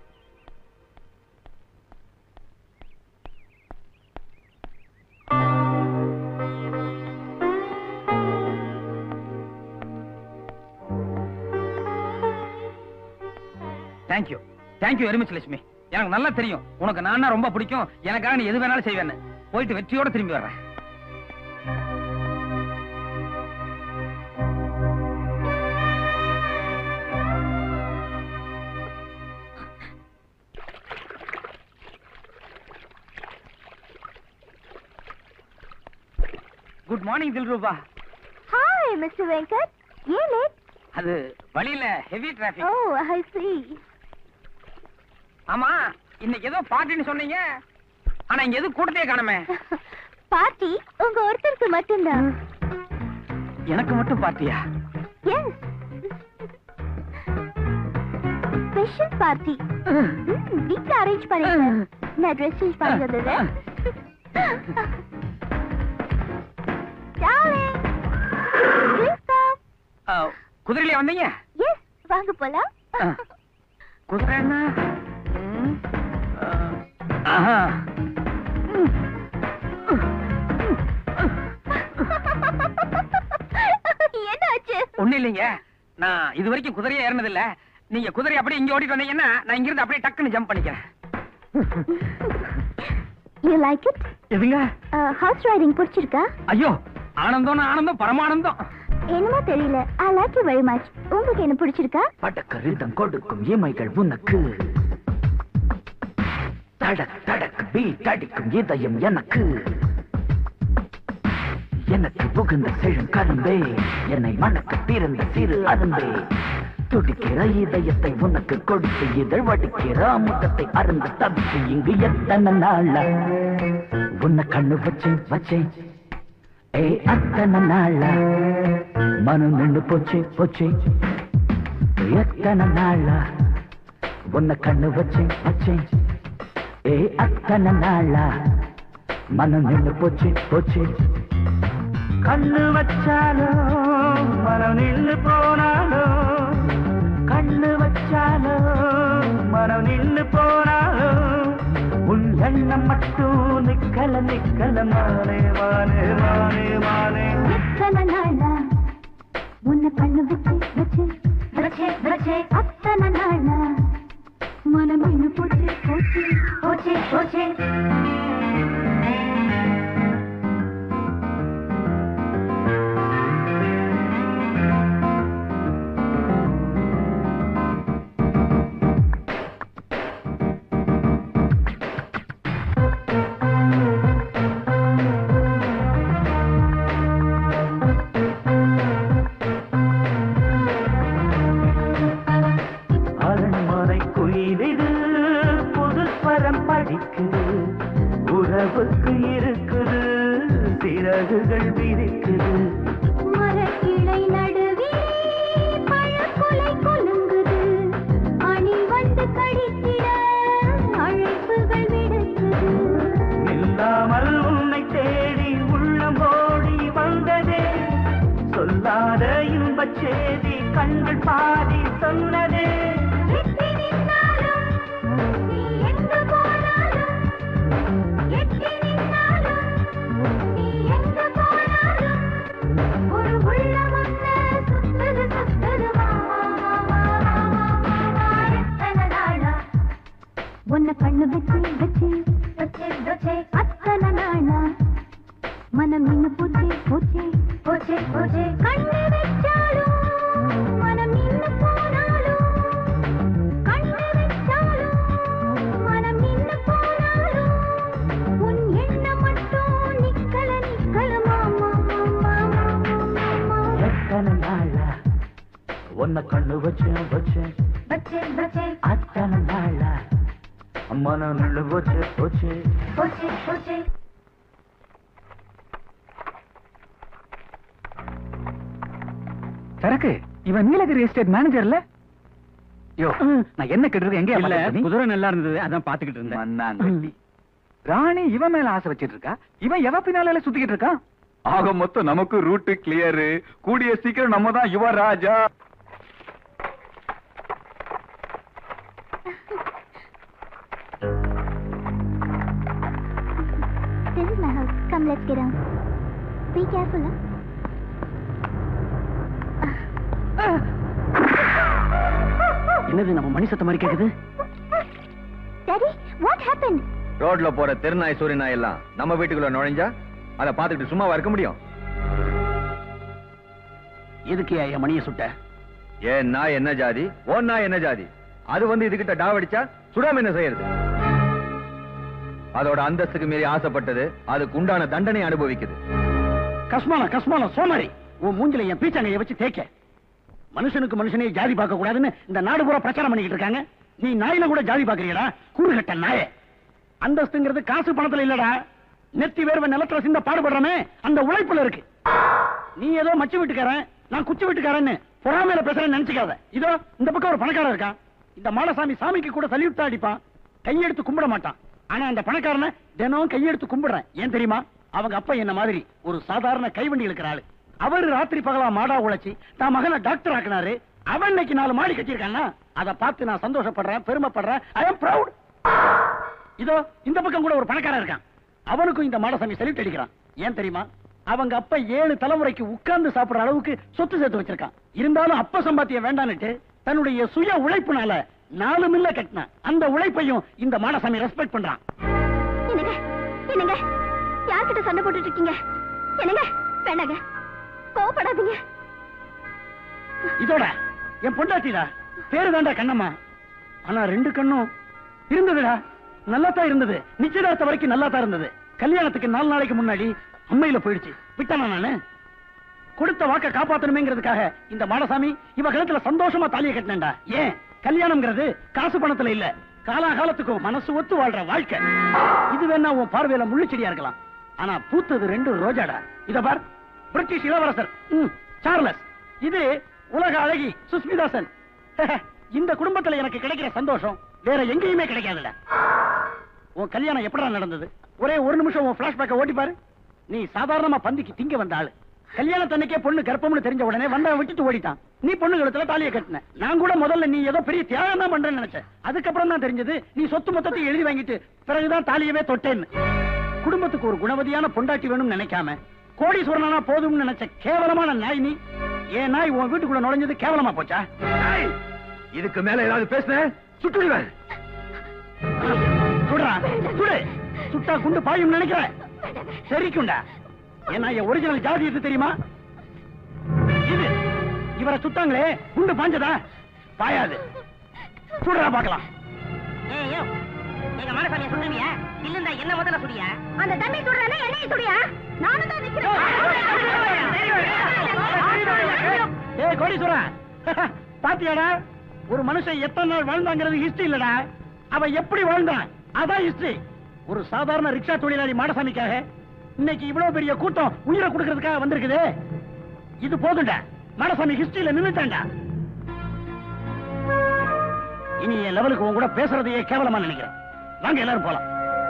thank you thank you very much Lakshmi எனக்கு நல்லா தெரியும் உனக்கு நான் ரொம்ப பிடிக்கும் எனக்காக நீ எது வேணாலும் செய்வேன்னு போயிட்டு வெற்றியோட திரும்பி வர்றேன் good morning Dilruba Hi, Mr. Venkat. ஏன் late? அது வழியில heavy traffic Oh, I see. ஆமா இன்னைக்கு ஏதோ பார்ட்டின்னு சொன்னீங்க ஆனா இங்க எதுவும் கூட்டத்தையே காணுமே பார்ட்டி உங்க ஒருத்தருக்கு மட்டும்தான் எனக்கு மட்டும் பார்ட்டியா எஸ் ஸ்பெஷல் பார்ட்டி வீட்ல அரேஞ்ச் பண்ணிருக்கேன் நான் ட்ரெஸ் சேஞ்ச் பண்ணி வந்துடுறேன் Darling, please come. குதிரையில வந்தீங்க Yes, வாங்க போலாம் குதிரை என்ன ம், ஆ, ஆஹா. என்னாச்சு ஒண்ணு இல்லைங்க நான் இது வரைக்கும் குதிரையே ஏறினது இல்ல நீங்க குதிரை அப்படியே இங்க ஓடிட்டு வந்தீங்கன்னா நான் இங்க இருந்து அப்படியே டக்குன்னு ஜம்ப் பண்ணிக்கிறேன் யூ லைக் இட் எதுங்க ஹார்ஸ் ரைடிங் பிடிச்சிருக்கா ஐயோ ஆனந்தம் ஆனந்தம் பரமானந்தம் என்னமோ தெரியல I like you very much உங்களுக்கு என்ன பிடிச்சிருக்கா படக்கரிதம் கொடுக்கும் இமைகள் உனக்கு தடக் தடக் பீட் அடிக்கும் இதயம் எனக்கு எனக்கு புகுந்த செழும் கரும்பே என்னை மணக்க பிறந்த சிறு அரும்பே துடிக்கிற இதயத்தை உனக்கு கொடுத்து இதழ் வடிக்கிற அமுதத்தை அருந்த தவித்து இங்கு எத்தனை நாளா உன்னை கண்ணு வச்சேன் வச்சேன் ஏ அத்தனை நாளா மனம் நின்று போச்சு போச்சு எத்தனை நாளா உன்னை கண்ணு வச்சேன் வச்சேன் ஏ அத்தனை நாளா மனம் நின்று போச்சு போச்சு கண்ணு வச்சாலும் மனம் நின்று போனாலும் கண்ணு வச்சாலும் மனம் நின்று போனாலும் உன் எண்ணம் மட்டும் நிக்கல நிக்கல மானே மானே மானே மானே எத்தனை நாளா உன்னை கண்ணு வச்சு வச்சு வச்சு வச்சு அத்தனை நாளா மனம் என்ன போச்சு போச்சு போச்சு போச்சு அரண்மனை குயிலிடு புது ஸ்வரம் படிக்குது உறவுக்கு இருக்குது சிறகுகள் விரிக்குது மரக்கிளை நடுவே பழக்குலை கொலுங்குது அணி வந்து கடித்திட அழைப்புகள் விடுக்குது இல்லாமல் உன்னை தேடி உள்ளம் ஓடி வந்ததே சொல்லாத இன்பச் செய்தி கண்கள் பாதி சொன்னதே எட்டி நின்னாலும் நீ எங்கு போனாலும் எட்டி நின்னாலும் நீ எங்கு போனாலும் ஒரு உள்ளம் ஒண்ணு சுத்துது சுத்துது வா, வா, வா, வா, வா, வா, வா, எத்தனை நாளா உன்னை கண்ணு வச்சு வச்சு வச்சு வச்சு அத்தனை நாளா மனம் நின்னு போச்சு போச்சு போச்சு போச்சு கண்ணு வச்சாலும் மனம் நின்னு போனாலும் கண்ணு வச்சாலும் மனம் நின்னு போனாலும் உன் எண்ணம் மட்டும் நிக்கல நிக்கல மாமா மாமா மாமா எத்தனை நாளா உன்னை கண்ணு வச்சேன் வச்சேன் பச்சை பச்சை அத்தனை நாளா மனம் நின்று போச்சு போச்சு போச்சு போச்சு சரக்கு இவன் நீலகிரி எஸ்டேட் மேனேஜர்ல யோ நான் என்ன கேட்டிருக்கேன் எங்க இல்ல, குதிரை நல்லா இருந்தது அதான் பாத்துக்கிட்டு இருந்தேன் மண்ணாங்கட்டி ராணி இவன் மேல ஆசை வச்சிட்டு இருக்கா இவன் எவ பின்னால சுத்திக்கிட்டு இருக்கான் ஆக மொத்தம் நமக்கு ரூட் கிளியர் கூடிய சீக்கிரம் நம்ம தான் யுவராஜா This is my house. Come, let's get down. Be careful, huh? என்னது நம்ம மணி சத்த மாதிரி கேக்குது Daddy, what happened? ரோட்ல போற தெருநாய் சூரிய நாய் எல்லாம் நம்ம வீட்டுக்குள்ள நுழைஞ்சா அதை பார்த்துக்கிட்டு சும்மாவா இருக்க முடியும் எதுக்கு என் மணியை சுட்ட ஏன் நாய் என்ன ஜாதி ஓன் நாய் என்ன ஜாதி அது வந்து இதுகிட்ட டாவடிச்சா சுடாம என்ன செய்யறது அதோட அந்தஸ்துக்கு மீறி ஆசைப்பட்டது அதுக்கு உண்டான தண்டனை அனுபவிக்குது கஸ்மாலம் கஸ்மாலம் சோமாரி உன் மூஞ்சில என் பீச்சாங்கைய வச்சு தேய்க்க மனுஷனுக்கு மனுஷனே ஜாதி பார்க்க கூடாதுன்னு இந்த நாடு பூரா பிரச்சாரம் பண்ணிக்கிட்டு இருக்காங்க நீ நாயில கூட ஜாதி பாக்குறீடா கூறுகட்ட நாயே அந்தஸ்துங்கிறது காசு பணத்துல இல்லடா நெத்தி வேர்வை நிலத்துல சிந்த பாடுபடுறமே அந்த உழைப்புல இருக்கு நீ ஏதோ மச்சு வீட்டுக்காரன் நான் குச்சி வீட்டுக்காரன்னு பொறாமையில பேசுறேன்னு நினைச்சுக்காத இதோ இந்த பக்கம் ஒரு பணக்காரன் இருக்கான் இந்த மாடசாமி சாமிக்கு கூட சல்யூட் தான் அடிப்பான் கையெடுத்து கும்பிட மாட்டான் ஆனா அந்த பணக்காரனை தினம் கையெடுத்து கும்பிடுறேன் ஏன் தெரியுமா அவங்க அப்பா என்ன மாதிரி ஒரு சாதாரண கைவண்டி இருக்கிற ஆளு அவர் ராத்திரி பகலா மாடா உழைச்சி தான் மகனை டாக்டர் ஆக்கினாரு அவன் இன்னைக்கு நாலு மாடி கட்டியிருக்கான்னா அதை பார்த்து நான் சந்தோஷப்படுறேன் பெருமைப்படுறேன் ஐ எம் proud இதோ இந்த பக்கம் கூட ஒரு பணக்காரன் இருக்கான் அவனுக்கும் இந்த மாடசாமி செலிட் அடிக்கிறான் ஏன் தெரியுமா அவங்க அப்பா ஏழு தலைமுறைக்கு உட்கார்ந்து சாப்பிடுற அளவுக்கு சொத்து சேர்த்து வச்சிருக்கான் இருந்தாலும் அப்ப சம்பாத்தியம் வேண்டான்னுட்டு தன்னுடைய சுய உழைப்புனால நாலு மில்ல கட்டின அந்த உழைப்பையும் இந்த மாடசாமி ரெஸ்பெக்ட் பண்றான் என்னங்க என்னங்க யார்கிட்ட சண்டை போட்டுட்டு இருக்கீங்க என்னங்க வேண்டாங்க கோவப்படாதீங்க இதோட என் பொண்டாட்டிடா பேரு தாண்டா கண்ணம்மா ஆனா ரெண்டு கண்ணும் இருந்ததுடா நல்லா தான் இருந்தது நிச்சயதார்த்த வரைக்கும் நல்லா தான் இருந்தது கல்யாணத்துக்கு நாலு நாளைக்கு முன்னாடி அம்மையில போயிடுச்சு விட்டானா நானு கொடுத்த வாக்க காப்பாத்தணுமேங்கிறதுக்காக இந்த மாடசாமி இவ கழுத்துல சந்தோஷமா தாலியை கட்டினேன்டா ஏன் கல்யாணம்ங்கிறது காசு பணத்துல இல்ல காலாகாலத்துக்கும் மனசு ஒத்து வாழ்ற வாழ்க்கை இது வேணா உன் பார்வையில முள்ளுச்செடியா இருக்கலாம் ஆனா பூத்தது ரெண்டு ரோஜாடா இத பார் பிரிட்டிஷ் இளவரசர் ம், சார்லஸ் இது உலக அழகி சுஸ்மிதா சென் இந்த குடும்பத்துல எனக்கு கிடைக்கிற சந்தோஷம் வேற எங்கேயுமே கிடைக்காதுடா உன் கல்யாணம் எப்படா நடந்தது ஒரே ஒரு நிமிஷம் உன் பிளாஷ்பேக்க ஓட்டி பாரு நீ சாதாரணமா பந்திக்கு திங்க வந்த ஆளு கல்யாணத்தன்னைக்கே பொண்ணு கர்ப்பம்னு தெரிஞ்ச உடனே வந்த விட்டுட்டு ஓடிட்டான் நீ பொண்ணு கழுத்துல தாலியை கட்டின நான் கூட முதல்ல நீ ஏதோ பெரிய தியாகம் தான் பண்றேன்னு நினைச்சேன் அதுக்கப்புறம் தான் தெரிஞ்சது நீ சொத்து மொத்தத்தை எழுதி வாங்கிட்டு பிறகுதான் தாலியவே தொட்டேன்னு குடும்பத்துக்கு ஒரு குணவதியான பொண்டாட்டி வேணும்னு நினைக்காம கோடீஸ்வரனா போதும்னு நினைச்ச கேவலமான நாய் நீ ஏன் நாய் உன் வீட்டுக்குள்ள நுழைஞ்சது கேவலமா போச்சா இதுக்கு மேல ஏதாவது பேசுன சுட்டுடுவேன் சுடுறா சுடு சுட்டா குண்டு பாயும் நினைக்கிறேன் சரிக்குண்டா ஏன்னா என் ஒரிஜினல் ஜாதி எது தெரியுமா இது இவரை சுட்டாங்களே குண்டு பாஞ்சதா பாயாது சுடுறா பார்க்கலாம் ஏய்யோ எங்க மானசாமியை சொல்லுவியா இல்லண்டா என்ன முதல்ல சுடியா அந்த தம்பி சுடுறானே என்னையும் சுடியா நானும் தான் ஏய் கோடீஸ்வரன் பாத்தியாடா ஒரு மனுஷன் எத்தனை நாள் வாழ்ந்தாங்கிறது ஹிஸ்டரி இல்லடா அவன் எப்படி வாழ்ந்தான் அதான் ஹிஸ்டரி ஒரு சாதாரண ரிக்ஷா தொழிலாளி மாடசாமிக்காக இன்னைக்கு இவ்வளவு பெரிய கூட்டம் உயிரை கொடுக்கறதுக்காக வந்திருக்குது இது போதும்டா மாடசாமி ஹிஸ்டரியில நின்னுட்டான்டா இனி என் லெவலுக்கு உன் கூட பேசுறதையே கேவலமா நினைக்கிறேன் வாங்க எல்லாரும் போலாம்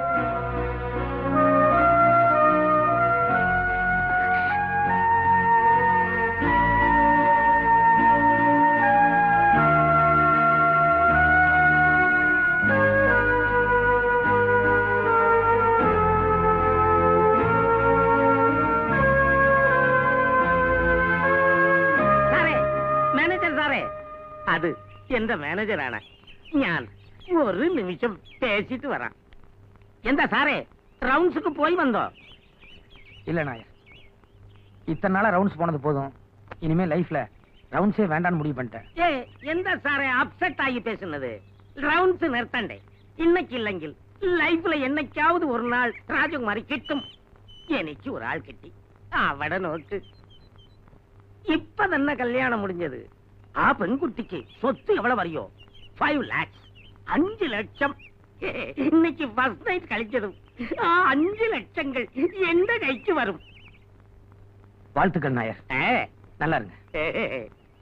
സാറേ മാനേജർ സാറേ അത് എന്റെ മാനേജറാണ് ഞാൻ ഒരു നിമിഷം പേശിട്ട് വരാം എന്താ സാറേ റൗണ്ട്ஸுக்கு போய் வந்தோம் இல்ல நாயர் இத்தனை நாளா ரவுண்ட்ஸ் போனது போதும் இனிமே லைஃப்ல ரவுண்ட்ஸே வேண்டாம்னு முடிவு பண்ணிட்டேன் ഏ എന്താ സാറേ അപ്സെറ്റ് ആയി പേசுனது റൗണ്ട്സ് നിർത്തണ്ടേ ഇന്നക്കില്ലെങ്കിൽ ലൈഫിൽ എന്നയ്ക്കാവത് ഒരു നാൾ രാജകുമാരി കിട്ടും എനിക്ക് ഒരാൾ കിട്ടി അവിടെ നോക്ക് ഇപ്പൊ തന്നെ കല്യാണം മുടിഞ്ഞത് ആ പെൺകുട്ടിക്ക് സ്വത്ത് എവിടെ അറിയോ ഫൈവ് ലാക്സ് അഞ്ചു ലക്ഷം ഏ, இன்னைக்கு ஃபர்ஸ்ட் நைட் கழிச்சதும் ஆ அஞ்சு லட்சங்கள் எந்த கைக்கு வரும் வாழ்த்துக்கள் நாயர் ஏ, நல்லா இருங்க ஏ, ஏ.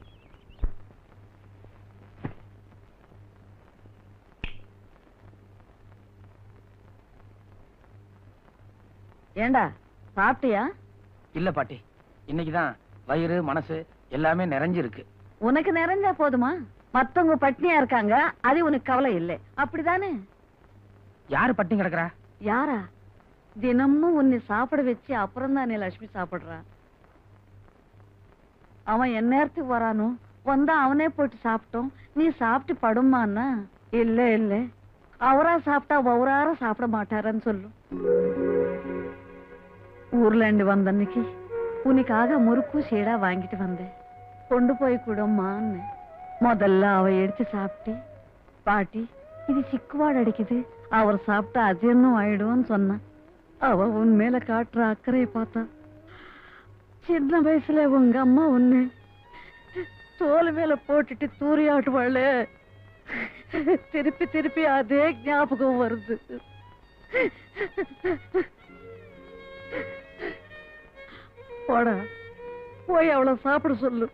ஏண்டா சாப்பிட்டியா இல்ல பாட்டி இன்னைக்குதான் வயிறு மனசு எல்லாமே நிறைஞ்சிருக்கு உனக்கு நிறைஞ்சா போதுமா மத்தவங்க பட்னியா இருக்காங்க அது உனக்கு கவலை இல்லை அப்படிதானே யாரு பட்டினி கிடக்குறா யாரா தினமும் உன்னை சாப்பிட வச்சு அப்புறம் தானே லட்சுமி சாப்பிடுறா அவன் என் நேரத்துக்கு வரானோ வந்தா அவனே போட்டு சாப்பிட்டோம் நீ சாப்பிட்டு படுமான்னா இல்ல இல்ல அவரா சாப்பிட்டா ஒவ்வொரு சாப்பிட மாட்டாரன்னு சொல்லும் ஊர்ல இருந்து வந்த அன்னைக்கு உனக்காக முறுக்கு சீடா வாங்கிட்டு வந்தேன் கொண்டு போய் கொடும்மான்னு முதல்ல அவ எடுத்து சாப்பிட்டு பாட்டி இது சிக்குவாடு அடிக்குது அவர் சாப்பிட்டா அஜீர்ணம் ஆயிடும்னு சொன்னான் அவ உன் மேல காட்டுற அக்கறையை பார்த்தா சின்ன வயசுல உங்க அம்மா உன்னை தோல் மேல போட்டுட்டு தூரியாட்டுவாள் திருப்பி திருப்பி அதே ஞாபகம் வருது போடா போய் அவளை சாப்பிட சொல்லு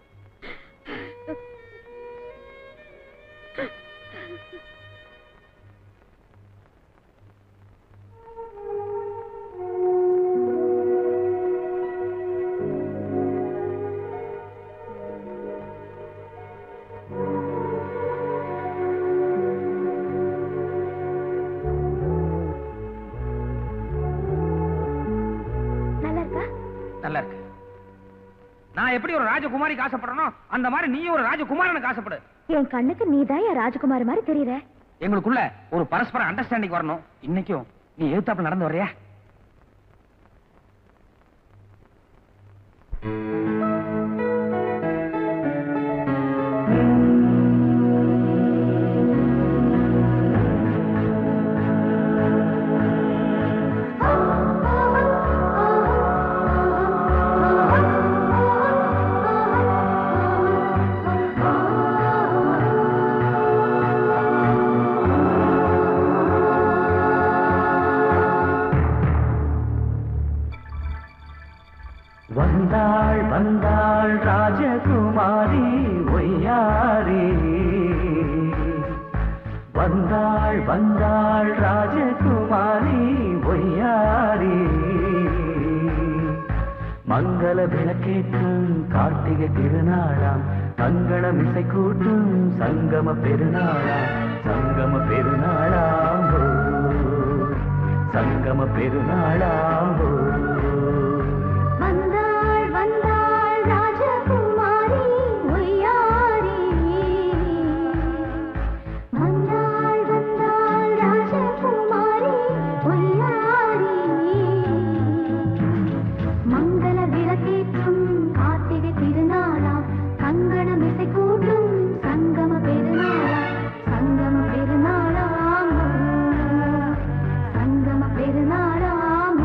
நல்லா இருக்கா நல்லா இருக்கு நான் எப்படி ஒரு ராஜகுமாரிக்கு ஆசைப்படுறனோ அந்த மாதிரி நீயும் ஒரு ராஜகுமாரனுக்கு ஆசைப்படு என் கண்ணுக்கு நீதான் என் ராஜகுமார் மாதிரி தெரியற எங்களுக்குள்ள ஒரு பரஸ்பர அண்டர்ஸ்டாண்டிங் வரணும் இன்னைக்கும் நீ எழுத்தாப்புல நடந்து வர்றியா வந்தாள் வந்தாள் ராஜகுமாரி ஒய்யாரி வந்தாள் வந்தாள் ராஜகுமாரி ஒய்யாரி மங்கள விளக்கேற்றும் கார்த்திகை திருநாளாம் மங்களம் இசை கூட்டும் சங்கம பெருநாளாம் சங்கம பெருநாளாம் ஓ. சங்கம பெருநாளாம் ஓ. வந்தாள் வந்தாள் ராஜகுமாரி ஒய்யாரி வந்தாள் வந்தாள் ராஜகுமாரி ஒய்யாரி மங்கள விளக்கேற்றும் கார்த்திகை திருநாளாம் கங்கணம் இசை கூட்டும் சங்கம பெருநாளாம் சங்கம பெருநாளாம் சங்கம பெருநாளாம்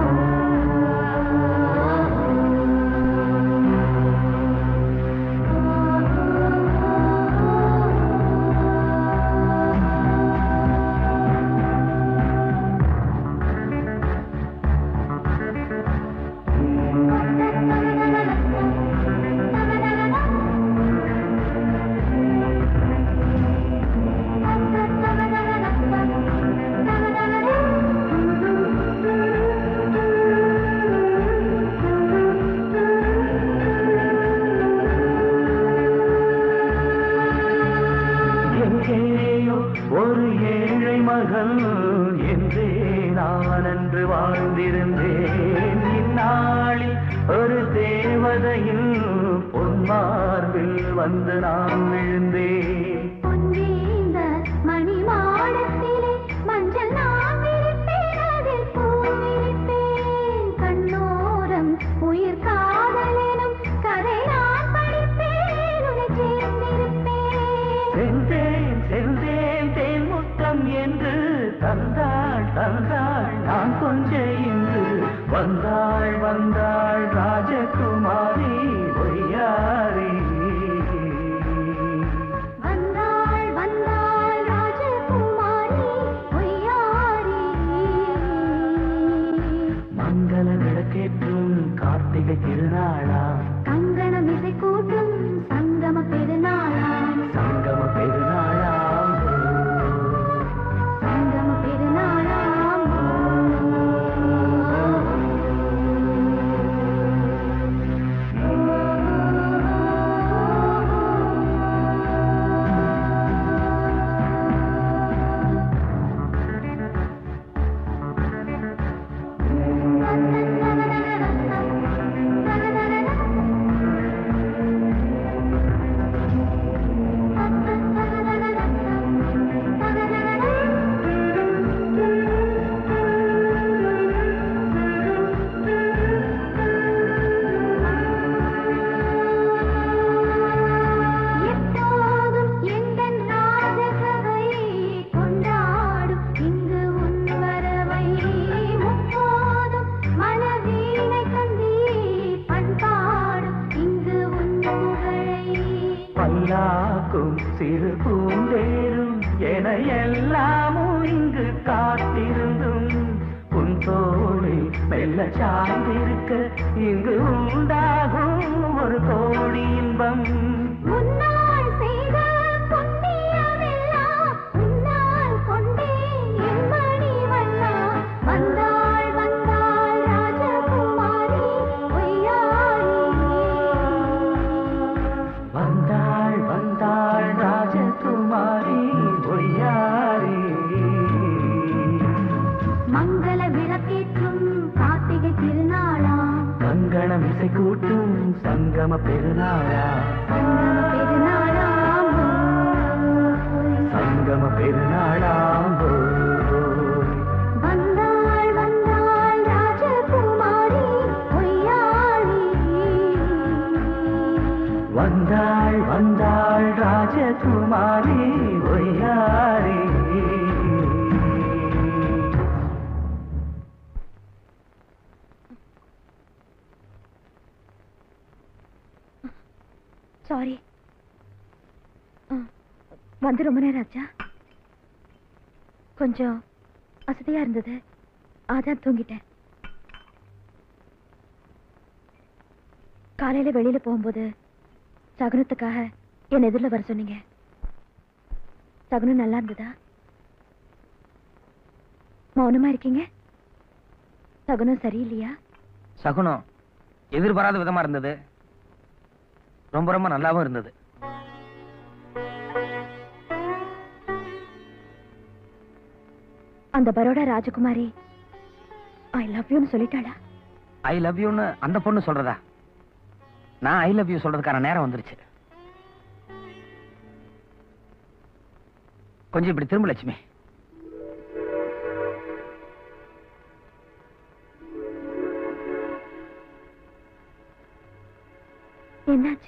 எங்கேயோ ஒரு ஏழை மகள் என்றே நான் அன்று வாழ்ந்திருந்தேன் இந்நாளில் ஒரு தேவதையில் பொன்மார்பில் வந்து நான் விழுந்தேன் பொன்னேந்த மணி மாடத்திலே மஞ்சள் நான் விரிப்பேன் அதில் பூ விரிப்பேன் கண்ணோரம் உயிர் காதலெனும் கதை நான் படிப்பேன் உன்னை சேர்ந்திருப்பேன் சென்றேன் சென்றேன் தேன் முத்தம் என்று தந்தாள் தந்தாள் நான் கொஞ்ச இன்று வந்தாள் வந்தாள் ராஜகுமாரி ஒய்யாரி வந்தாள் வந்தாள் ராஜகுமாரி ஒய்யாரி மங்கள விளக்கேற்றும் கார்த்திகை திருநாளா கங்கணம் இசை கூட்டும் சங்கம பெருநாளாம் சங்கம பெருநாளாம் சங்கம பெருநாளாம் எப்போதும் எந்தன் ராஜசபை கொண்டாடும் இங்கு உன் வரவை முப்போதும் மனவீணை கந்தி பண்பாடும் இங்கு உன் புகழை பல்லாக்கும் சிறு பூந்தேரும் என மெல்ல சார்ந்திருக்க இங்கு உண்டாகும் ஒரு கோடி இன்பம் முன்னால் செய்த புண்ணியமெல்லாம் முன்னால் கொண்டே என் மணி வண்ணா வந்தாள் வந்தாள் ராஜகுமாரி பொய்யாரி வந்தாள் வந்தாள் ராஜகுமாரி பொய்யாரி மங்கள விளக்கேற்றும் கார்த்திகை திருநாளாம் மங்களம் இசை கூட்டும் சங்கம பெருநாளா பெருநாளாம் சங்கம பெருநாளாம் வந்தாள் வந்தாள் ராஜகுமாரி பொய்யாரி வந்தாள் வந்தாள் ராஜகுமாரி பொய்யாரி சாரி வந்து ரொம்ப நேரம் ஆச்சா கொஞ்சம் அசதியா இருந்தது அதான் தூங்கிட்டேன் காலையில வெளியில போகும்போது சகுனத்துக்காக என் எதிரில் வர சொன்னீங்க சகுனம் நல்லா இருந்ததா மௌனமா இருக்கீங்க சகுனம் சரியில்லையா சகுனம் எதிர்பாராத விதமா இருந்தது ரொம்ப ரொம்ப நல்லாவும் இருந்தது அந்த பரோடா ராஜகுமாரி ஐ லவ் யூன்னு சொல்லிட்டாளா ஐ லவ் யூன்னு அந்த பொண்ணு சொல்றதா நான் ஐ லவ் யூ சொல்றதுக்கான நேரம் வந்துருச்சு கொஞ்சம் இப்படி திரும்ப லட்சுமி என்னாச்சு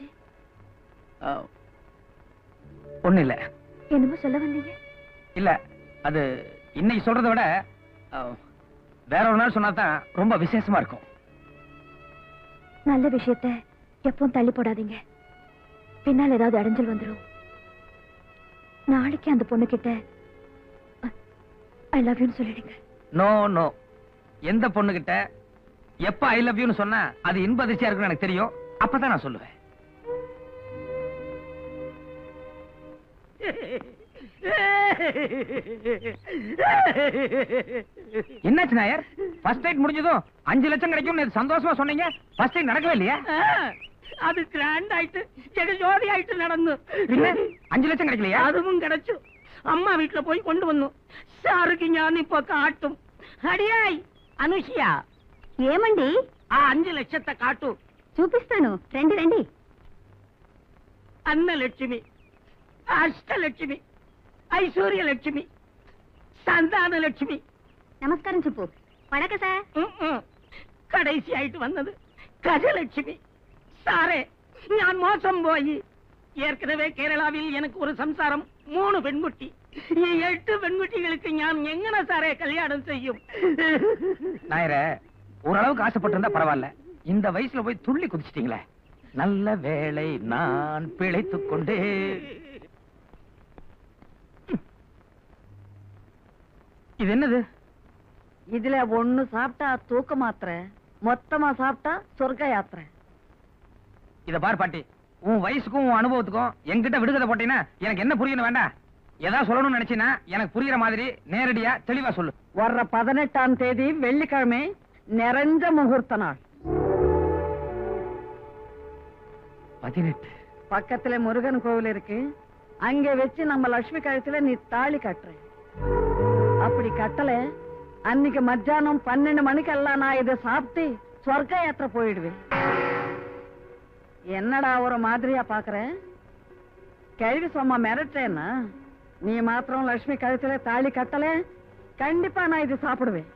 ஒண்ணு இல்ல என்னமோ சொல்ல வந்தீங்க இல்ல அது இன்னைக்கு சொல்றதை விட அஹ், வேற ஒரு நாள் சொன்னாதான் ரொம்ப விசேஷமா இருக்கும் நல்ல விஷயத்த எப்பவும் தள்ளி போடாதீங்க பின்னால் ஏதாவது அடைஞ்சல் வந்துரும் நாளைக்கு அந்த பொண்ணு கிட்ட ஐ லவ் யூன்னு சொல்லிடுங்க நோ நோ எந்த பொண்ணுகிட்ட எப்ப ஐ லவ் யூன்னு சொன்னா அது இன்ப அதிர்ச்சியா இருக்குன்னு எனக்கு தெரியும் அப்பதான் நான் சொல்லுவேன் என்னாச்சு நாயர் ஃபர்ஸ்ட் நைட் முடிஞ்சதும் அஞ்சு லட்சம் கிடைக்கும் நேத்து சந்தோஷமா சொன்னீங்க ஃபர்ஸ்ட் நைட் நடக்கவே இல்லையா அது கிராண்ட் ஆயிட்டு ஜெகஜோதி ஆயிட்டு நடந்து பின்ன, அஞ்சு லட்சம் கிடைக்கலையா அதுவும் கிடைச்சு அம்மா வீட்டுல போய் கொண்டு வந்தோம் சாருக்கு ஞான் இப்ப காட்டும் అడియాయ్ అనుషయ ఏమండి ఆ అంజు లక్షత కాటు చూపిస్తాను రండి రండి అన్నలక్ష్మి అష్టలక్ష్మి ఐశ్వర్యలక్ష్మి సంతానలక్ష్మి நமஸ்காரம் சுப்பு வணக்க சார் கடைசி ஆயிட்டு வந்தது கஜலட்சுமி சாரே நான் மோசம் போய் ஏற்கனவே கேரளாவில் எனக்கு ஒரு சம்சாரம் மூணு பெண்குட்டி ഈ എട്ട് പെൺകുട്ടികൾക്ക് ഞാൻ എങ്ങനെ സാറേ കല്യാണം ചെയ്യും நாயர ஓரளவுக்கு ஆசைப்பட்டிருந்தா பரவாயில்ல இந்த வயசுல போய் துள்ளி குதிச்சிட்டீங்களே நல்ல வேளை நான் பிழைத்துக் கொண்டே இது என்னது இதுல ஒண்ணு சாப்பிட்டா தூக்க மாத்திரை மொத்தமா சாப்பிட்டா சொர்க்க யாத்திரை இத பார் பாட்டி உன் வயசுக்கும் உன் அனுபவத்துக்கும் என்கிட்ட விடுதலை போட்டீங்கன்னா எனக்கு என்ன புரியணும் வேண்டாம் ஏதாவது சொல்லணும்னு நினைச்சீன்னா எனக்கு புரியுற மாதிரி நேரடியா தெளிவா சொல்லு வர்ற பதினெட்டாம் தேதி வெள்ளிக்கிழமை நிறைஞ்ச முகூர்த்த நாள் பதினெட்டு பக்கத்துல முருகன் கோவில் இருக்கு அங்க வச்சு நம்ம லட்சுமி கழுத்துல நீ தாலி கட்டுற அப்படி கட்டல அன்னைக்கு மத்தியானம் பன்னெண்டு மணிக்கெல்லாம் நான் இதை சாப்பிட்டு சொர்க்க யாத்திரை போயிடுவேன் என்னடா ஒரு மாதிரியா பாக்குற கேள்வி சும்மா மிரட்டேன்னா நீ மாத்திரம் லட்சுமி கழுத்துல தாலி கட்டல கண்டிப்பா நான் இது சாப்பிடுவேன்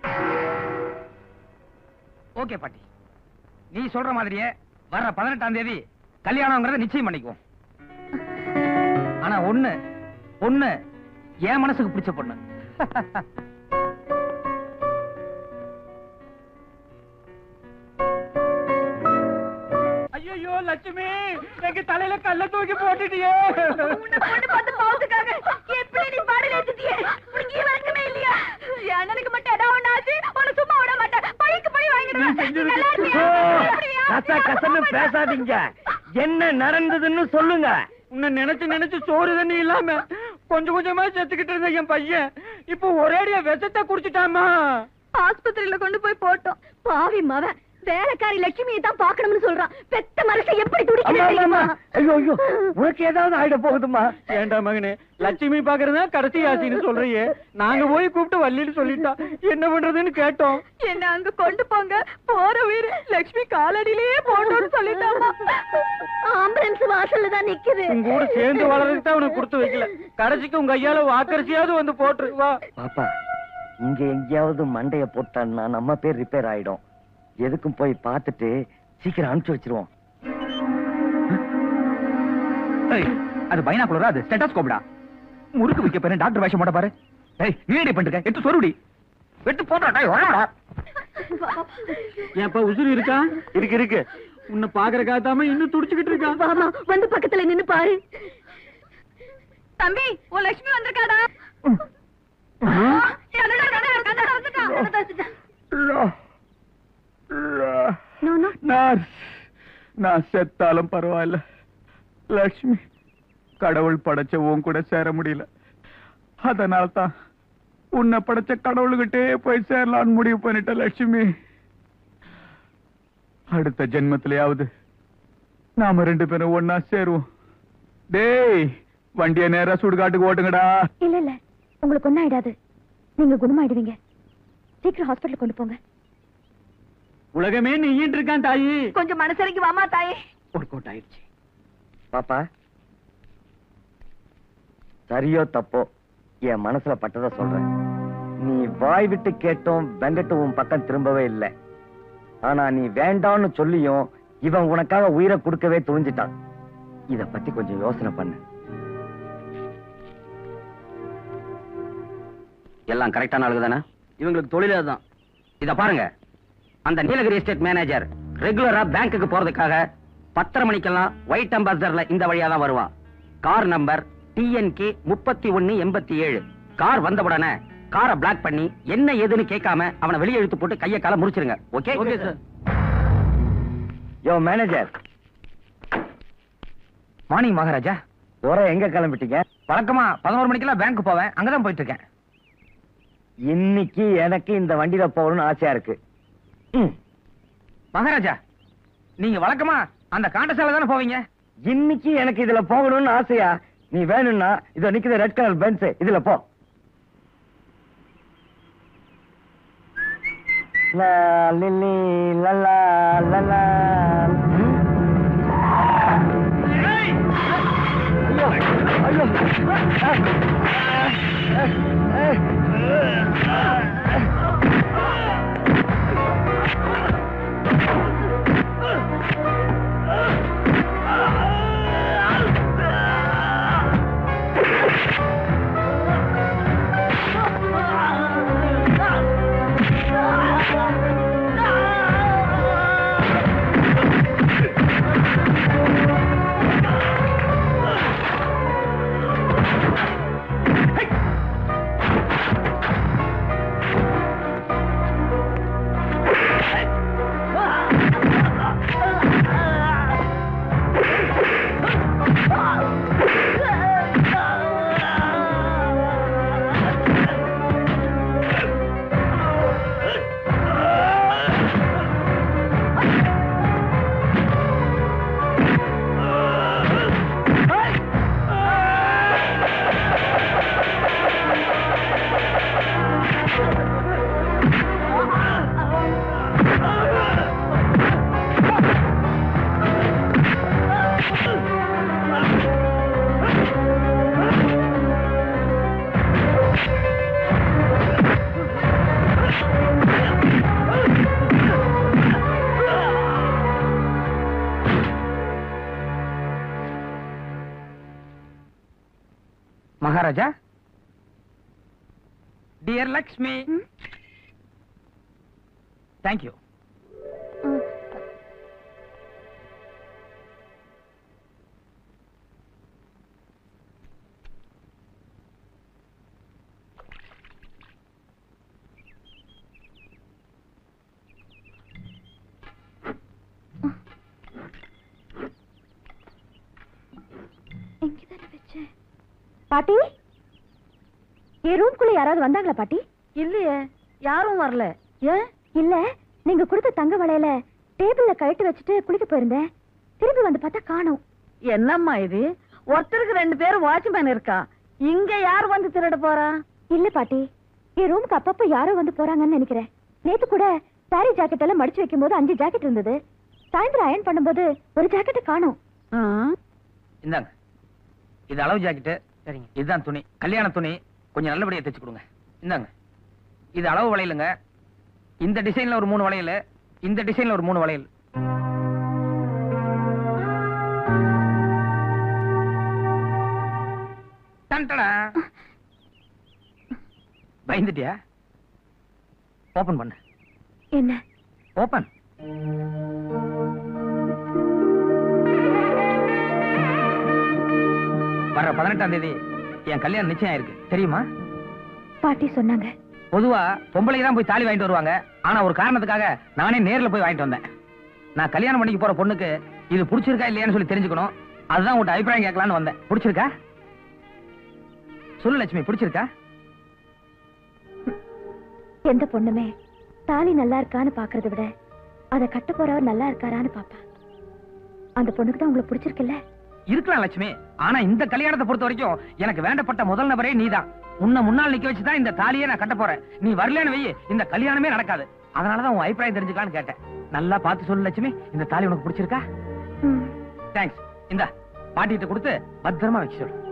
ஓகே பாட்டி நீ சொல்ற மாதிரியே வர்ற பதினெட்டாம் தேதி கல்யாணம்ங்கறத நிச்சயம் பண்ணிக்குவோம் ஆனா ஒண்ணு பொண்ணு என் மனசுக்கு பிடிச்ச பொண்ணு ஐயோ லட்சுமி எங்க தலையில கல்ல தூக்கி போட்டுட்டியே பொண்ணு பார்த்து பாவத்துக்காக எப்படி நீ பாடல ஏத்துட்டியே உனக்கு ஈ வழக்கமே இல்லையா என் அண்ணனுக்கு மட்டும் ஏதாவது ஒண்ணு ஆச்சு உன்னை சும்மா விட மாட்டேன் பழிக்கு பழி வாங்கிடுவேன் ஓ, கச கசன்னு பேசாதீங்க என்ன நடந்ததுன்னு சொல்லுங்க உன்னை நினைச்சு நினைச்சு சோறு தண்ணி இல்லாம கொஞ்சம் கொஞ்சமா செத்துக்கிட்டு இருந்த என் பையன் இப்போ ஒரேடியா விஷத்தை குடிச்சிட்டாமா ஆஸ்பத்திரியில கொண்டு போய் போட்டோம் பாவி மவன் வேலைக்காரி லட்சுமியை தான் பாக்கணும்னு சொல்றான் பெத்த மனசை எப்படி துடிக்குது தெரியுமா ஐயோ ஐயோ உனக்கு ஏதாவது ஆயிட போகுதுமா ஏண்டா மகனே லட்சுமி பாக்குறதா கடைசி ஆசின்னு சொல்றியே நாங்க போய் கூப்பிட்டு வள்ளின்னு சொல்லிட்டா என்ன பண்றதுன்னு கேட்டோம் என்ன அங்க கொண்டு போங்க போற உயிர் லட்சுமி காலடியிலேயே போட்டோம்னு சொல்லிட்டாமா ஆம்புலன்ஸ் வாசல்ல தான் நிக்குது உங்க கூட சேர்ந்து வளர்றதுக்கு தான் உனக்கு கொடுத்து வைக்கல கடைசிக்கு உங்க ஐயால வாக்கரிசியாவது வந்து போட்டுரு வா பாப்பா இங்க எங்கேயாவது மண்டைய போட்டான்னா நம்ம பேர் ரிப்பேர் ஆயிடும் எதுக்கும் போய் பார்த்துட்டு சீக்கிரம் அனுப்பிச்சு வச்சிருவோம் ஏய், அது பைனாக்குலரா அது ஸ்டெட்டாஸ்கோப்டா முறுக்கு வைக்க போறேன் டாக்டர் வேஷம் போட பாரு ஏய் நீ என்ன பண்ணிருக்க எடுத்து சொருடி எடுத்து போடுறா வரடா ஏன்ப்பா உசுறு இருக்கா இருக்கு இருக்கு உன்னை பாக்குற காத்தாம இன்னும் துடிச்சுக்கிட்டு இருக்கா வாமா வந்து பக்கத்துல நின்னு பாரு தம்பி உன் லட்சுமி வந்திருக்காடா நான் நான் செத்தாலும் பரவாயில்ல லக்ஷ்மி கடவுள் படைச்ச உன் கூட சேர முடியல அதனால தான் உன்னை படைச்ச கடவுள்கிட்டே போய் சேரலாம்னு முடிவு பண்ணிட்ட லட்சுமி அடுத்த ஜென்மத்திலேயாவது நாம ரெண்டு பேரும் ஒன்னா சேருவோம் டேய் வண்டிய நேரா சுடுகாட்டுக்கு ஓட்டுங்கடா இல்ல இல்ல உங்களுக்கு ஒன்னும் ஆயிடாது நீங்க குணமாயிடுவீங்க சீக்கிரம் ஹாஸ்பிட்டல் கொண்டு போங்க உலகமே நீங்கிட்டு இருக்கான் தாயி கொஞ்சம் மனசிறங்கி வாமா தாயே ஒரு கோட் ஆயிடுச்சு பாப்பா சரியோ தப்போ என் மனசுல பட்டதை சொல்றேன் நீ வாய் விட்டு கேட்டோம் வெங்கட்டு உன் பக்கம் திரும்பவே இல்லை ஆனா நீ வேண்டாம்னு சொல்லியும் இவன் உனக்காக உயிரை கொடுக்கவே துணிஞ்சிட்டான் இத பத்தி கொஞ்சம் யோசனை பண்ணு எல்லாம் கரெக்டான ஆளுங்க தானே இவங்களுக்கு தொழிலே தான் இத பாருங்க அந்த நீலகிரி எஸ்டேட் மேனேஜர் ரெகுலரா பேங்க்குக்கு போறதுக்காக பத்தரை மணிக்கெல்லாம் ஒயிட் அம்பாசடர்ல இந்த வழியா தான் வருவான் கார் நம்பர் டிஎன்கே முப்பத்தி ஒன்னு எண்பத்தி ஏழு கார் வந்த உடனே காரை பிளாக் பண்ணி என்ன ஏதுன்னு கேட்காம அவனை வெளியே இழுத்து போட்டு கைய கால முடிச்சிருங்க ஓகே ஓகே சார் யோ மேனேஜர் மார்னிங் மகாராஜா ஒரே எங்க கிளம்பிட்டீங்க வழக்கமா பதினோரு மணிக்கெல்லாம் பேங்க் போவேன் அங்கதான் போயிட்டு இருக்கேன் இன்னைக்கு எனக்கு இந்த வண்டியில போகணும்னு ஆசையா இருக்கு ம். மகாராஜா நீங்க வழக்கமா அந்த காண்டசாலை தானே போவீங்க இன்னைக்கு எனக்கு இதுல போகணும்னு ஆசையா நீ வேணும்னா இதோ நிக்குது ரெட் கலர் பென்ஸ் இதுல போ லா, லில்லி, லலா, லலா. ம்? ஐயோ, ஐயோ. மகாராஜா டியர் லக்ஷ்மி தேங்க்யூ பாட்டி என் ரூம்குள்ள யாராவது வந்தாங்களா பாட்டி இல்லையே யாரும் வரல ஏன் இல்ல நீங்க கொடுத்த தங்க வளையல டேபிள்ல கழட்டி வச்சுட்டு குளிக்க போயிருந்தேன் திரும்பி வந்து பார்த்தா காணோம் என்னம்மா இது ஒருத்தருக்கு ரெண்டு பேரும் வாட்ச்மேன் இருக்கா இங்க யார் வந்து திருட போறா இல்ல பாட்டி என் ரூமுக்கு அப்பப்ப யாரோ வந்து போறாங்கன்னு நினைக்கிறேன் நேத்து கூட சாரி ஜாக்கெட் எல்லாம் மடிச்சு வைக்கும் போது அஞ்சு ஜாக்கெட் இருந்தது சாயந்தரம் அயன் பண்ணும்போது ஒரு ஜாக்கெட் காணோம் இந்தாங்க இது அளவு ஜாக்கெட்டு சரிங்க இதுதான் துணி கல்யாண துணி கொஞ்சம் நல்லபடியா தைச்சு கொடுங்க இந்தாங்க இது அளவு வளையலுங்க இந்த டிசைன்ல ஒரு மூணு வளையல் இந்த டிசைன்ல ஒரு மூணு வளையல் டன்டடா. பயந்துட்டியா ஓபன் பண்ணு என்ன ஓபன் வர பதினெட்டாம் தேதி என் கல்யாணம் நிச்சயம் இருக்கு தெரியுமா பாட்டி சொன்னாங்க பொதுவா பொம்பளைங்க தான் போய் தாலி வாங்கிட்டு வருவாங்க ஆனா ஒரு காரணத்துக்காக நானே நேர்ல போய் வாங்கிட்டு வந்தேன் நான் கல்யாணம் பண்ணிக்க போற பொண்ணுக்கு இது பிடிச்சிருக்கா இல்லையான்னு சொல்லி தெரிஞ்சுக்கணும் அதுதான் உங்கள்கிட்ட அபிப்பிராயம் கேட்கலான்னு வந்தேன் பிடிச்சிருக்கா சொல்லு லட்சுமி பிடிச்சிருக்கா எந்த பொண்ணுமே தாலி நல்லா இருக்கான்னு பாக்குறத விட அத கட்ட போறவர் நல்லா இருக்காரான்னு பாப்பா அந்த பொண்ணுக்கு தான் உங்களுக்கு பிடிச்சிருக்குல்ல இருக்கலாம் லட்சுமி ஆனா இந்த கல்யாணத்தை பொறுத்த வரைக்கும் எனக்கு வேண்டப்பட்ட முதல் நபரே நீதான் உன்னை முன்னால் நிக்க வச்சுதான் இந்த தாலியை நான் கட்ட போறேன் நீ வரலன்னு வெயி இந்த கல்யாணமே நடக்காது அதனாலதான் உன் அபிப்பிராயம் தெரிஞ்சுக்கலான்னு கேட்டேன் நல்லா பார்த்து சொல்லு லட்சுமி இந்த தாலி உனக்கு பிடிச்சிருக்கா தேங்க்ஸ் இந்த பாட்டிகிட்ட கொடுத்து பத்திரமா வச்சு சொல்லு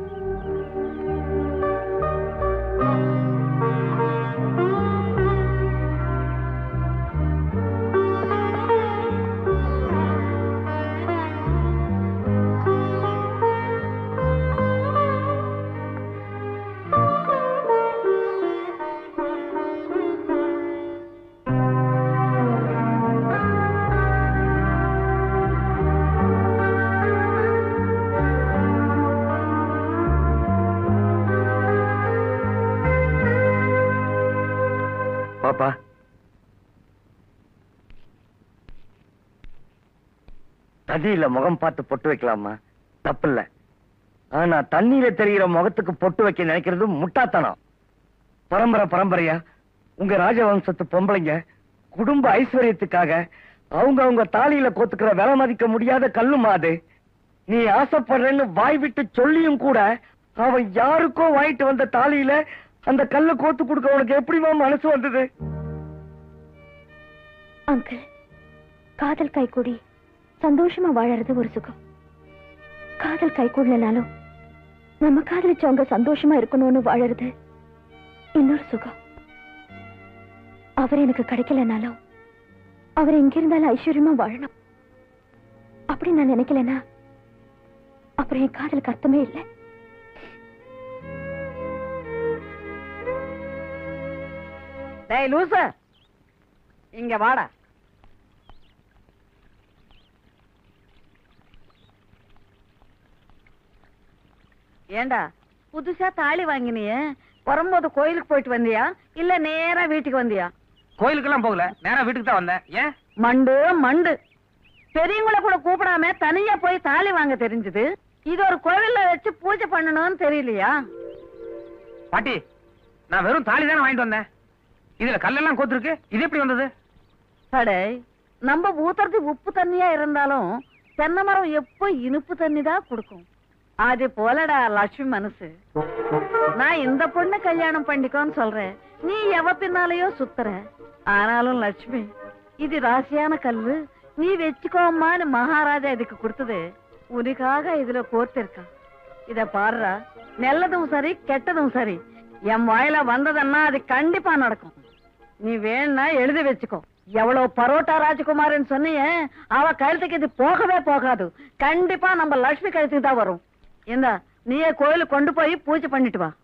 பாப்பா தண்ணியில முகம் பார்த்து பொட்டு வைக்கலாமா தப்பில்ல ஆனா தண்ணீர தெரிகிற முகத்துக்கு பொட்டு வைக்க நினைக்கிறது முட்டாத்தனம் பரம்பரை பரம்பரையா உங்க ராஜவம்சத்து பொம்பளைங்க குடும்ப ஐஸ்வர்யத்துக்காக அவங்க அவங்க தாலியில கோத்துக்கிற விலை மதிக்க முடியாத கல்லுமா அது நீ ஆசைப்படுறேன்னு வாய் விட்டு சொல்லியும் கூட அவன் யாருக்கோ வாங்கிட்டு வந்த தாலியில அந்த கல்ல கோத்து கொடுக்க உனக்கு எப்படிமா மனசு வந்தது அங்கிள் காதல் கைகூடி சந்தோஷமா வாழறது ஒரு சுகம் காதல் கைகூடலனாலும் நம்ம காதலிச்சவங்க சந்தோஷமா இருக்கணும்னு வாழறது இன்னொரு சுகம் அவர் எனக்கு கிடைக்கலனாலும் அவர் எங்க இருந்தாலும் ஐஸ்வர்யமா வாழணும் அப்படி நான் நினைக்கலனா அப்புறம் என் காதலுக்கு அர்த்தமே இல்லை டேய் லூச இங்க வாடா ஏண்டா புதுசா தாலி வாங்கினியே வரும்போது கோயிலுக்கு போயிட்டு வந்தியா இல்ல நேரா வீட்டுக்கு வந்தியா கோயிலுக்கெல்லாம் போகல நேரா வீட்டுக்கு தான் வந்தேன் ஏன் மண்டு மண்டு பெரியவங்கள கூட கூப்பிடாம தனியா போய் தாலி வாங்க தெரிஞ்சது இது ஒரு கோவில்ல வச்சு பூஜை பண்ணணும்னு தெரியலையா பாட்டி நான் வெறும் தாலி தானே வாங்கிட்டு வந்தேன் இதுல கல்லெல்லாம் கோத்துருக்கு இது எப்படி வந்தது அடே நம்ம ஊத்துறது உப்பு தண்ணியா இருந்தாலும் தென்னை மரம் எப்போ இனிப்பு தண்ணி தான் கொடுக்கும் அது போலடா லட்சுமி மனசு நான் இந்த பொண்ணு கல்யாணம் பண்ணிக்கோன்னு சொல்றேன் நீ எவ பின்னாலேயோ சுத்துற ஆனாலும் லட்சுமி இது ராசியான கல்லு நீ வச்சுக்கோம்மான்னு மகாராஜா இதுக்கு கொடுத்தது உனக்காக இதுல கோர்த்திருக்கான் இத பாருடா நல்லதும் சரி கெட்டதும் சரி என் வாயில வந்ததுன்னா அது கண்டிப்பா நடக்கும் நீ வேணா எழுதி வச்சுக்கோ எவ்வளவு பரோட்டா ராஜகுமாரன் சொன்னியே அவ கழுத்துக்கு இது போகவே போகாது கண்டிப்பா நம்ம லட்சுமி கழுத்துக்கு தான் வரும் இந்த நீயே கோயிலுக்கு கொண்டு போய் பூஜை பண்ணிட்டு வா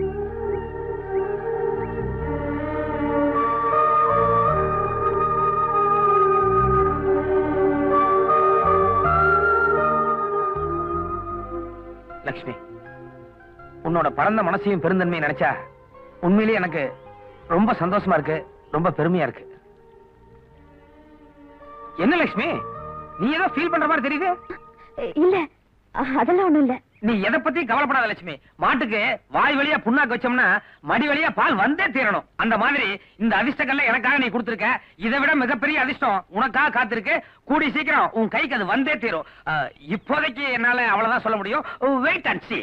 லக்ஷ்மி உன்னோட பரந்த மனசையும் பெருந்தன்மையும் நினைச்சா உண்மையிலேயே எனக்கு ரொம்ப சந்தோஷமா இருக்கு ரொம்ப பெருமையா இருக்கு என்ன லக்ஷ்மி நீ ஏதோ ஃபீல் பண்ற மாதிரி தெரியுது இல்ல அதெல்லாம் ஒண்ணும் இல்ல நீ எதை பத்தியும் கவலைப்படாத லட்சுமி மாட்டுக்கு வாய் வழியா புண்ணாக்கு வச்சோம்னா மடி வழியா பால் வந்தே தீரணும் அந்த மாதிரி இந்த அதிர்ஷ்டங்கள்ல எனக்காக நீ கொடுத்திருக்க இதை விட மிகப்பெரிய அதிர்ஷ்டம் உனக்காக காத்திருக்கு கூடி சீக்கிரம் உன் கைக்கு அது வந்தே தீரும் அஹ், இப்போதைக்கு என்னால அவ்வளவுதான் சொல்ல முடியும் வெயிட் அண்ட் see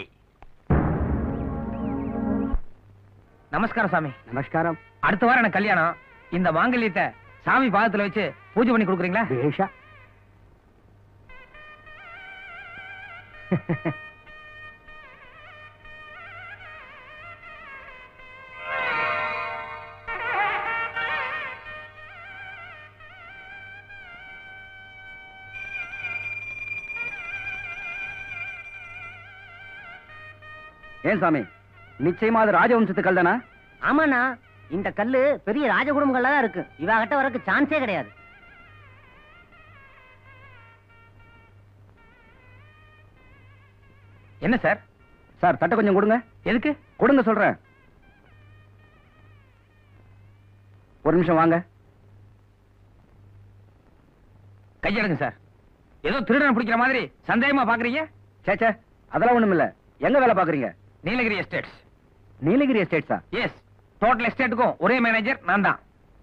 நமஸ்காரம் சாமி நமஸ்காரம் அடுத்த வாரம் எனக்கு கல்யாணம் இந்த மாங்கல்யத்தை சாமி பாதத்துல வச்சு பூஜை பண்ணி கொடுக்குறீங்களா பேஷா ஏன் சாமி நிச்சயமா அது ராஜவம்சத்து கல் தானா ஆமாண்ணா இந்த கல்லு பெரிய ராஜகுடும்பங்கள்ல தான் இருக்கு இவாகிட்ட வரக்கு சான்ஸே கிடையாது என்ன சார் சார் தட்டை கொஞ்சம் கொடுங்க எதுக்கு கொடுங்க சொல்றேன் ஒரு நிமிஷம் வாங்க கையெடுங்க சார் ஏதோ திருடன் பிடிக்கிற மாதிரி சந்தேகமா பாக்குறீங்க சேச்சே அதெல்லாம் ஒண்ணும் இல்ல எங்க வேலை பாக்குறீங்க நீலகிரி எஸ்டேட்ஸ் நீலகிரி எஸ்டேட்ஸா எஸ் டோட்டல் எஸ்டேட்டுக்கும் ஒரே மேனேஜர் நான் தான்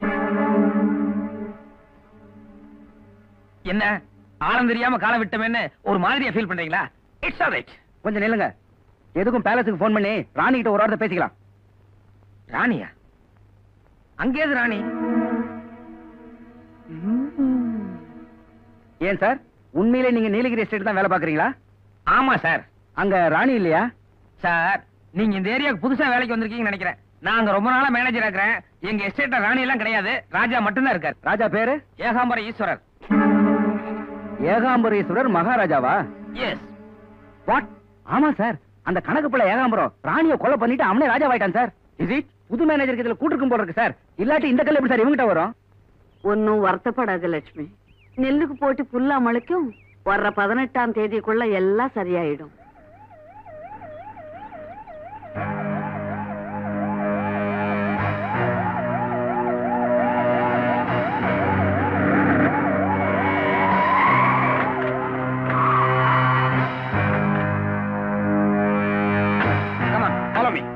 என்ன ஆழம் தெரியாம காலம் விட்டமேன்னு ஒரு மாதிரியா ஃபீல் பண்றீங்களா இட்ஸ் ஆல் ரைட் கொஞ்சம் நில்லுங்க எதுக்கும் பேலஸுக்கு ஃபோன் பண்ணி ராணி கிட்ட ஒரு வாரத்தை பேசிக்கலாம் ராணியா அங்கேது ராணி ஏன் சார் உண்மையிலே நீங்க நீலகிரி எஸ்டேட் தான் வேலை பாக்குறீங்களா ஆமா சார் அங்க ராணி இல்லையா சார் நீங்க இந்த ஏரியாவுக்கு புதுசா வேலைக்கு வந்திருக்கீங்கன்னு நினைக்கிறேன் நாங்க ரொம்ப நாளா மேனேஜர் இருக்கிறேன் எங்க எஸ்டேட்ல ராணி எல்லாம் கிடையாது ராஜா மட்டும்தான் இருக்காரு ராஜா பேரு ஏகாம்பர ஈஸ்வரர் ஏகாம்பரேஸ்வரர் மகாராஜாவா எஸ் வாட் ஆமா சார் அந்த கணக்கு பிள்ளை ஏகாம்பரம் ராணியை கொலை பண்ணிட்டு அவனே ராஜாவாயிட்டான் சார் இது புது மேனேஜருக்கு இதுல கூட்டிருக்கும் போல இருக்கு சார் இல்லாட்டி இந்த கல் எப்படி சார் இவங்கிட்ட வரும் ஒன்னும் வருத்தப்படாத லட்சுமி நெல்லுக்கு போட்டு புல்லா முளைக்கும் வர்ற பதினெட்டாம் தேதிக்குள்ள எல்லாம் சரியாயிடும் Come on, follow me.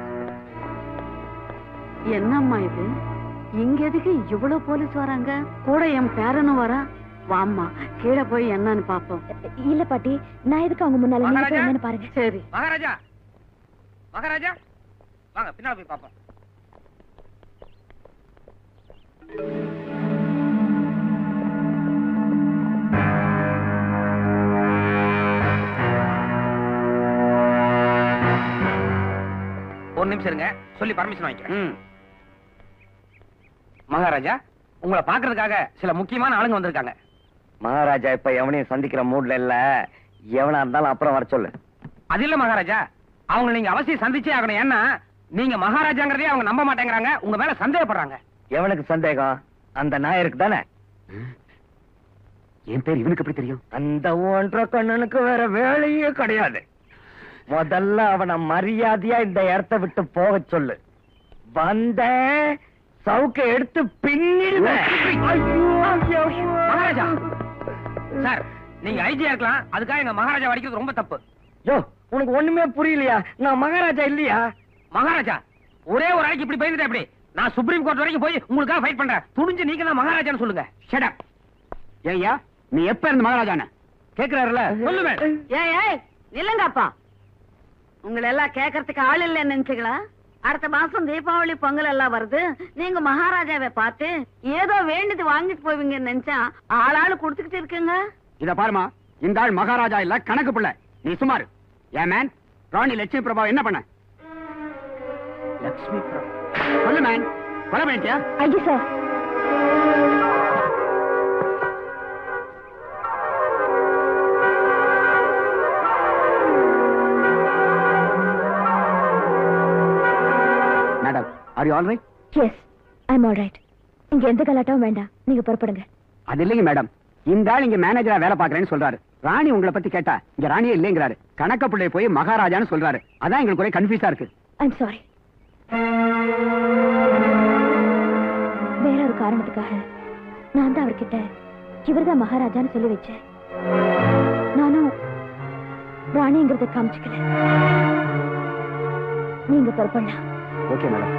என்னம்மா இது இங்க எதுக்கு இவ்வளவு போலீஸ் வராங்க கூட என் பேரனும் வரா வாம்மா கீழே போய் என்னன்னு பாப்போம் இல்ல பாட்டி நான் எதுக்கு அவங்க முன்னால நீங்க போய் மகாராஜா? என்னன்னு பாருங்க சரி மகாராஜா மகாராஜா வாங்க பின்னால போய் பாப்போம் ஒரு நிமிஷம் இருங்க சொல்லி பர்மிஷன் வாங்கிக்கிறேன் மகாராஜா உங்களை பாக்குறதுக்காக சில முக்கியமான ஆளுங்க வந்திருக்காங்க மகாராஜா இப்ப எவனையும் சந்திக்கிற மூட்ல இல்ல எவனா இருந்தாலும் அப்புறம் வர சொல்லு அது இல்ல மகாராஜா அவங்க நீங்க அவசியம் சந்திச்சே ஆகணும் ஏன்னா நீங்க மகாராஜாங்கிறதே அவங்க நம்ப மாட்டேங்கிறாங்க உங்க மேல சந்தேகப்படுறாங்க எவனுக்கு சந்தேகம் அந்த நாயருக்கு தானே என் பேர் இவனுக்கு எப்படி தெரியும் அந்த ஒன்ற கண்ணனுக்கு வேற வேலையே கிடையாது முதல்ல அவனை மரியாதையா இந்த இடத்த விட்டு போக சொல்லு வந்த சவுக்க எடுத்து பின்னிடுவேன் மகாராஜா சார் நீங்க ஐஜியா இருக்கலாம் அதுக்காக எங்க மகாராஜா அடிக்கிறது ரொம்ப தப்பு யோ உனக்கு ஒண்ணுமே புரியலையா நான் மகாராஜா இல்லையா மகாராஜா ஒரே ஒரு ஆளைக்கு இப்படி பயந்துட்டேன் எப்படி நான் சுப்ரீம் கோர்ட் வரைக்கும் போய் உங்களுக்காக ஃபைட் பண்றேன் துணிஞ்சு நீங்க தான் மகாராஜான்னு சொல்லுங்க ஷட் ஏய்யா நீ எப்ப இருந்த மகாராஜான கேக்குறாருல சொல்லுவேன் ஏய் ஏய் நில்லுங்கப்பா உங்களை எல்லாம் கேட்கறதுக்கு ஆள் இல்லைன்னு நினைச்சுங்களா அடுத்த மாசம் தீபாவளி பொங்கல் எல்லாம் வருது நீங்க மகாராஜாவை பார்த்து ஏதோ வேண்டியது வாங்கிட்டு போவீங்கன்னு நினைச்சா ஆளாளு கொடுத்துக்கிட்டு இருக்குங்க இத பாருமா இந்த ஆள் மகாராஜா இல்ல கணக்கு பிள்ளை நீ சுமார் ஏன் மேன் ராணி லட்சுமி பிரபா என்ன பண்ண லட்சுமி பிரபா சொல்லு மேன் கொலை பண்ணிட்டியா ஐயோ sir madam are you all right yes I'm all right இங்க எந்த கலாட்டாவும் வேண்டாம் நீங்க புறப்படுங்க அது இல்லைங்க மேடம் இந்த ஆள் இங்க மேனேஜரா வேலை பாக்குறேன்னு சொல்றாரு ராணி உங்களை பத்தி கேட்டா இங்க ராணியே இல்லைங்கிறாரு கணக்க பிள்ளை போய் மகாராஜான்னு சொல்றாரு அதான் எங்களுக்கு ஒரே கன்ஃபியூஸா இருக்கு ஐம் சாரி வேற ஒரு காரணத்துக்காக நான் தான் அவர்கிட்ட இவர்தான் மகாராஜான்னு சொல்லி வச்சேன் நானும் ராணிங்கிறத காமிச்சுக்கல நீங்க பொறுப்பண்ணா okay madam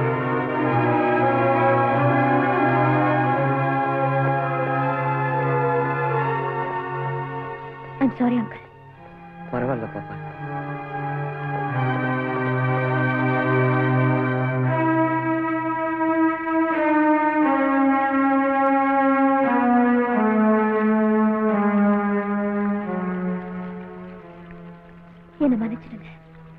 I'm sorry uncle பரவாயில்ல பாப்பா என்ன மன்னிச்சிடுங்க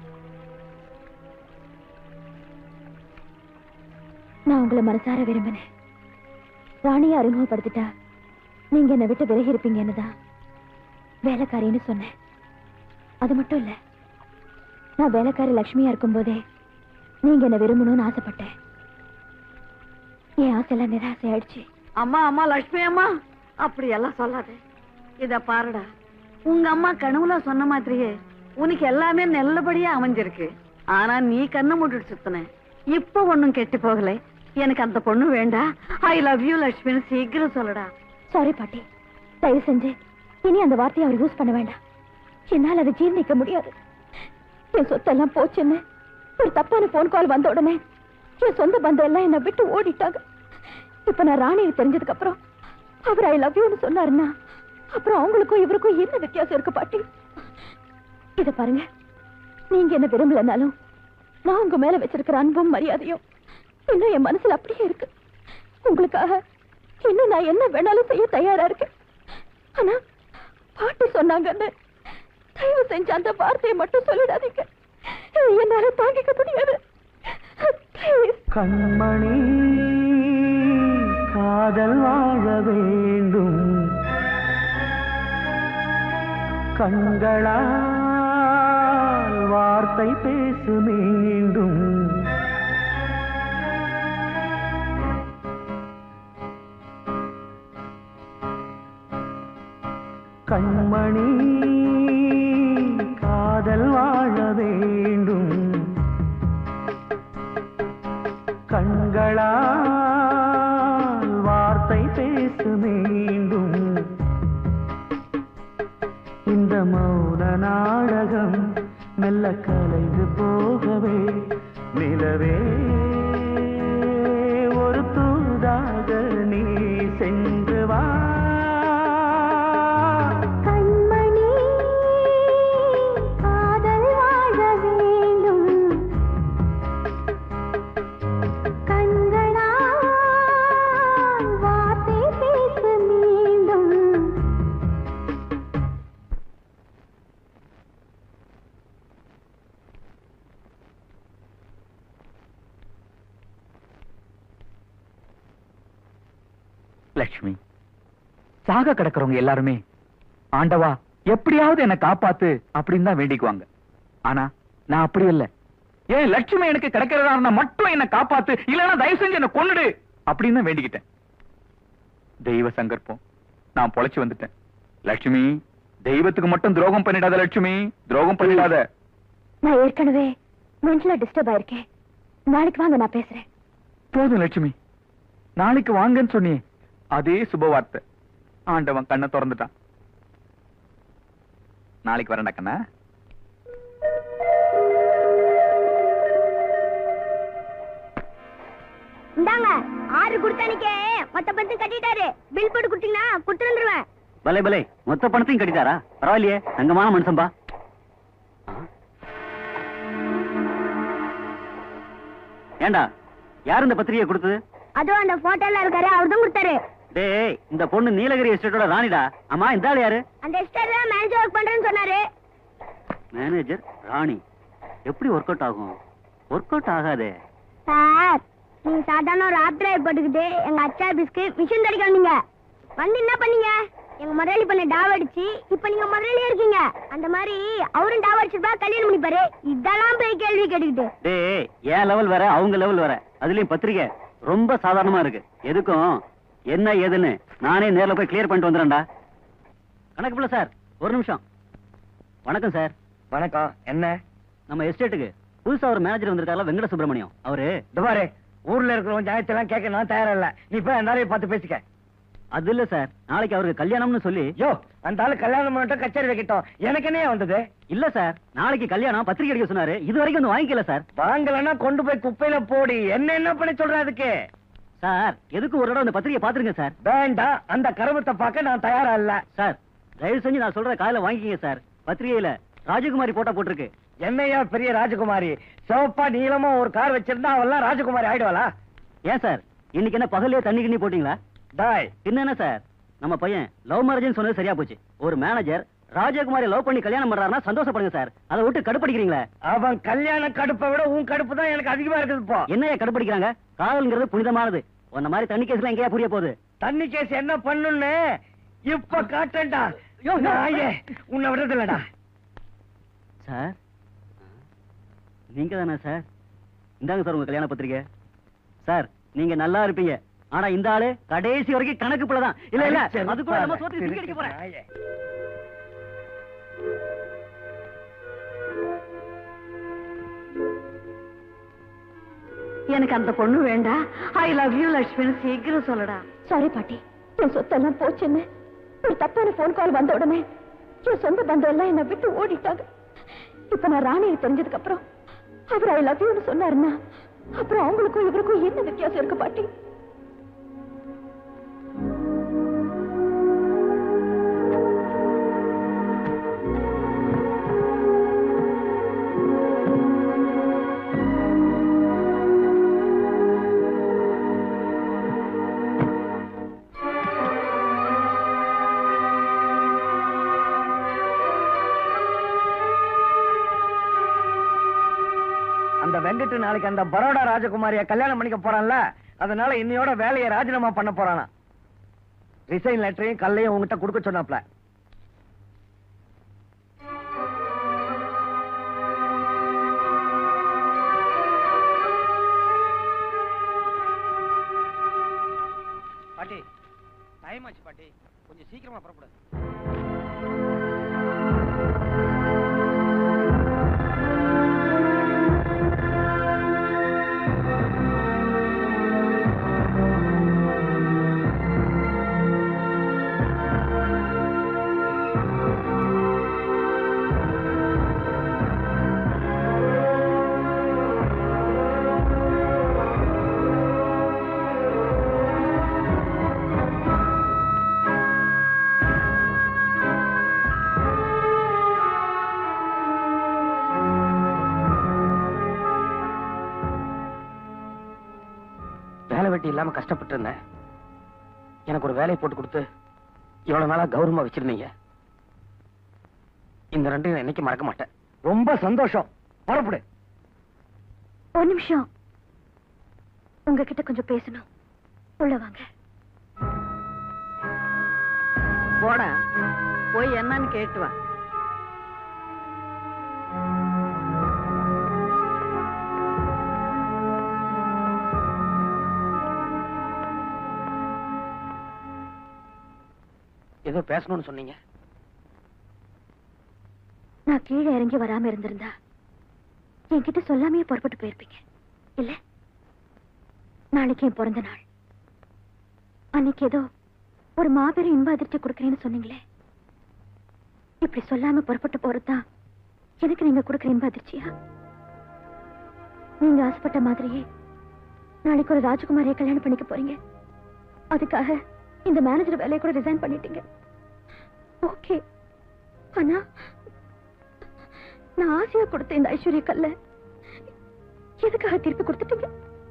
நான் உங்களை மனசார விரும்பினேன் ராணியை அறிமுகப்படுத்திட்டா நீங்க என்னை விட்டு விலகி இருப்பீங்கன்னு தான் வேலைக்காரின்னு சொன்னேன் அது மட்டும் இல்ல நான் வேலைக்காரி லட்சுமியா இருக்கும்போதே நீங்க என்ன விரும்பணும்னு ஆசைப்பட்டேன் என் ஆசையெல்லாம் நிராசை ஆயிடுச்சு அம்மா அம்மா லட்சுமி அம்மா அப்படி எல்லாம் சொல்லாத இத பாருடா உங்க அம்மா கனவுல சொன்ன மாதிரியே உனக்கு எல்லாமே நல்லபடியா அமைஞ்சிருக்கு ஆனா நீ கண்ணை மூடிட்டு சுத்தின இப்ப ஒண்ணும் கெட்டு போகல எனக்கு அந்த பொண்ணு வேண்டாம் ஐ லவ் யூ லட்சுமின்னு சீக்கிரம் சொல்லடா சாரி பாட்டி தயவு செஞ்சு இனி அந்த வார்த்தையை அவர் யூஸ் பண்ண வேண்டாம் என்னால் அதை ஜீர்ணிக்க முடியாது என் சொத்தெல்லாம் போச்சுன்னு ஒரு தப்பான போன் கால் வந்த உடனே என் சொந்த பந்தம் எல்லாம் என்னை விட்டு ஓடிட்டாங்க இப்ப நான் ராணியை தெரிஞ்சதுக்கு அப்புறம் அவர் ஐ லவ் யூன்னு சொன்னாருன்னா அப்புறம் அவங்களுக்கும் இவருக்கும் என்ன வித்தியாசம் இருக்கு பாட்டி இத பாருங்க நீங்க என்ன விரும்பலனாலும் நான் உங்க மேல வச்சிருக்கிற அன்பும் மரியாதையும் இன்னும் என் மனசுல அப்படியே இருக்கு உங்களுக்காக இன்னும் நான் என்ன வேணாலும் செய்ய தயாரா இருக்கேன் ஆனா பாட்டு சொன்னாங்கன்னு தயவு செஞ்சு அந்த வார்த்தையை மட்டும் சொல்லிடாதீங்க என்னால தாங்கிக்க முடியாது Please. கண்மணி காதல் வாழ வேண்டும் கண்களால் வார்த்தை பேசு மீண்டும் கண்மணி காதல் வாழ வேண்டும் கண்களால் வார்த்தை பேசு மீண்டும் இந்த மௌன நாடகம் மெல்ல கலைந்து போகவே நிலவே ஒரு தூதாக நீ சென்று வா கண்மணி காதல் வாழ வேண்டும் கண்களால் வார்த்தை பேசு மீண்டும் லட்சுமி சாக கிடக்கிறவங்க எல்லாருமே ஆண்டவா எப்படியாவது என்ன காப்பாத்து அப்படின்னு தான் வேண்டிக்குவாங்க ஆனா நான் அப்படி இல்ல ஏன் லட்சுமி எனக்கு கிடைக்கிறதா இருந்தா மட்டும் என்ன காப்பாத்து இல்லைன்னா தயவு செஞ்சு என்ன கொன்னுடு அப்படின்னு தான் வேண்டிக்கிட்டேன் தெய்வ சங்கற்பம் நான் பொழைச்சு வந்துட்டேன் லட்சுமி தெய்வத்துக்கு மட்டும் துரோகம் பண்ணிடாத லட்சுமி துரோகம் பண்ணிடாத நான் ஏற்கனவே மென்டலா டிஸ்டர்ப் ஆயிருக்கேன் நாளைக்கு வாங்க நான் பேசுறேன் போதும் லட்சுமி நாளைக்கு வாங்கன்னு சொன்னியே அதே சுபவார்த்தை ஆண்டவன் கண்ணை திறந்துட்டான் நாளைக்கு வரேன்டா கண்ணா இந்தாங்க ஆறு கொடுத்தானிக்கே மொத்த பத்து கட்டிட்டாரு பில் போட்டு கொடுத்தீங்கன்னா கொடுத்து வந்துருவேன் பலே பலே மொத்த பணத்தையும் கட்டிட்டாரா பரவாயில்லையே தங்கமான மனுஷன்பா ஏண்டா யார் இந்த பத்திரிகையை கொடுத்தது அதுவும் அந்த போட்டோல இருக்காரு அவர் தான் கொடுத்தாரு டேய் இந்த பொண்ணு நீலகிரி எஸ்டேட்டோட ராணிடா ஆமா இந்த ஆள் யாரு அந்த எஸ்டேட்ல மேனேஜர் ஒர்க் பண்றேன்னு சொன்னாரு மேனேஜர் ராணி எப்படி ஒர்க் அவுட் ஆகும் ஒர்க் அவுட் ஆகாதே சார் நீங்க சாதாரண ஒரு ஆப் டிரைவ் போட்டுக்கிட்டு எங்க அச்சா ஆபீஸ்க்கு மிஷின் தடிக்க வந்தீங்க வந்து என்ன பண்ணீங்க எங்க முதலாளி பண்ண டாவ் அடிச்சு இப்ப நீங்க முதலாளியே இருக்கீங்க அந்த மாதிரி அவரும் டாவ் அடிச்சிருப்பா கல்யாணம் பண்ணிப்பாரு இதெல்லாம் போய் கேள்வி கேட்டுக்கிட்டு டேய் என் லெவல் வேற அவங்க லெவல் வேற அதுலயும் பத்திரிக்கை ரொம்ப சாதாரணமா இருக்கு எதுக்கும் என்ன ஏதுன்னு நானே நேர்ல போய் கிளியர் பண்ணிட்டு வந்துடுறேன்டா கணக்கு பிள்ளை சார் ஒரு நிமிஷம் வணக்கம் சார் வணக்கம் என்ன நம்ம எஸ்டேட்டுக்கு புதுசா ஒரு மேனேஜர் வந்திருக்காருல வெங்கட சுப்பிரமணியம் அவரு இந்த பாரு ஊர்ல இருக்கிறவங்க ஜாயத்தெல்லாம் கேட்க நான் தயாரா இல்ல நீ போய் அந்த ஆளைய பார்த்து பேசிக்க அது இல்ல சார் நாளைக்கு அவருக்கு கல்யாணம்னு சொல்லி யோ அந்த ஆளு கல்யாணம் பண்ணிட்டோம் கச்சேரி வைக்கட்டும் எனக்கு என்ன வந்தது இல்ல சார் நாளைக்கு கல்யாணம் பத்திரிக்கை அடிக்க சொன்னாரு இது வரைக்கும் வந்து வாங்கிக்கல சார் வாங்கலன்னா கொண்டு போய் குப்பையில போடி என்ன என்ன பண்ணி சொல்ற அதுக்கு சார் எதுக்கு ஒரு இடம் அந்த பத்திரிக்கை பாத்துருங்க சார் வேண்டாம் அந்த கருமத்தை பார்க்க நான் தயாரா இல்ல சார் தயவு செஞ்சு நான் சொல்ற காலையில வாங்கிக்கங்க சார் பத்திரிகையில ராஜகுமாரி போட்டோ போட்டிருக்கு என்னையா பெரிய ராஜகுமாரி சிவப்பா நீளமா ஒரு கார் வச்சிருந்தா அவெல்லாம் ராஜகுமாரி ஆயிடுவாளா ஏன் சார் இன்னைக்கு என்ன பகல்லே தண்ணி கிண்ணி போட்டீங்களா டாய் என்ன சார் நம்ம பையன் லவ் மேரேஜ்னு சொன்னது சரியா போச்சு ஒரு மேனேஜர் ராஜகுமாரி லவ் பண்ணி கல்யாணம் பண்றாருன்னா சந்தோஷப்படுங்க சார் அதை விட்டு கடுப்படிக்கிறீங்களே அவன் கல்யாண கடுப்பை விட உன் கடுப்பு தான் எனக்கு அதிகமா இருக்குது இப்போ என்னையா கடுப்படிக்கிறாங்க காதல்ங்கிறது புனிதமானது உன்ன மாதிரி தண்ணி கேஸ்ல எங்கேயா புரிய போகுது தண்ணி கேஸ் என்ன பண்ணுன்னு இப்ப காட்டேன்டா நாயே உன்னை விடுறதில்லடா சார் நீங்க தானே சார் இந்தாங்க சார் உங்க கல்யாண பத்திரிக்கை சார் நீங்க நல்லா இருப்பீங்க ஆனா இந்த ஆளு கடைசி வரைக்கும் கணக்கு தான் இல்ல இல்ல அதுக்குள்ள நம்ம சோத்து சிக்கி அடிக்க போறேன் எனக்கு அந்த பொண்ணு வேண்டாம் ஐ லவ் யூ லட்சுமின்னு சீக்கிரம் சொல்லடா சாரி பாட்டி என் சொத்தெல்லாம் போச்சுன்னு ஒரு தப்பான ஃபோன் கால் வந்த உடனே என் சொந்த பந்தம் எல்லாம் என்னை விட்டு ஓடிட்டாங்க இப்ப நான் ராணியை தெரிஞ்சதுக்கு அப்புறம் அவர் ஐ லவ் யூன்னு சொன்னாருன்னா அப்புறம் அவங்களுக்கும் இவருக்கும் என்ன வித்தியாசம் இருக்கு பாட்டி அந்த வெங்கட் நாளைக்கு அந்த பரோடா ராஜகுமாரிய கல்யாணம் பண்ணிக்க போறான்ல அதனால இன்னையோட வேலையை ராஜினாமா பண்ண போறானா ரிசைன் லெட்டரையும் கல்லையும் உங்ககிட்ட கொடுக்க சொன்னாப்ல பாட்டி டைம் ஆச்சு பாட்டி கொஞ்சம் சீக்கிரமா புறப்படு வேலை வெட்டி இல்லாம கஷ்டப்பட்டு இருந்தேன் எனக்கு ஒரு வேலையை போட்டு கொடுத்து இவ்வளவு நாளா கௌரவமா வச்சிருந்தீங்க இந்த ரெண்டையும் நான் என்னைக்கு மறக்க மாட்டேன் ரொம்ப சந்தோஷம் புறப்படு ஒரு நிமிஷம் உங்ககிட்ட கொஞ்சம் பேசணும் உள்ள வாங்க போடா போய் என்னன்னு கேட்டு வா ஏதோ பேசணும்னு சொன்னீங்க நான் கீழே இறங்கி வராம இருந்திருந்தா என்கிட்ட சொல்லாமையே புறப்பட்டு போயிருப்பீங்க இல்ல நாளைக்கு என் பிறந்த நாள் அன்னைக்கு ஏதோ ஒரு மாபெரும் இன்ப அதிர்ச்சி கொடுக்குறேன்னு சொன்னீங்களே இப்படி சொல்லாம புறப்பட்டு போறதுதான் எனக்கு நீங்க கொடுக்குற இன்ப அதிர்ச்சியா நீங்க ஆசைப்பட்ட மாதிரியே நாளைக்கு ஒரு ராஜகுமாரியை கல்யாணம் பண்ணிக்க போறீங்க அதுக்காக இந்த மேனேஜர் வேலையை கூட ரிசைன் பண்ணிட்டீங்க ஓகே ஆனா நான் ஆசையா கொடுத்த இந்த ஐஸ்வர்ய கல்ல எதுக்காக திருப்பி கொடுத்துட்டீங்க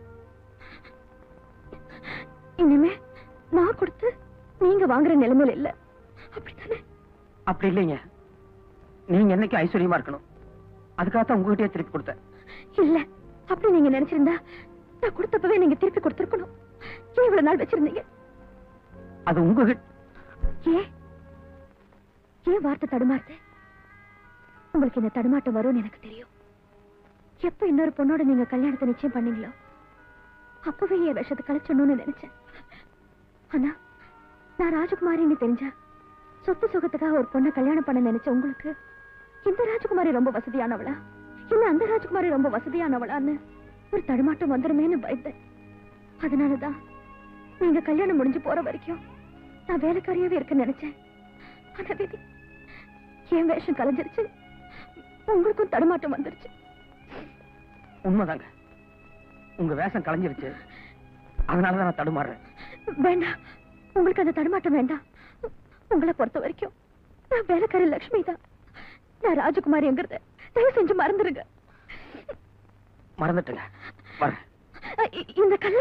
இனிமே நான் கொடுத்து நீங்க வாங்குற நிலைமையில இல்ல அப்படித்தானே அப்படி இல்லைங்க நீங்க என்னைக்கு ஐஸ்வர்யமா இருக்கணும் அதுக்காகத்தான் உங்ககிட்டயே திருப்பி கொடுத்தேன் இல்ல அப்படி நீங்க நினைச்சிருந்தா நான் கொடுத்தப்பவே நீங்க திருப்பி கொடுத்திருக்கணும் ஏன் இவ்வளவு நாள் வச்சிருந்தீங்க அது உங்ககிட்ட ஏன் ஏன் வார்த்தை தடுமாறுது உங்களுக்கு இந்த தடுமாட்டம் வரும்னு எனக்கு தெரியும் எப்ப இன்னொரு பொண்ணோட நீங்க கல்யாணத்தை நிச்சயம் பண்ணீங்களோ அப்பவே என் விஷத்தை கழிச்சணும்னு நினைச்சேன் ஆனா நான் ராஜகுமாரின்னு தெரிஞ்சா சொத்து சுகத்துக்காக ஒரு பொண்ணை கல்யாணம் பண்ண நினைச்ச உங்களுக்கு இந்த ராஜகுமாரி ரொம்ப வசதியானவளா இல்ல அந்த ராஜகுமாரி ரொம்ப வசதியானவளான்னு ஒரு தடுமாட்டம் வந்துருமேன்னு பயந்தேன் அதனாலதான் நீங்க கல்யாணம் முடிஞ்சு போற வரைக்கும் நான் வேலைக்காரியாவே இருக்க நினைச்சேன் ஆனா விதி என் வேஷம் கலைஞ்சிருச்சு உங்களுக்கும் தடுமாட்டம் வந்துருச்சு உண்மைதாங்க உங்க வேஷம் கலைஞ்சிருச்சு அதனாலதான் நான் தடுமாறுறேன் வேண்டாம் உங்களுக்கு அந்த தடுமாட்டம் வேண்டாம் உங்களை பொறுத்த வரைக்கும் நான் வேலைக்காரி லக்ஷ்மி தான் நான் ராஜகுமாரிங்கிறத தயவு செஞ்சு மறந்துருங்க மறந்துட்டுங்க வரேன் இ- இந்த கல்ல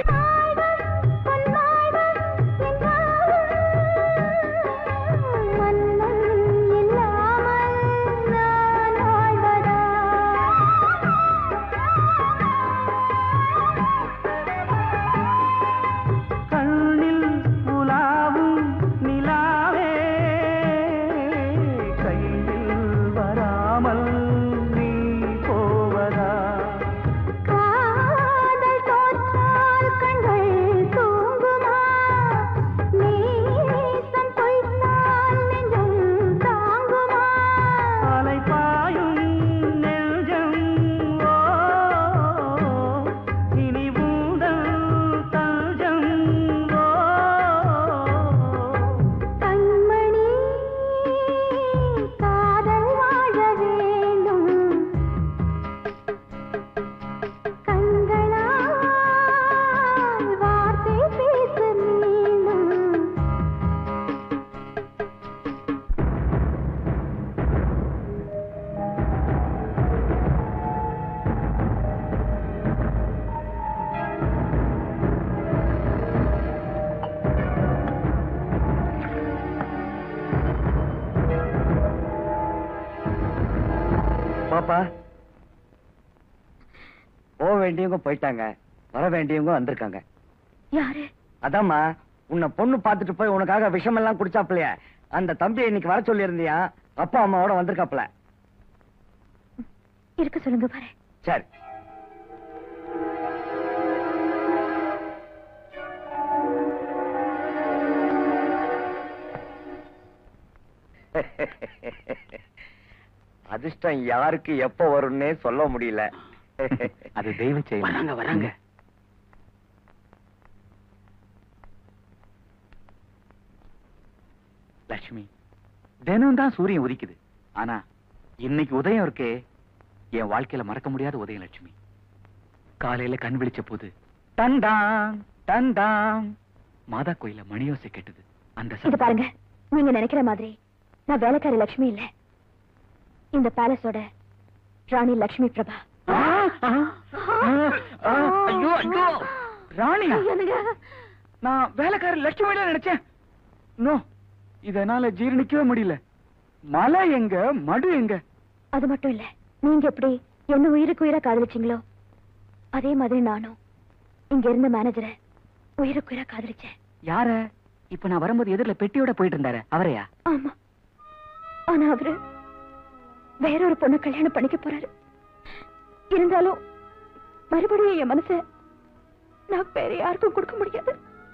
கண்ணில் உலாவும் நிலாவே கையில் வராமல் நீ போவதா காதல் தோற்றால் கண்கள் தூங்குமா நேசம் பொய்த்தால் நெஞ்சம் தாங்குமா அலை பாயும் நெஞ்சம் ஓ இனி ஊதல் தஞ்சம் ஓ கண்மணி காதல் வாழ வேண்டும் கண்களால் வார்த்தை பேச மீண்டும் பாப்பா போக வேண்டியவங்க போயிட்டாங்க வர வேண்டியவங்க வந்திருக்காங்க யாரு அதாம்மா உன்னை பொண்ணு பார்த்துட்டு போய் உனக்காக விஷமெல்லாம் குடிச்சாப்லையே அந்த தம்பியை இன்னைக்கு வர சொல்லியிருந்தியா அப்பா அம்மாவோட வந்திருக்காப்ல இருக்க சொல்லுங்க பாரு சரி அதிர்ஷ்டம் யாருக்கு எப்ப வரும்னே சொல்ல முடியல அது தெய்வ செயல் வராங்க வராங்க லட்சுமி தினம் தான் சூரியன் உதிக்குது ஆனா இன்னைக்கு உதயம் இருக்கே என் வாழ்க்கையில மறக்க முடியாத உதயம் லட்சுமி காலையில கண் விழிச்ச போது டண்டாங் டண்டாங் மாதா கோயில மணியோசை கேட்டது அந்த இது சத்தம். பாருங்க நீங்க நினைக்கிற மாதிரி நான் வேலைக்காரி லக்ஷ்மி இல்ல இந்த பேலஸோட ராணி லக்ஷ்மி பிரபா ஐயோ ஐயோ ராணியா நான் வேலைக்காரி லட்சுமியில நினைச்சேன் நோ இதனால ஜீரணிக்கவே முடியல மலை எங்க மடு எங்க அது மட்டும் இல்ல நீங்க எப்படி என்ன உயிருக்கு உயிரா காதலிச்சீங்களோ அதே மாதிரி நானும் இங்க இருந்த மேனேஜரை உயிருக்கு உயிரா காதலிச்சேன் யார இப்ப நான் வரும்போது எதிரில பெட்டியோட போயிட்டு இருந்தாரு அவரையா ஆமா ஆனா அவரு வேற ஒரு பொண்ணை கல்யாணம் பண்ணிக்க போறாரு இருந்தாலும் மறுபடியும் என் மனச நான் வேற யாருக்கும் கொடுக்க முடியாது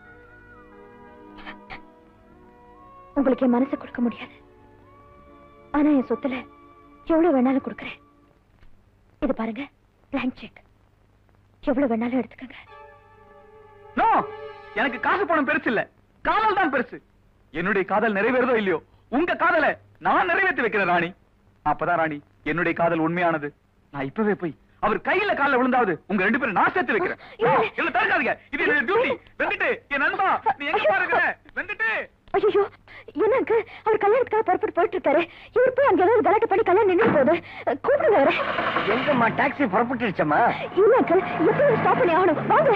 உங்களுக்கு என் மனசை கொடுக்க முடியாது ஆனா என் சொத்துல எவ்வளவு வேணாலும் கொடுக்கறேன் இது பாருங்க blank செக் எவ்வளவு வேணாலும் எடுத்துக்கங்க நோ எனக்கு காசு பணம் பெருசு இல்ல காதல் தான் பெருசு என்னுடைய காதல் நிறைவேறதோ இல்லையோ உங்க காதலை நான் நிறைவேற்றி வைக்கிறேன் ராணி அப்பதான் ராணி என்னுடைய காதல் உண்மையானது நான் இப்பவே போய் அவர் கையில கால்ல விழுந்தாவது உங்க ரெண்டு பேரும் நான் சேர்த்து வைக்கிறேன் ஓ, என்ன தடுக்காதீங்க இது என்னுடைய டியூட்டி வந்துட்டு என் நண்பா நீ எங்க பாருங்க வந்துட்டு ஐயோ என்னங்க அவர் கல்யாணத்துக்காக புறப்பட்டு போயிட்டு இருக்காரு இவர் போய் அங்க ஏதாவது கலாட்டு பண்ணி கல்யாணம் நின்று போகுது கூப்பிடுங்க அவரை எங்கம்மா டாக்ஸி புறப்பட்டுருச்சம்மா இல்ல அங்கிள் எப்படி ஸ்டாப் பண்ணி ஆகணும் வாங்க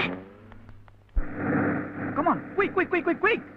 come on quick quick quick quick quick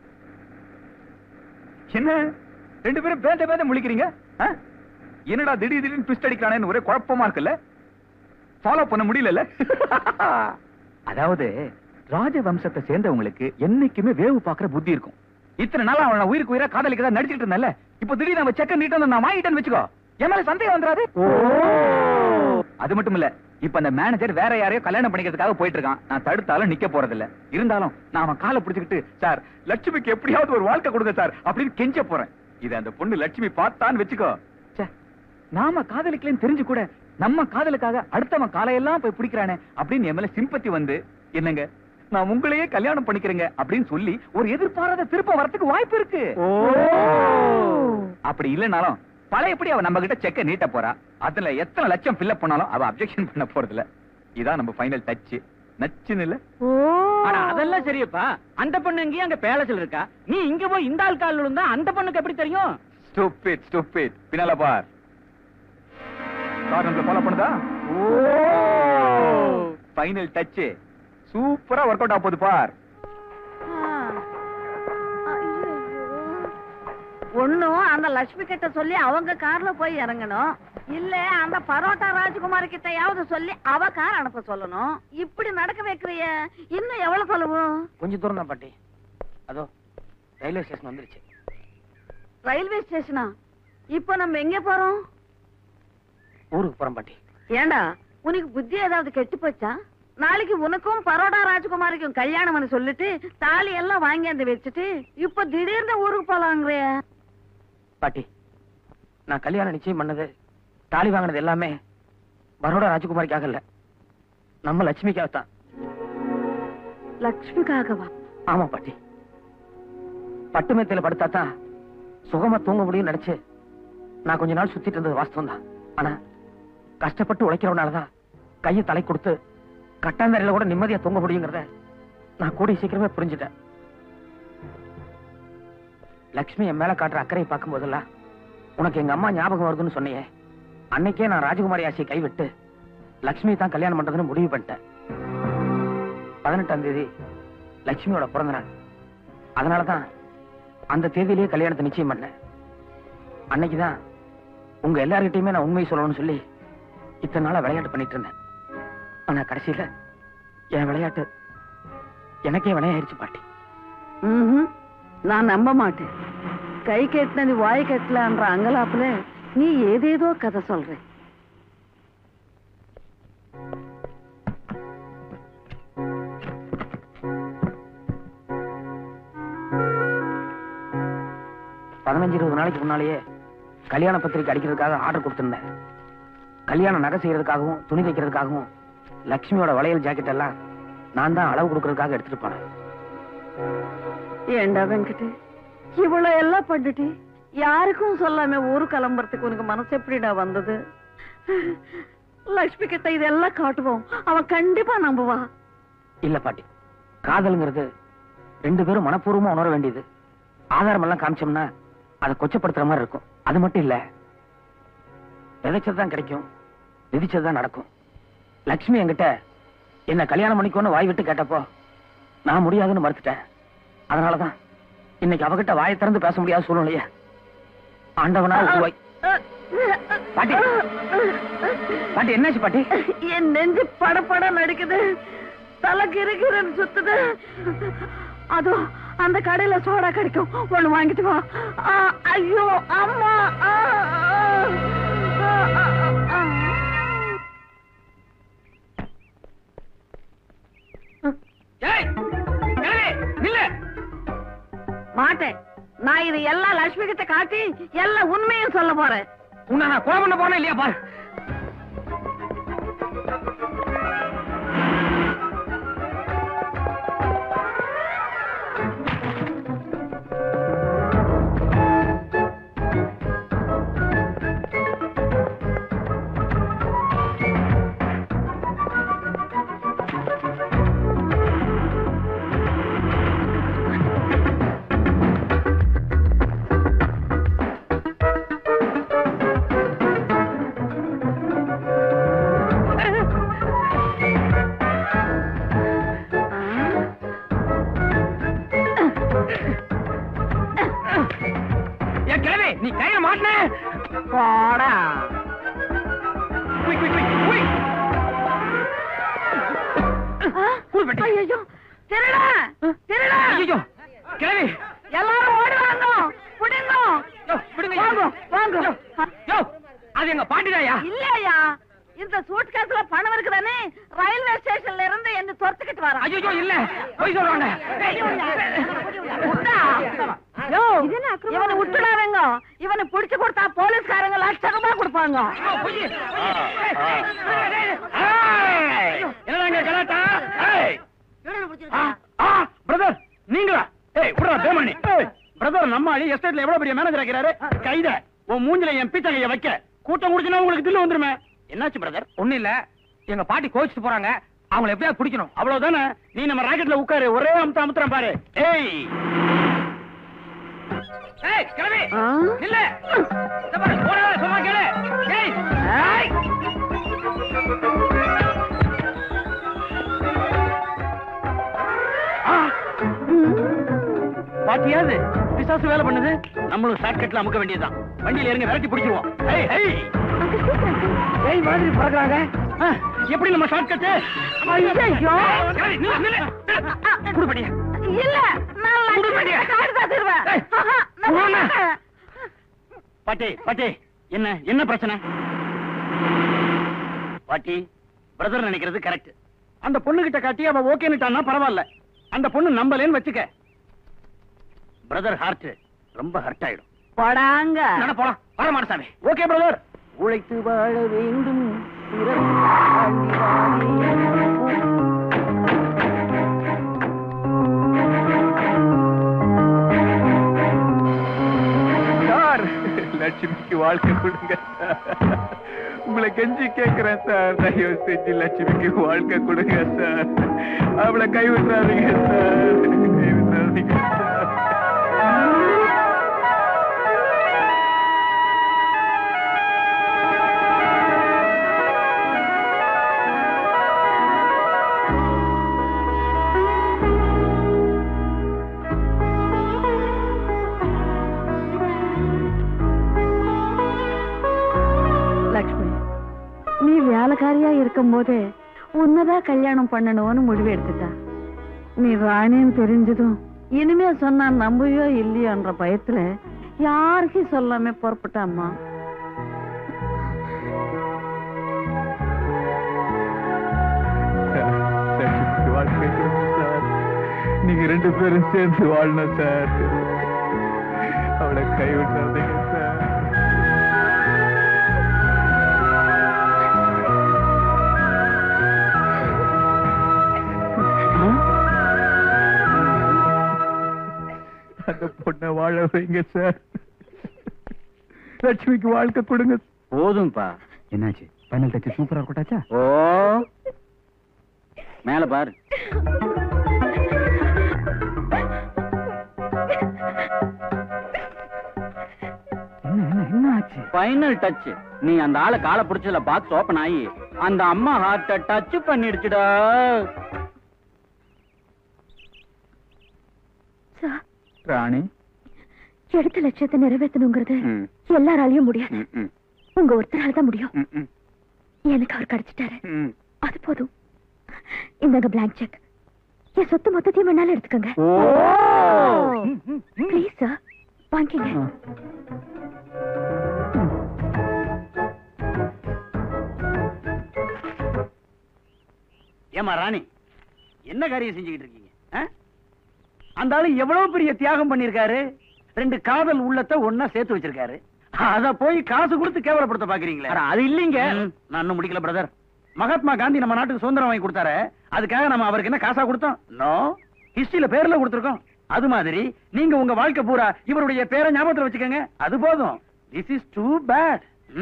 என்ன ரெண்டு பேரும் பேந்த பேந்த முழிக்கிறீங்க ஆ? என்னடா திடீர் திடீர்னு ட்விஸ்ட் அடிக்கிறானேன்னு ஒரே குழப்பமா இருக்குல்ல ஃபாலோ பண்ண முடியல அதாவது ராஜ வம்சத்தை சேர்ந்தவங்களுக்கு என்னைக்குமே வேவு பாக்குற புத்தி இருக்கும் இத்தனை நாளா அவன உயிருக்கு உயிரா காதலிக்க தான் நடிச்சிட்டு இருந்தேன்ல இப்போ திடீர்னு அவன் செக்க நீட்டு வந்து நான் வாங்கிட்டேன்னு வச்சுக்கோ என் மேல சந்தேகம் வந்துடாது அது மட்டும் இல்ல இப்ப அந்த மேனேஜர் வேற யாரையோ கல்யாணம் பண்ணிக்கிறதுக்காக போயிட்டு இருக்கான் நான் தடுத்தாலும் நிக்க போறது இல்ல இருந்தாலும் நான் அவன் காலை பிடிச்சுக்கிட்டு சார் லட்சுமிக்கு எப்படியாவது ஒரு வாழ்க்கை கொடுங்க சார் அப்படின்னு கெஞ்ச போறேன் இது அந்த பொண்ணு லட்சுமி பார்த்தான்னு வச்சுக்கோ ச்சே, நாம காதலிக்கலன்னு தெரிஞ்சு கூட நம்ம காதலுக்காக அடுத்தவன் காலையெல்லாம் போய் பிடிக்கிறானே அப்படின்னு என் மேல சிம்பத்தி வந்து என்னங்க நான் உங்களையே கல்யாணம் பண்ணிக்கிறேங்க அப்படின்னு சொல்லி ஒரு எதிர்பாராத திருப்பம் வரதுக்கு வாய்ப்பு இருக்கு அப்படி இல்லைனாலும் பழையபடி அவ நம்ம கிட்ட செக்க நீட்ட போறா அதுல எத்தனை லட்சம் ஃபில்அப் பண்ணாலும் அவ அப்ஜெக்ஷன் பண்ண போறது இல்ல இதான் நம்ம ஃபைனல் டச் நச்சுன்னு இல்ல ஆனா அதெல்லாம் சரியப்பா அந்த பொண்ணு எங்கேயும் அங்க பேலஸ்ல இருக்கா நீ இங்க போய் இந்த ஆள் கால் விழுந்தா அந்த பொண்ணுக்கு எப்படி தெரியும் ஸ்டூபிட் ஸ்டூபிட் பின்னால பார் கார் நம்மள ஃபாலோ பண்ணுதா ஃபைனல் டச் சூப்பரா ஒர்க் அவுட் ஆக போகுது பார் ஒண்ணும் அந்த லட்சுமி கிட்ட சொல்லி அவங்க கார்ல போய் இறங்கணும் இல்ல அந்த பரோட்டா ராஜ்குமார் கிட்டயாவது சொல்லி அவ கார் அனுப்ப சொல்லணும் இப்படி நடக்க வைக்கிறிய இன்னும் எவ்வளவு செலவு கொஞ்சம் தூரம் தான் பாட்டி அதோ ரயில்வே ஸ்டேஷன் வந்துருச்சு ரயில்வே ஸ்டேஷனா இப்போ நம்ம எங்க போறோம் ஊருக்கு போறோம் பாட்டி ஏண்டா உனக்கு புத்தி ஏதாவது கெட்டு போச்சா நாளைக்கு உனக்கும் பரோடா ராஜகுமாரிக்கும் கல்யாணம்னு சொல்லிட்டு தாலி எல்லாம் வாங்கியாந்து வச்சுட்டு இப்ப திடீர்னு ஊருக்கு போலாங்கிறிய பாட்டி நான் கல்யாணம் நிச்சயம் பண்ணது தாலி வாங்கினது எல்லாமே பரோடா ராஜகுமாரிக்காக இல்ல நம்ம லட்சுமிக்காக தான் லக்ஷ்மிக்காகவா ஆமா பாட்டி பட்டு மெத்தையில படுத்தா தான் சுகமா தூங்க முடியும்னு நினைச்சு நான் கொஞ்ச நாள் சுத்திட்டு இருந்தது வாஸ்தவம் தான் ஆனா கஷ்டப்பட்டு உழைக்கிறவனாலதான் கையை தலை கொடுத்து கட்டாந்தரையில கூட நிம்மதியா தூங்க முடியுங்கிறத நான் கூடிய சீக்கிரமே புரிஞ்சுட்டேன் லக்ஷ்மி என் மேல காட்டுற அக்கறையை பார்க்கும் போதெல்லாம் உனக்கு எங்க அம்மா ஞாபகம் வருதுன்னு சொன்னியே அன்னைக்கே நான் ராஜகுமாரி ஆசையை கைவிட்டு லக்ஷ்மி தான் கல்யாணம் பண்றதுன்னு முடிவு பண்ணிட்டேன் பதினெட்டாம் தேதி லட்சுமியோட பிறந்த நாள் அதனாலதான் அந்த தேதியிலேயே கல்யாணத்தை நிச்சயம் பண்ணேன் அன்னைக்குதான் உங்க எல்லார்கிட்டயுமே நான் உண்மையை சொல்லணும்னு சொல்லி இத்தனை நாளா விளையாட்டு பண்ணிட்டு இருந்தேன் ஆனா கடைசியில என் விளையாட்டு எனக்கே வினையாயிருச்சு பாட்டி ம்ஹும். நான் நம்ப மாட்டேன் கை கெட்டினது வாய் கெட்டலன்ற அங்கலாப்புல நீ ஏதேதோ கதை சொல்ற பதினஞ்சு இருபது நாளைக்கு முன்னாலேயே கல்யாண பத்திரிக்கை அடிக்கிறதுக்காக ஆர்டர் கொடுத்திருந்தேன் கல்யாண நகை செய்யறதுக்காகவும் துணி தைக்கிறதுக்காகவும் லக்ஷ்மியோட வளையல் ஜாக்கெட் எல்லாம் நான் தான் அளவு கொடுக்கறதுக்காக எடுத்துட்டு போனேன் ஏண்டா வெங்கட் இவ்வளவு எல்லாம் பண்ணிட்டு யாருக்கும் சொல்லாம ஊரு கிளம்புறதுக்கு உனக்கு மனசு எப்படிடா வந்தது லக்ஷ்மி கிட்ட இதெல்லாம் காட்டுவோம் அவன் கண்டிப்பா நம்புவா இல்ல பாட்டி காதல்ங்கிறது ரெண்டு பேரும் மனப்பூர்வமா உணர வேண்டியது ஆதாரம் எல்லாம் காமிச்சோம்னா அதை கொச்சப்படுத்துற மாதிரி இருக்கும் அது மட்டும் இல்ல விதைச்சதுதான் கிடைக்கும் விதிச்சதுதான் நடக்கும் லக்ஷ்மி என்கிட்ட என்ன கல்யாணம் பண்ணிக்கோன்னு வாய் விட்டு கேட்டப்போ நான் முடியாதுன்னு மறுத்துட்டேன் அதனாலதான் இன்னைக்கு அவகிட்ட வாயை திறந்து பேச முடியாத சூழ்நிலைய ஆண்டவனா உருவாய் பாட்டி பாட்டி என்னாச்சு பாட்டி என் நெஞ்சு படபட நடிக்குது தலை கிருகிருன்னு சுத்துது அதோ அந்த கடையில சோடா கிடைக்கும் ஒண்ணு வாங்கிட்டு வா ஆ, ஐயோ அம்மா ஆ, ஆ, ஆ, ஆ, ஆ. மாட்டேன் நான் இது எல்லாம் லட்சுமி கிட்ட காட்டி எல்லாம் உண்மையும் சொல்ல போறேன் உன்னை நான் கொலை பண்ண போனேன் இல்லையா பாரு என் கிழவி நீ கையில மாட்டின போடா குயிக் குயிக் குயிக் குயிக் ஐயோ திருடா திருடா ஐயோ கிழவி எல்லாரும் ஓடுவாங்க புடிங்க விடுங்க வாங்க வாங்க யோ அது எங்க பாட்டிதாயா இல்லையா இந்த சூட் கேஸ்ல பணம் இருக்குதானே ரயில்வே ஸ்டேஷன்ல இருந்து என்ன துரத்துக்கிட்டு வர ஐயோ இல்ல போய் சொல்றாங்க இவனை விட்டுடாதங்க இவனை புடிச்சு கொடுத்தா போலீஸ்காரங்க லட்சம் ரூபாய் கொடுப்பாங்க என்னங்க கலாட்டா பிரதர் நீங்களா ஏய் விடுறா பேமணி பிரதர் நம்ம ஆளு எஸ்டேட்ல எவ்வளவு பெரிய மேனேஜர் ஆகிறாரு கைத உன் மூஞ்சில என் பீச்சங்கைய வைக்க கூட்டம் குடிச்சுனா உங்களுக்கு தில்லு வந்துருமே என்னாச்சு பிரதர் ஒண்ணும் இல்ல எங்க பாட்டி கோச்சிட்டு போறாங்க அவங்கள எப்படியாவது பிடிக்கணும் அவ்வளவுதானே நீ நம்ம ராக்கெட்ல உட்காரு ஒரே அமுத்த அமுத்துறேன் பாரு ஏய் ஏய் கிளம்பி இல்ல இந்த பாரு போடாத சும்மா கேளு ஏய் ஏய் பாத்தியாது பிசாசு வேலை பண்ணுது நம்மளும் ஷார்ட்கட்ல அமுக்க வேண்டியதுதான் வண்டியில இறங்க விரட்டி பிடிச்சிருவோம் ஏய் ஏய் ஏய் மாதிரி பறக்குறாங்க ஆ, எப்படி நம்ம ஷார்ட்கட் ஐயோ குடுபடியா இல்ல நான் காடு தாத்துருவேன் பாட்டி பாட்டி என்ன என்ன பிரச்சனை பாட்டி பிரதர் நினைக்கிறது கரெக்ட் அந்த பொண்ணு கிட்ட காட்டி அவ ஓகேன்னுட்டான்னா பரவாயில்ல அந்த பொண்ணு நம்பலேன்னு வச்சுக்க பிரதர் ஹார்ட் ரொம்ப ஹர்ட் ஆயிடும் போடாங்க நட போலாம் வர மாடசாமி ஓகே பிரதர் உழைத்து வாழ வேண்டும் சார் லட்சுமிக்கு வாழ்க்கை கொடுங்க உங்களை கெஞ்சி கேட்கிறேன் சார் தயவு செஞ்சு லட்சுமிக்கு வாழ்க்கை கொடுங்க சார் அவளை கைவிட்டுறாதீங்க சார் கைவிட்டுறாதீங்க சார் லக்ஷ்மி நீ வேலைக்காரியா இருக்கும் போதே உன்னதான் கல்யாணம் பண்ணணும்னு முடிவு எடுத்துட்டா நீ ராணின்னு தெரிஞ்சதும் இனிமே சொன்னா நம்புவியோ இல்லையோன்ற பயத்துல யாருக்கும் சொல்லாம புறப்பட்டாம்மா சார், லட்சுமிக்கு வாழ்க்கை கொடுங்க சார் நீங்க ரெண்டு பேரும் சேர்ந்து வாழணும் சார் அவளை கைவிட்டாதீங்க சார் அந்த பொண்ணை வாழ வைங்க சார் லட்சுமிக்கு வாழ்க்கை கொடுங்க போதும்பா என்னாச்சு ஃபைனல் டச் சூப்பரா இருக்கட்டாச்சா ஓ மேல பாரு என்ன என்ன என்ன ஆச்சு ஃபைனல் டச் நீ அந்த ஆளை காலை பிடிச்சதுல பாக்ஸ் ஓபன் ஆகி அந்த அம்மா ஹார்ட்ட டச் பண்ணிடுச்சுடா சார் ராணி எடுத்த லட்சியத்தை நிறைவேற்றணுங்கிறது ம், எல்லாராலையும் முடியாது ம், ம், உங்க ஒருத்தரால தான் முடியும் ம், ம், எனக்கு அவர் கிடைச்சிட்டாரு ம். அது போதும் இந்தாங்க பிளாங்க் செக் என் சொத்து மொத்தத்தையும் வேணாலும் எடுத்துக்கோங்க ப்ளீஸ் சார் வாங்கிங்க ஏமா ராணி என்ன காரியம் செஞ்சுக்கிட்டு இருக்கீங்க ஆ? அந்த ஆளு எவ்வளவு பெரிய தியாகம் பண்ணிருக்காரு ரெண்டு காதல் உள்ளத்தை ஒன்னா சேர்த்து வச்சிருக்காரு அத போய் காசு கொடுத்து கேவலப்படுத்த பாக்குறீங்களே அது இல்லீங்க நான் இன்னும் முடிக்கல பிரதர் மகாத்மா காந்தி நம்ம நாட்டுக்கு சுதந்திரம் வாங்கி கொடுத்தாரு அதுக்காக நம்ம அவருக்கு என்ன காசா கொடுத்தோம் நோ ஹிஸ்டரியில பேர்ல கொடுத்திருக்கோம் அது மாதிரி நீங்க உங்க வாழ்க்கை பூரா இவருடைய பேரை ஞாபகத்துல வச்சுக்கோங்க அது போதும் திஸ் இஸ் டூ பேட்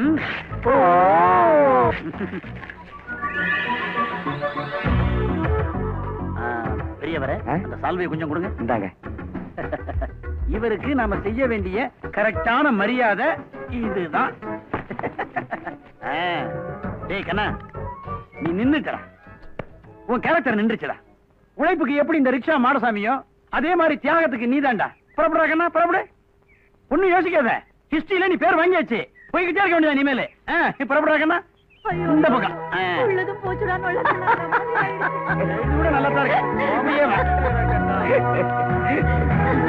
பெரியவரே அந்த சால்வையை கொஞ்சம் கொடுங்க இந்தாங்க இவருக்கு நாம செய்ய வேண்டிய கரெக்டான மரியாதை இதுதான் ஆ, டேய் கண்ணா நீ நின்னுட்டடா உன் கேரக்டர் நின்றுச்சுடா உழைப்புக்கு எப்படி இந்த ரிக்ஷா மாடசாமியோ அதே மாதிரி தியாகத்துக்கு நீதான்டா புறப்படுறா கண்ணா புறப்படு ஒண்ணும் யோசிக்காத ஹிஸ்டரியில நீ பேர் வாங்கியாச்சு போய்கிட்டே இருக்க வேண்டியதா இனிமேலு ஆ, நீ புறப்படுறா கண்ணா இந்த பக்கம் ஆ. உள்ளதும் போச்சுடா நல்லது இது கூட நல்லா தான் இருக்கு அப்படியே வா.